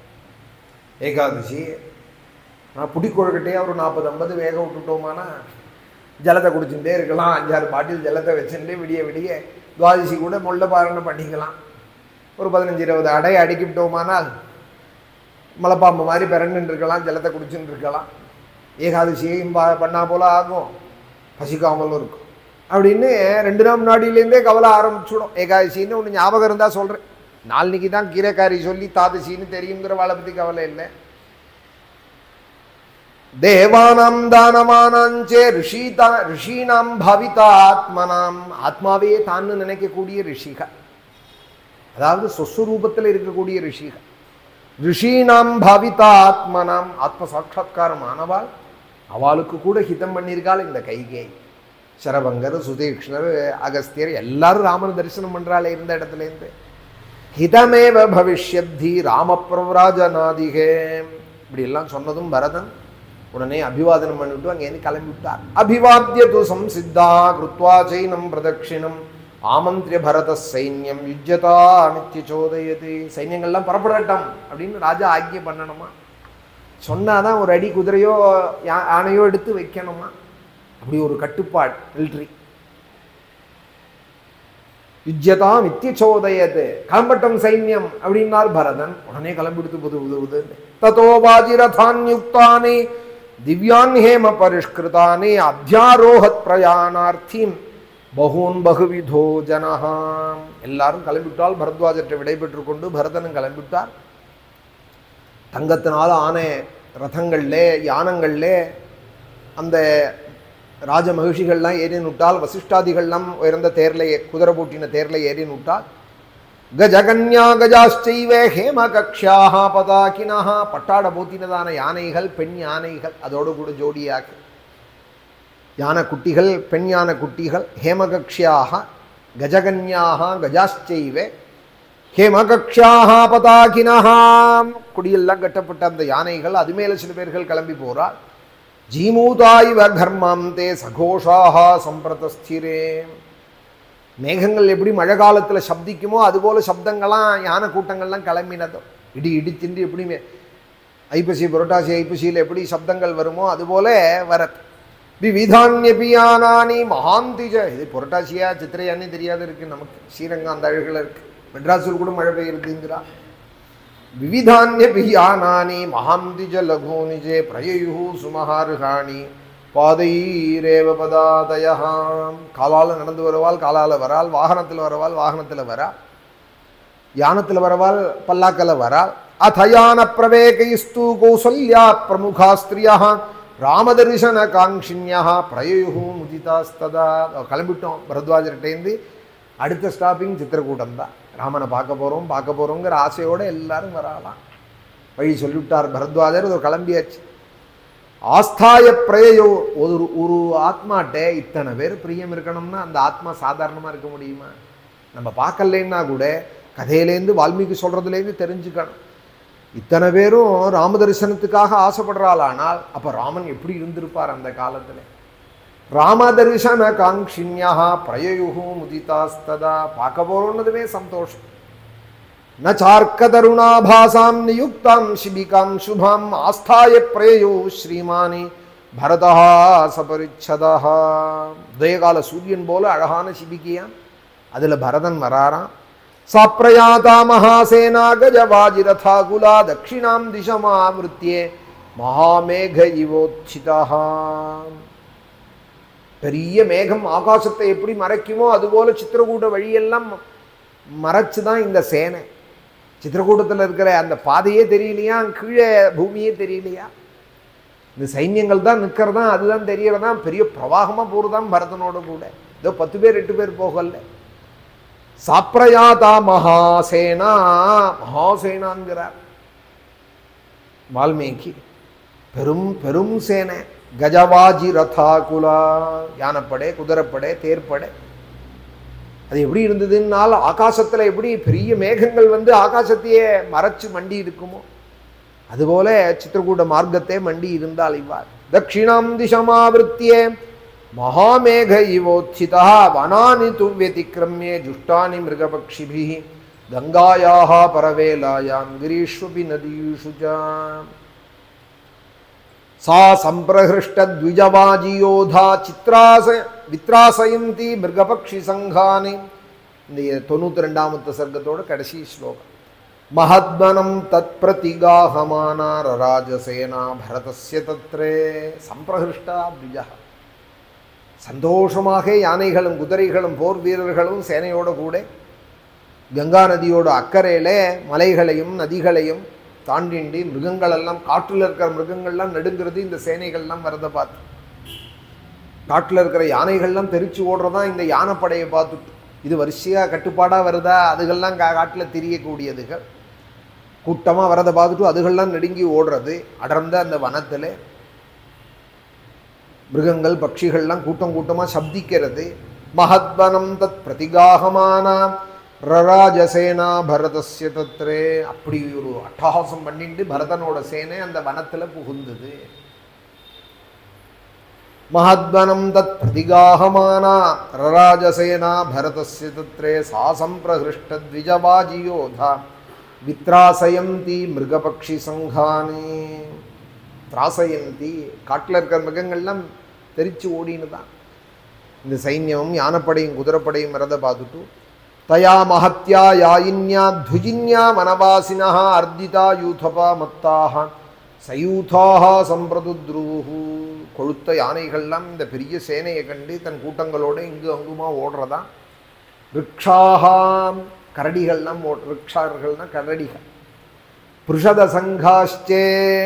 ஏகாதசி நான் புடிக்கொழுக்கட்டையாக ஒரு நாற்பது ஐம்பது வேக விட்டுட்டோமானா ஜலத்தை குடிச்சுட்டே இருக்கலாம் அஞ்சாறு பாட்டில் ஜலத்தை வச்சுட்டு விடிய விடிய துவாதசி கூட முள்ள பாரணை பண்ணிக்கலாம் ஒரு பதினஞ்சு இருபது அடை அடிக்கிட்டோமானால் மலைப்பாம்பு மாதிரி பிறண்டுன்னு இருக்கலாம் ஜலத்தை குடிச்சுன்னு இருக்கலாம் ஏகாதசியையும் பா பண்ணா போல ஆகும் பசிக்காமலும் இருக்கும் அப்படின்னு ரெண்டு நாள் முன்னாடியிலேருந்தே கவலை ஆரம்பிச்சுடும் ஏகாதசின்னு ஒன்று ஞாபகம் இருந்தால் சொல்கிறேன் நாளைக்கு தான் கீரைக்காரி சொல்லி தாதசின்னு தெரியுங்கிற வாழை பற்றி கவலை இல்லை தேவானாம் தானவானாஞ்சே ரிஷிதா ரிஷீனாம் பவிதா ஆத்மனாம் ஆத்மாவே தான் நினைக்கக்கூடிய ரிஷிகள் அதாவது சொஸ்வரூபத்தில் இருக்கக்கூடிய ரிஷிகள் ரிஷீனாம் பாவிதா ஆத்மனாம் ஆத்ம சாட்சா்காரம் ஆனவாள் அவளுக்கு கூட ஹிதம் பண்ணியிருக்காள் இந்த கைகை சரபங்கர் சுதீக்ஷ்ணர் அகஸ்தியர் எல்லாரும் ராமன் தரிசனம் பண்றாளே இருந்த இடத்துல இருந்து ஹிதமேவ பவிஷ்யத்தி ராமப்பிரவராஜநாதிகே இப்படி எல்லாம் சொன்னதும் பரதன் உடனே அபிவாதனம் பண்ணிவிட்டு அங்கேருந்து கிளம்பி விட்டார் அபிவாத்திய து சம்சித்தா கிருத்வா சைனம் பிரதட்சிணம் ஆமந்திரிய பரத சைன்யம் யுஜ்யதா நித்தியச்சோதயது சைன்யங்கள்லாம் புறப்படட்டும் அப்படின்னு ராஜா ஆக்கிய பண்ணணுமா சொன்னாதான் ஒரு அடி குதிரையோ யா- யானையோ எடுத்து வைக்கணுமா அப்படி ஒரு கட்டுப்பாடு மிலிட்ரி யுஜ்யதா நித்தியச்சோதயது கிளம்பட்டம் சைன்யம் அப்படின்னார் பரதன் உடனே கிளம்பிடுத்து புது புது புது ததோ வாஜிரதான் யுக்தானி திவ்யான் ஹேம பரிஷ்கிருதானி அத்தியாரோகத் பிரயாணார்த்திம் பகூன் பகுவிதோ ஜனஹாம் எல்லாரும் கிளம்பிவிட்டால் பரத்வாஜற்றை விடைபெற்று கொண்டு பரதனும் கிளம்பிவிட்டார் தங்கத்தினால் ஆன ரதங்கள்லே யானங்கள்லே அந்த ராஜ மகிழ்ச்சிகள்லாம் ஏறி நுட்டால் வசிஷ்டாதிகள்லாம் உயர்ந்த தேர்ல ஏ- குதிரை பூட்டின தேர்ல ஏறி நுட்டால் கஜகன்யா கஜாஷ்டைவே ஹேம கக்ஷாக பதாக்கினஹ பட்டாட பூத்தினதான யானைகள் பெண் யானைகள் அதோடு கூட ஜோடியாக யானை குட்டிகள் பெண் யானை குட்டிகள் ஹேமகக்ஷியாக கஜகன்யாக கஜாஷ்டைவே ஹேமகக்ஷாக பதாகினஹா குடியெல்லாம் கட்டப்பட்ட அந்த யானைகள் அது மேல சில பேர்கள் கிளம்பி போறார் ஜீமூதாய்வ கர்மாம் தே சகோஷாக சம்பிரதஸ்திரே மேகங்கள் எப்படி மழை காலத்துல சப்திக்குமோ அதுபோல சப்தங்கள்லாம் யானை கூட்டங்கள்லாம் கிளம்பினதோ இடி இடித்தின்றி எப்படி மே- ஐப்பசி புரட்டாசி ஐப்பசியில் எப்படி சப்தங்கள் வருமோ அதுபோல வரத் விவிதான்யபியானானி மகாந்திஜ இது புரட்டாசியா சித்திரையானே தெரியாது இருக்கு நமக்கு ஸ்ரீரங்கம் அந்த அழகுல இருக்கு மெட்ராஸில் கூட மழை பெய்யுதுங்கிறா விவிதான்யபியானானி மகாந்திஜ லகூனிஜே பிரயயு சுமஹாருகாணி பாதைரேவ பதாதயாம் காலால் நடந்து வருவாள் காலால் வராள் வாகனத்தில் வரவாள் வாகனத்தில் வரா யானத்தில் வரவாள் பல்லாக்கல வராள் அத்தயான பிரவேகைஸ்து கௌசல்யா பிரமுகா ஸ்திரியா ராமதர்சன காங்கின்யா பிரயு முதிதாஸ்ததா கிளம்பிட்டோம் பரத்வாஜர்கிட்டேருந்து அடுத்த ஸ்டாப்பிங் சித்திரக்கூட்டம் தான் ராமனை பார்க்க போகிறோம் பார்க்க போகிறோங்கிற ஆசையோடு எல்லாரும் வராலாம் வழி சொல்லிவிட்டார் பரத்வாஜர் ஒரு கிளம்பியாச்சு ஆஸ்தாய பிரயோ ஒரு ஒரு ஆத்மாட்ட இத்தனை பேர் பிரியம் இருக்கணும்னா அந்த ஆத்மா சாதாரணமாக இருக்க முடியுமா நம்ம பார்க்கலைன்னா கூட கதையிலேருந்து வால்மீகி சொல்கிறதுலேருந்து தெரிஞ்சுக்கணும் இத்தனை பேரும் ராம தரிசனத்துக்காக ஆசைப்படுறாளானால் அப்போ ராமன் எப்படி இருந்திருப்பார் அந்த காலத்தில் ராமதர்சன காங்கின்யா பிரயயுகு முதிதாஸ்ததா பார்க்க போகிறோன்னதுமே சந்தோஷம் ந சார்க்கதருணாபாசாம் நியுக்தாம் சிபிகாம் சுபாம் ஆஸ்தாய பிரயோ ஸ்ரீமானி பரதா சபரிச்சதா உதயகால சூரியன் போல அழகான சிபிகையான் அதில் பரதன் வராராம் சாப்பிரயாதா மகாசேனா கஜவாஜிரதா குலா தட்சிணாம் திசமாவிருத்தியே மகாமேக இவோச்சிதா பெரிய மேகம் ஆகாசத்தை எப்படி மறைக்குமோ அதுபோல சித்திரக்கூட வழியெல்லாம் மறைச்சு தான் இந்த சேனை சித்திரக்கூட்டத்தில் இருக்கிற அந்த பாதையே தெரியலையா கீழே பூமியே தெரியலையா இந்த சைன்யங்கள் தான் நிற்கிறதா அதுதான் தெரியறதா பெரிய பிரவாகமாக போகிறதான் பரதனோட கூட ஏதோ பத்து பேர் எட்டு பேர் போகல சாப்பிரயாதா மகாசேனா மகாசேனாங்கிறார் வால்மீகி பெரும் பெரும் சேனை கஜவாஜி ரதாகுலா யானைப்படை குதிரைப்படை தேர்ப்படை அது எப்படி இருந்ததுன்னால் ஆகாசத்தில் எப்படி பெரிய மேகங்கள் வந்து ஆகாசத்தையே மறைச்சு மண்டி இருக்குமோ அதுபோல சித்திரக்கூட மார்க்கத்தை மண்டி இருந்தால் இவ்வாறு தட்சிணாம் திசமாவிருத்தியே மகாமேக இவோச்சிதா வனானி து व्यतिक्रम्ये जुष्टानि மிருகபக்ஷிபிः கங்காயாக பரவேலாயாம் கிரீஷ்வபி நதீஷு ச சா சம்பிரஹிருஷ்டத்விஜவாஜியோதா சித்ராச வித்ராசயந்தி மிருகபக்ஷி சங்கானி இந்த தொண்ணூற்றி ரெண்டாமத்து சர்க்கத்தோட கடைசி ஸ்லோகம் மஹத்மனம் தத் பிரதிகாகமானா ரராஜசேனா பரதஸ்ய தத்ரே சம்பிரஹிருஷ்டா த்விஜா சந்தோஷமாக யானைகளும் குதிரைகளும் போர் வீரர்களும் சேனையோட கூட கங்கா நதியோட அக்கறையிலே மலைகளையும் நதிகளையும் தாண்டிண்டு மிருகங்கள் எல்லாம் காட்டில் இருக்கிற மிருகங்கள்லாம் நடுங்கிறது இந்த சேனைகள்லாம் வரதை பார்த்து காட்டில் இருக்கிற யானைகள்லாம் தெரிச்சு ஓடுறதா இந்த யானைப்படையை பார்த்துட்டு இது வரிசையாக கட்டுப்பாடாக வருதா அதுகள்லாம் கா காட்டில் திரியக்கூடியதுகள் கூட்டமாக வரதை பார்த்துட்டு அதுகள்லாம் நடுங்கி ஓடுறது அடர்ந்த அந்த வனத்தில் மிருகங்கள் பட்சிகள்லாம் கூட்டம் கூட்டமாக சப்திக்கிறது மகத்வனம் தத் பிரதிகாகமான ரராஜசேனா பரதஸ்ய தத்ரே அப்படி ஒரு அட்டகாசம் பண்ணிட்டு பரதனோட சேனை அந்த வனத்தில் புகுந்தது மகத்வனம் தத் பிரதிகாகமானா ரராஜசேனா பரதஸ்ய தத்ரே சா சம்பிரஹிருஷ்டத்விஜபாஜியோதா வித்ராசயந்தி மிருகபக்ஷி சங்கானி திராசயந்தி காட்டில் இருக்கிற மிருகங்கள்லாம் தெரிச்சு ஓடின்னு தான் இந்த சைன்யமும் யானைப்படையும் குதிரைப்படையும் வரதை பார்த்துட்டு தயா மகத்யா யாயின்யா துஜின்யா வனவாசினா அர்த்திதா யூதபா மத்தாக சயூதாக சம்பிரதுத்ருவு கொழுத்த யானைகள்லாம் இந்த பெரிய சேனையை கண்டு தன் கூட்டங்களோட இங்கு அங்குமா ஓடுறதா ரிக்ஷாகாம் கரடிகள்லாம் ஓ ரிக்ஷார்கள்னா கரடிகள் புருஷத சங்காஷ்டே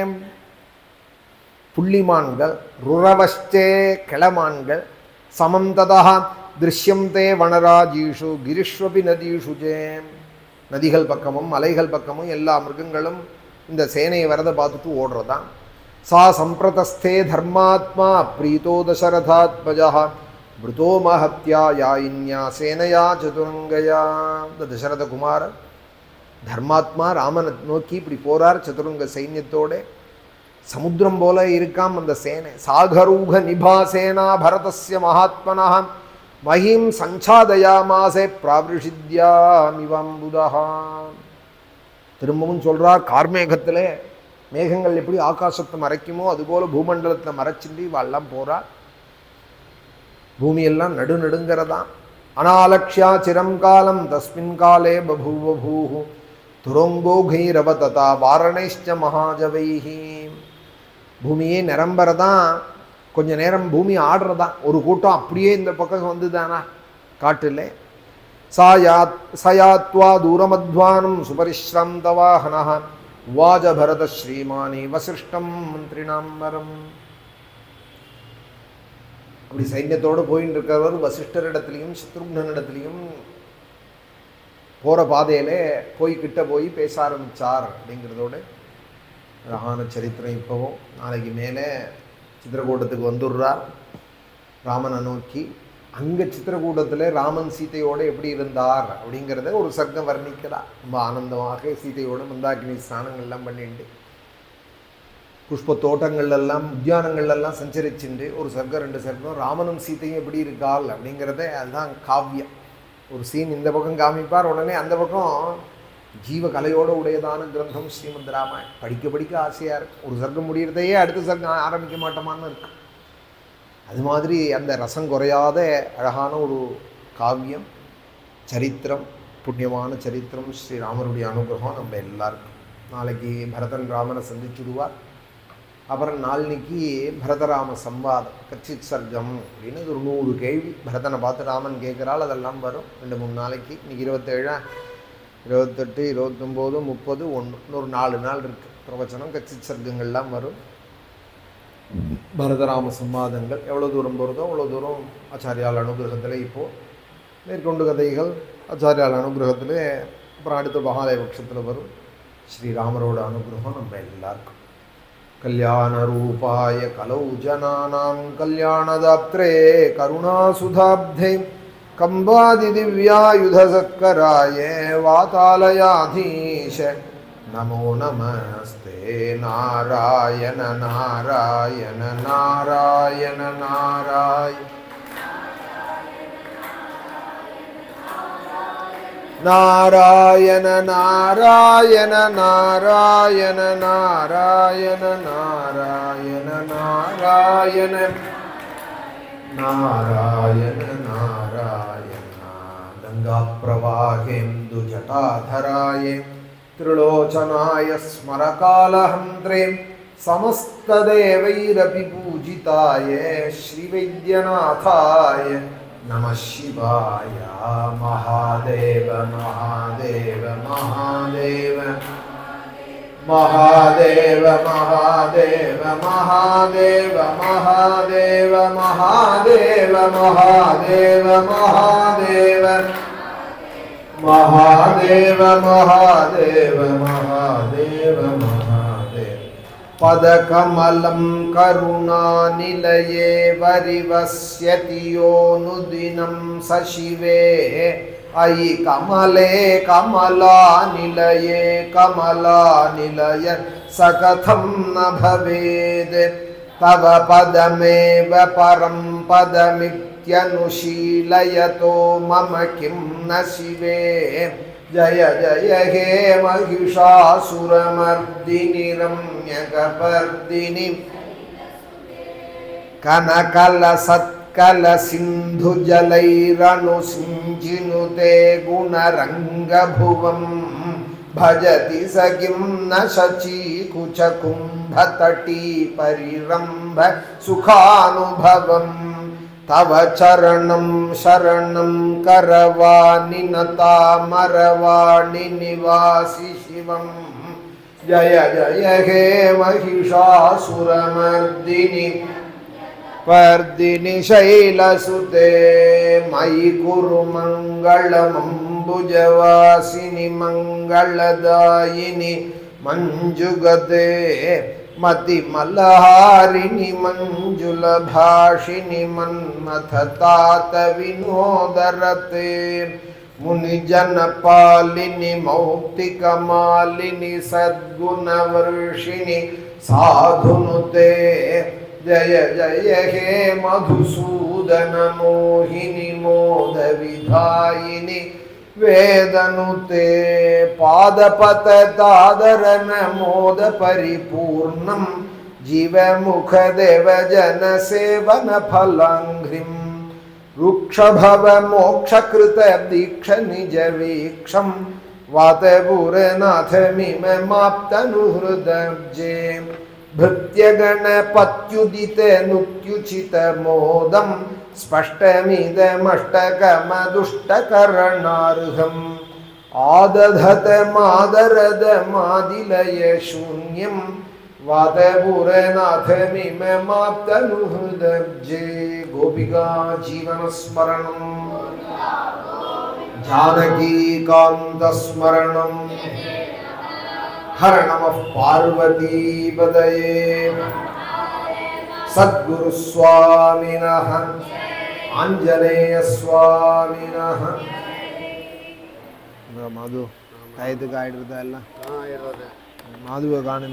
புள்ளிமான்கள் ருரவஷ்டே கிளமான்கள் சமம் ததா திருஷ்யம் தே வனராஜீஷு கிரிஷ்வபி நதீஷு ஜே நதிகள் பக்கமும் மலைகள் பக்கமும் எல்லா மிருகங்களும் இந்த சேனையை வரதை பார்த்துட்டு ஓடுறதான் சா சம்பிரதஸ்தே தர்மாத்மா பிரீதோ தசரதாத்மஜா மிருதோ மஹத்யா யாயின்யா சேனையா சதுரங்கயா இந்த தசரத குமாரர் தர்மாத்மா ராமனை நோக்கி இப்படி போறார் சதுரங்க சைன்யத்தோட சமுத்திரம் போல இருக்காம் அந்த சேனை சாகரூக நிபாசேனா பரதஸ்ய மகாத்மனா மகிம் சஞ்சாதயாமாசே பிராவிருஷித்யாமிவம்புதா திரும்பவும் சொல்றார் கார்மேகத்திலே மேகங்கள் எப்படி ஆகாசத்தை மறைக்குமோ அதுபோல பூமண்டலத்தை மறைச்சிண்டு இவெல்லாம் போறார் பூமியெல்லாம் நடு நடுங்கிறதா அனாலக்ஷ்யா சிரம் காலம் தஸ்மின் காலே பபூவ பூஹு துரங்கோகைரவ ததா வாரணைஷ்ட மகாஜவைஹி பூமியே நிரம்புறதான் கொஞ்ச நேரம் பூமி ஆடுறதா ஒரு கூட்டம் அப்படியே இந்த பக்கம் வந்துதானா காட்டில் சாயாத் சயாத்வா தூரமத்வானம் சுபரிஷ்ராந்த வாகனா உவாஜ பரத ஸ்ரீமானி வசிஷ்டம் மந்திரினாம்பரம் அப்படி சைன்யத்தோடு போயின்னு இருக்கிறவர் வசிஷ்டரிடத்துலையும் சத்ருக்னனிடத்துலையும் போகிற பாதையிலே போய் கிட்ட போய் பேச ஆரம்பித்தார் அப்படிங்கிறதோட அழகான சரித்திரம் இப்போவும் நாளைக்கு மேலே சித்திரக்கூட்டத்துக்கு வந்துடுறார் ராமனை நோக்கி அங்கே சித்திரக்கூட்டத்தில் ராமன் சீதையோடு எப்படி இருந்தார் அப்படிங்கிறத ஒரு சர்க்கம் வர்ணிக்கிறார் ரொம்ப ஆனந்தமாக சீதையோடு மந்தாக்கினி ஸ்நானங்கள்லாம் பண்ணிட்டு புஷ்ப தோட்டங்கள்லாம் உத்தியானங்கள்லாம் சஞ்சரிச்சுண்டு ஒரு சர்க்கம் ரெண்டு சர்க்கம் ராமனும் சீதையும் எப்படி இருக்காள் அப்படிங்கிறத அதுதான் காவியம் ஒரு சீன் இந்த பக்கம் காமிப்பார் உடனே அந்த பக்கம் ஜீவ கலையோடு உடையதான கிரந்தம் ஸ்ரீமத் ராமாயண் படிக்க படிக்க ஆசையாக இருக்கு ஒரு சர்க்கம் முடியறதையே அடுத்த சர்க்கம் ஆரம்பிக்க மாட்டோமான்னு இருக்கு அது மாதிரி அந்த ரசம் குறையாத அழகான ஒரு காவியம் சரித்திரம் புண்ணியமான சரித்திரம் ஸ்ரீராமருடைய அனுகிரகம் நம்ம எல்லாருக்கும் நாளைக்கு பரதன் ராமனை சந்திச்சுடுவார் அப்புறம் நாளைக்கு பரதராம சம்வாதம் கச்சித் சர்க்கம் அப்படின்னு ஒரு நூறு கேள்வி பரதனை பார்த்து ராமன் கேட்குறாள் அதெல்லாம் வரும் ரெண்டு மூணு நாளைக்கு இன்னைக்கு இருபத்தேழா இருபத்தெட்டு இருபத்தொம்போது முப்பது ஒன்று இன்னொரு நாலு நாள் இருக்குது பிரவச்சனம் கச்சித் சர்க்கங்கள்லாம் வரும் பரதராம சம்வாதங்கள் எவ்வளோ தூரம் போகிறதோ அவ்வளோ தூரம் ஆச்சாரியால் அனுகிரகத்தில் இப்போது மேற்கொண்டு கதைகள் ஆச்சாரியால் அனுகிரகத்தில் அப்புறம் அடுத்த மகாலய பட்சத்தில் வரும் ஸ்ரீராமரோட அனுகிரகம் நம்ம எல்லாருக்கும் कल्याणरूपाय कलौ जनानां कल्याणदात्रे करुणासुधाब्धे कम्बादिदिव्यायुधसत्कराय वातालयाधीश नमो नमस्ते नारायण नारायण नारायण नारायण नारायण नारायण नारायण नारायण नारायण नारायण नारायण नारायण गङ्गाप्रवाहेन्दुजटाधराय त्रिलोचनाय स्मरकालहन्त्रे समस्तदेवैरपि पूजिताय श्रीवैद्यनाथाय नमः शिवाय महादेव महादेव महादेव महादेव महादेव महादेव महादेव महादेव महादेव महादेव महादेव महादेव महादेव महादेव पदकमलं करुणानिलये वरिवस्यति योऽनुदिनं स शिवे अयि कमले कमलानिलये कमलानिलय स कथं न भवेत् तव पदमेव परं पदमित्यनुशीलयतो मम किं न शिवे जय जय हे महिषासुरमर्दिनि रम्यकपर्दिनि कनकलसत्कलसिन्धुजलैरनुसिञ्जिनुते गुणरङ्गभुवम् भजति स किं न शचीकुचकुम्भतटी परिरम्भ सुखानुभवम् तव चरणं शरणं करवाणि नतामरवाणि निवासि शिवम् जय जय हे महिषासुरमर्दिनि वर्दिनि शैलसुते मयि कुरु मङ्गलमम्बुजवासिनि मङ्गलदायिनि मञ्जुगते मतिमलहारिणि मञ्जुलभाषिणि मन्मथतात विनोदरते मुनिजनपालिनि मौक्तिकमालिनि सद्गुणवर्षिणि साधुनुते जय जय हे मधुसूदन मोहिनि मोदविधायिनि वेदनुते पादपतदादरन मोद परिपूर्णं जीवमुखदेवजनसेवनफलाङ्घ्रिम् रुक्षभव मोक्षकृत दीक्ष निजवीक्षं वातपुरनाथमिममाप्तनुहृदब्जे भृत्यगणपत्युदितनुत्युचितमोदं स्पष्टमिदमष्टकमदुष्टकरणार्हम् आदधत मादरद मादिलय शून्यं वातपुरनाथमिममाप्तनुहृदब्जे गोपिका जीवनस्मरणम् जानकीकान्तस्मरणम् हर नमः पार्वतीपदये सद्गुरुस्वामिनः आञ्जनेयस्वामिनः மது டயத்துக்கு ஆயிடுறதா எல்லாம் மாதுவை காணும்